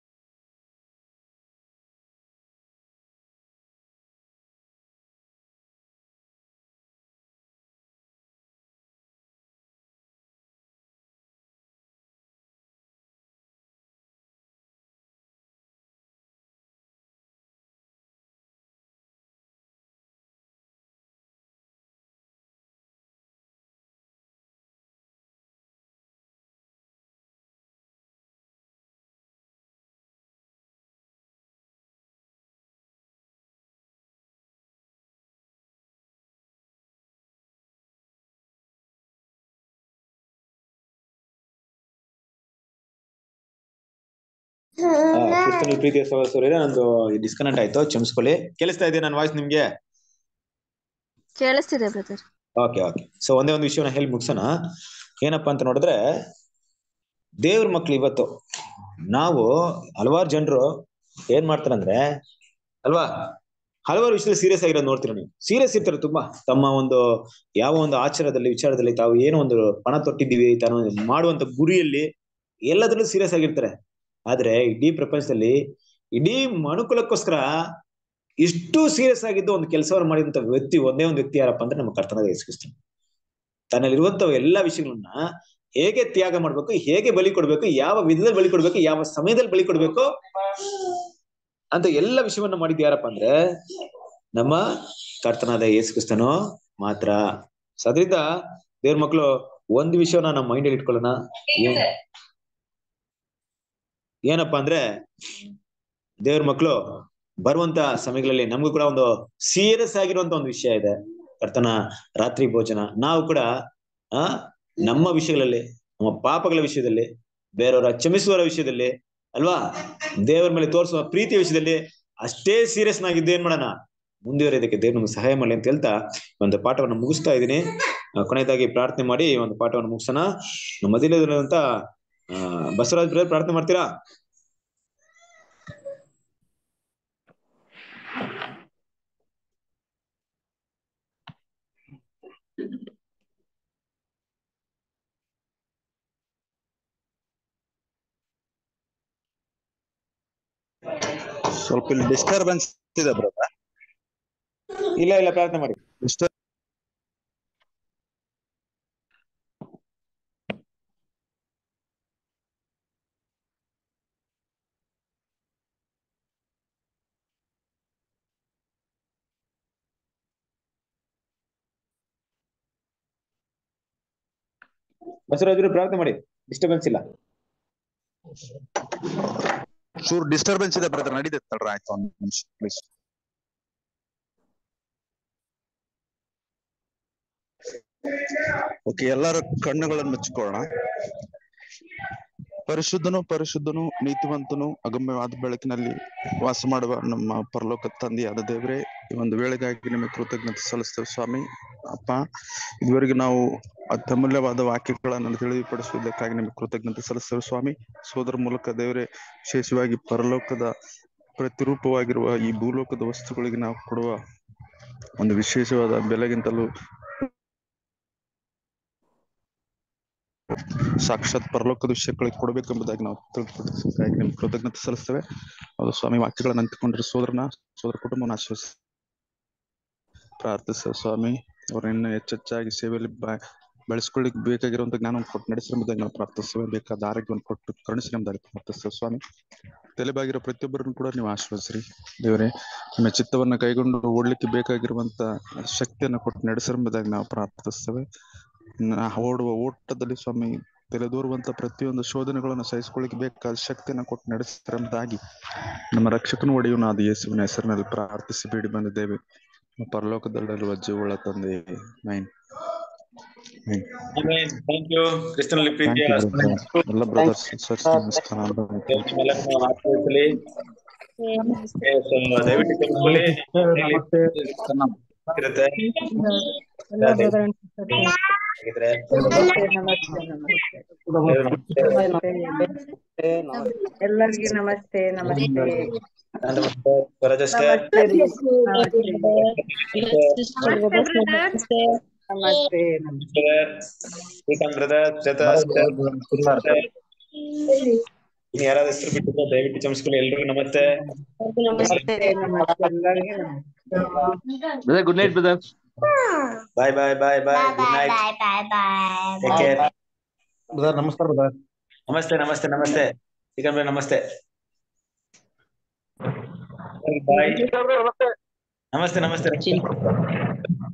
ಕ್ರಿಸ್ತನ ಪ್ರೀತಿಯ ಸಹೋದರರೇ ನಂದು ಡಿಸ್ಕನೆಕ್ಟ್ ಆಯ್ತು ಕ್ಷಮಿಸ್ಕೊಳ್ಳಿ ಕೇಳಿಸ್ತಾ ಇದೆ ನನ್ನ ವಾಯ್ಸ್ ನಿಮ್ಗೆ ಕೇಳಿಸ್ತಿದೆ ಬ್ರದರ್ ಓಕೆ ಓಕೆ ಸೊ ಒಂದೇ ಒಂದು ವಿಷಯನ ಹೇಳಿ ಮುಗಿಸೋಣ ಏನಪ್ಪಾ ಅಂತ ನೋಡಿದ್ರೆ ದೇವ್ರ ಮಕ್ಳು ಇವತ್ತು ನಾವು ಹಲವಾರು ಜನರು ಏನ್ ಮಾಡ್ತಾರಂದ್ರೆ ಅಲ್ವಾ ಹಲವಾರು ವಿಷಯದಲ್ಲಿ ಸೀರಿಯಸ್ ಆಗಿರೋದು ನೋಡ್ತೀರ ನೀವು ಸೀರಿಯಸ್ ಇರ್ತಾರೆ ತುಂಬಾ ತಮ್ಮ ಒಂದು ಯಾವ ಒಂದು ಆಚಾರದಲ್ಲಿ ವಿಚಾರದಲ್ಲಿ ತಾವು ಏನೋ ಒಂದು ಪಣ ತೊಟ್ಟಿದ್ದೀವಿ ತಾನು ಮಾಡುವಂತ ಗುರಿಯಲ್ಲಿ ಎಲ್ಲದರಲ್ಲೂ ಸೀರಿಯಸ್ ಆಗಿರ್ತಾರೆ ಆದ್ರೆ ಇಡೀ ಪ್ರಪಂಚದಲ್ಲಿ ಇಡೀ ಮನುಕುಲಕ್ಕೋಸ್ಕರ ಇಷ್ಟು ಸೀರಿಯಸ್ ಆಗಿದ್ದು ಒಂದು ಕೆಲಸವನ್ನು ಮಾಡಿದಂತ ವ್ಯಕ್ತಿ ಒಂದೇ ಒಂದು ವ್ಯಕ್ತಿ ಯಾರಪ್ಪ ಅಂದ್ರೆ ನಮ್ಮ ಕರ್ತನಾದ ಯೇಸುಕ್ರಿಸ್ತನು ತನ್ನಲ್ಲಿರುವಂತ ಎಲ್ಲಾ ವಿಷಯಗಳನ್ನ ಹೇಗೆ ತ್ಯಾಗ ಮಾಡ್ಬೇಕು ಹೇಗೆ ಬಲಿ ಕೊಡ್ಬೇಕು ಯಾವ ವಿಧದಲ್ಲಿ ಬಲಿ ಕೊಡ್ಬೇಕು ಯಾವ ಸಮಯದಲ್ಲಿ ಬಲಿ ಕೊಡ್ಬೇಕು ಅಂತ ಎಲ್ಲ ವಿಷಯವನ್ನ ಮಾಡಿದ್ದು ಯಾರಪ್ಪ ಅಂದ್ರೆ ನಮ್ಮ ಕರ್ತನಾದ ಯೇಸುಕ್ರಿಸ್ತನು ಮಾತ್ರ ಸೊ ಅದರಿಂದ ದೇವ್ರ ಮಕ್ಕಳು ಒಂದು ವಿಷಯವನ್ನ ನಮ್ಮ ಮೈಂಡ್ ಅಲ್ಲಿ ಇಟ್ಕೊಳ್ಳೋಣ ಏನ್ ಏನಪ್ಪಾ ಅಂದ್ರೆ ದೇವ್ರ ಮಕ್ಕಳು ಬರುವಂತ ಸಮಯಗಳಲ್ಲಿ ನಮಗೂ ಕೂಡ ಒಂದು ಸೀರಿಯಸ್ ಆಗಿರುವಂತ ಒಂದು ವಿಷಯ ಇದೆ ಕರ್ತನ ರಾತ್ರಿ ಭೋಜನ ನಾವು ಕೂಡ ಆ ನಮ್ಮ ವಿಷಯಗಳಲ್ಲಿ ನಮ್ಮ ಪಾಪಗಳ ವಿಷಯದಲ್ಲಿ ಬೇರೆಯವರ ಕ್ಷಮಿಸುವವರ ವಿಷಯದಲ್ಲಿ ಅಲ್ವಾ ದೇವರ ಮೇಲೆ ತೋರಿಸುವ ಪ್ರೀತಿಯ ವಿಷಯದಲ್ಲಿ ಅಷ್ಟೇ ಸೀರಿಯಸ್ ನಾಗಿದ್ದು ಏನ್ ಮಾಡೋಣ ಮುಂದುವರಿಯೋದಕ್ಕೆ ದೇವ್ರು ನಮ್ಗೆ ಸಹಾಯ ಮಾಡಲಿ ಅಂತ ಹೇಳ್ತಾ ಈ ಒಂದು ಪಾಠವನ್ನು ಮುಗಿಸ್ತಾ ಇದ್ದೀನಿ ಆ, ಕೊನೆಯದಾಗಿ ಪ್ರಾರ್ಥನೆ ಮಾಡಿ ಈ ಒಂದು ಪಾಠವನ್ನು ಮುಗಿಸೋಣ ನಮ್ಮ ಮಧ್ಯದಲ್ಲಿರುವಂತ ಆ ಬಸವರಾಜ್ ಬ್ರದರ್ ಪ್ರಾರ್ಥನೆ ಮಾಡ್ತೀರಾ ಸ್ವಲ್ಪ ಇಲ್ಲಿ ಡಿಸ್ಟರ್ಬೆನ್ಸ್ ಇದೆ ಬ್ರದರ್ ಇಲ್ಲ ಇಲ್ಲ ಪ್ರಾರ್ಥನೆ ಮಾಡಿ ಡಿಸ್ಟರ್ ಬಸವರಾಜ್ ಪ್ರಾರ್ಥನೆ ಮಾಡಿ ಡಿಸ್ಟರ್ಬೆನ್ಸ್ ಇಲ್ಲ ಚೂರ್ ಡಿಸ್ಟರ್ಬೆನ್ಸ್ ಇದೆ ಬ್ರದರ್ ನಡೀತೈತೆ ತಡ್ರಿ ಆಯ್ತು ಒಂದ್ ನಿಮಿಷ ಪ್ಲೀಸ್ ಓಕೆ ಎಲ್ಲರ ಕಣ್ಣುಗಳನ್ನು ಮುಚ್ಚಿಕೊಳ್ಳೋಣ ಪರಿಶುದ್ಧನು ಪರಿಶುದ್ಧನು ನೀತಿವಂತನು ಅಗಮ್ಯವಾದ ಬೆಳಕಿನಲ್ಲಿ ವಾಸ ಮಾಡುವ ನಮ್ಮ ಪರಲೋಕ ತಂದೆಯಾದ ದೇವರೇ ಈ ಒಂದು ವೇಳೆಗಾಗಿ ನಿಮಗೆ ಕೃತಜ್ಞತೆ ಸಲ್ಲಿಸ್ತೇವೆ ಸ್ವಾಮಿ ಅಪ್ಪ ಇದುವರೆಗೆ ನಾವು ಅತ್ಯಮೂಲ್ಯವಾದ ವಾಕ್ಯಗಳನ್ನು ತಿಳಿಪಡಿಸುವುದಕ್ಕಾಗಿ ನಿಮಗೆ ಕೃತಜ್ಞತೆ ಸಲ್ಲಿಸ್ತೇವೆ ಸ್ವಾಮಿ ಸೋದರ ಮೂಲಕ ದೇವರೇ ವಿಶೇಷವಾಗಿ ಪರಲೋಕದ ಪ್ರತಿರೂಪವಾಗಿರುವ ಈ ಭೂಲೋಕದ ವಸ್ತುಗಳಿಗೆ ನಾವು ಕೊಡುವ ಒಂದು ವಿಶೇಷವಾದ ಬೆಲೆಗಿಂತಲೂ ಸಾಕ್ಷಾತ್ ಪರಲೋಕದ ವಿಷಯಗಳಿಗೆ ಕೊಡಬೇಕೆಂಬುದಾಗಿ ನಾವು ತಿಳ್ಕೊಳ್ಬೇಕಾಗಿ ನಿಮ್ಗೆ ಕೃತಜ್ಞತೆ ಸಲ್ಲಿಸ್ತೇವೆ ಅದು ಸ್ವಾಮಿ ವಾಕ್ಯಗಳನ್ನು ಅಂತಿಕೊಂಡಿರೋ ಸೋದರನ ಸೋದರ ಕುಟುಂಬವನ್ನು ಆಶ್ವಸ್ ಪ್ರಾರ್ಥಿಸ್ತೇವೆ ಸ್ವಾಮಿ ಅವ್ರನ್ನ ಇನ್ನೂ ಹೆಚ್ಚೆಚ್ಚಾಗಿ ಸೇವೆಯಲ್ಲಿ ಬ ಬೆಳೆಸ್ಕೊಳ್ಳಿಕ್ ಬೇಕಾಗಿರುವಂತ ಜ್ಞಾನವನ್ನು ಕೊಟ್ಟು ನಡೆಸಿರುವುದಾಗಿ ನಾವು ಪ್ರಾರ್ಥಿಸ್ತೇವೆ ಬೇಕಾದ ಆರೋಗ್ಯವನ್ನು ಕೊಟ್ಟು ಕರುಣಿಸಿ ಎಂಬುದಾಗಿ ಪ್ರಾರ್ಥಿಸ್ತೇವೆ ಸ್ವಾಮಿ ತಲೆಬಾಗಿರೋ ಪ್ರತಿಯೊಬ್ಬರನ್ನು ಕೂಡ ನೀವು ಆಶ್ವಸಿರಿ ದೇವರೇ ನಿಮ್ಮ ಚಿತ್ತವನ್ನ ಕೈಗೊಂಡು ಓಡ್ಲಿಕ್ಕೆ ಬೇಕಾಗಿರುವಂತ ಶಕ್ತಿಯನ್ನು ಕೊಟ್ಟು ನಡೆಸಿರುವುದಾಗಿ ನಾವು ಪ್ರಾರ್ಥಿಸ್ತೇವೆ ನಾ ಓಡುವ ಓಟದಲ್ಲಿ ಸ್ವಾಮಿ ತೆರೆದೋರುವಂತ ಪ್ರತಿಯೊಂದು ಶೋಧನೆಗಳನ್ನು ಸಹಿಸಿಕೊಳ್ಳಿಕ್ಕೆ ಬೇಕಾದ ಶಕ್ತಿಯನ್ನು ಕೊಟ್ಟು ನಡೆಸಿರುವುದಾಗಿ ನಮ್ಮ ರಕ್ಷಕನ ಒಡೆಯುವನಾದ ಯೇಸುವಿನ ಹೆಸರಿನಲ್ಲಿ ಪ್ರಾರ್ಥಿಸಿ ಬೇಡಿ ಬಂದಿದ್ದೇವೆ ಪರಲೋಕದಲ್ಲಿರುವ ಜೀವಳ ತಂದೆ ಮೈನ್ ಥ್ಯಾಂಕ್ ಯು ಕ್ರಿಸ್ತನಲ್ಲಿ ಪ್ರೀತಿಯ ಎಲ್ಲ ಬ್ರದರ್ಸ್ ಸಿಸ್ಟರ್ಸ್ ನಮಸ್ಕಾರ ನಿಮ್ಮೆಲ್ಲರನ್ನು ಆಶೀರ್ವದಿಸಲಿ Yes, uh, ದಯವಿಟ್ಟು ಕ್ಷಮಿಸ್ಕೊಳ್ಳಿ. ಇರುತ್ತೆ. ಹಾಗಿದ್ರೆ ಎಲ್ಲರಿಗೂ ನಮಸ್ತೆ ನಮಸ್ತೆ ನಮಸ್ತೆ ಸ್ವರಾಜ್ ಅಷ್ಟೇ ನಮಸ್ತೆ ನಮಸ್ತೆ ಶ್ರೀಕಾಂತ್ ಬ್ರದರ್ ಶ್ವೇತಾ ಇನ್ನು ಯಾರಾದ್ರೂ ಹೆಸರು ಬಿಟ್ಟಿದ್ರೆ ದಯವಿಟ್ಟು ಕ್ಷಮಿಸ್ಕೊಳ್ಳಿ ಎಲ್ರಿಗೂ ನಮಸ್ತೆ ನಮಸ್ತೆ ನಮಸ್ತೆ ಎಲ್ಲರಿಗೂ ನಮಸ್ತೆ good night brother bye bye bye bye good night take care brother ನಮಸ್ಕಾರ ಬ್ರದರ್ ನಮಸ್ತೆ ನಮಸ್ತೆ ನಮಸ್ತೆ ಶ್ರೀಕಾಂತ್ ಬ್ರದರ್ ನಮಸ್ತೆ ಬಾಯ್ ನಮಸ್ತೆ ನಮಸ್ತೆ ನಮಸ್ತೆ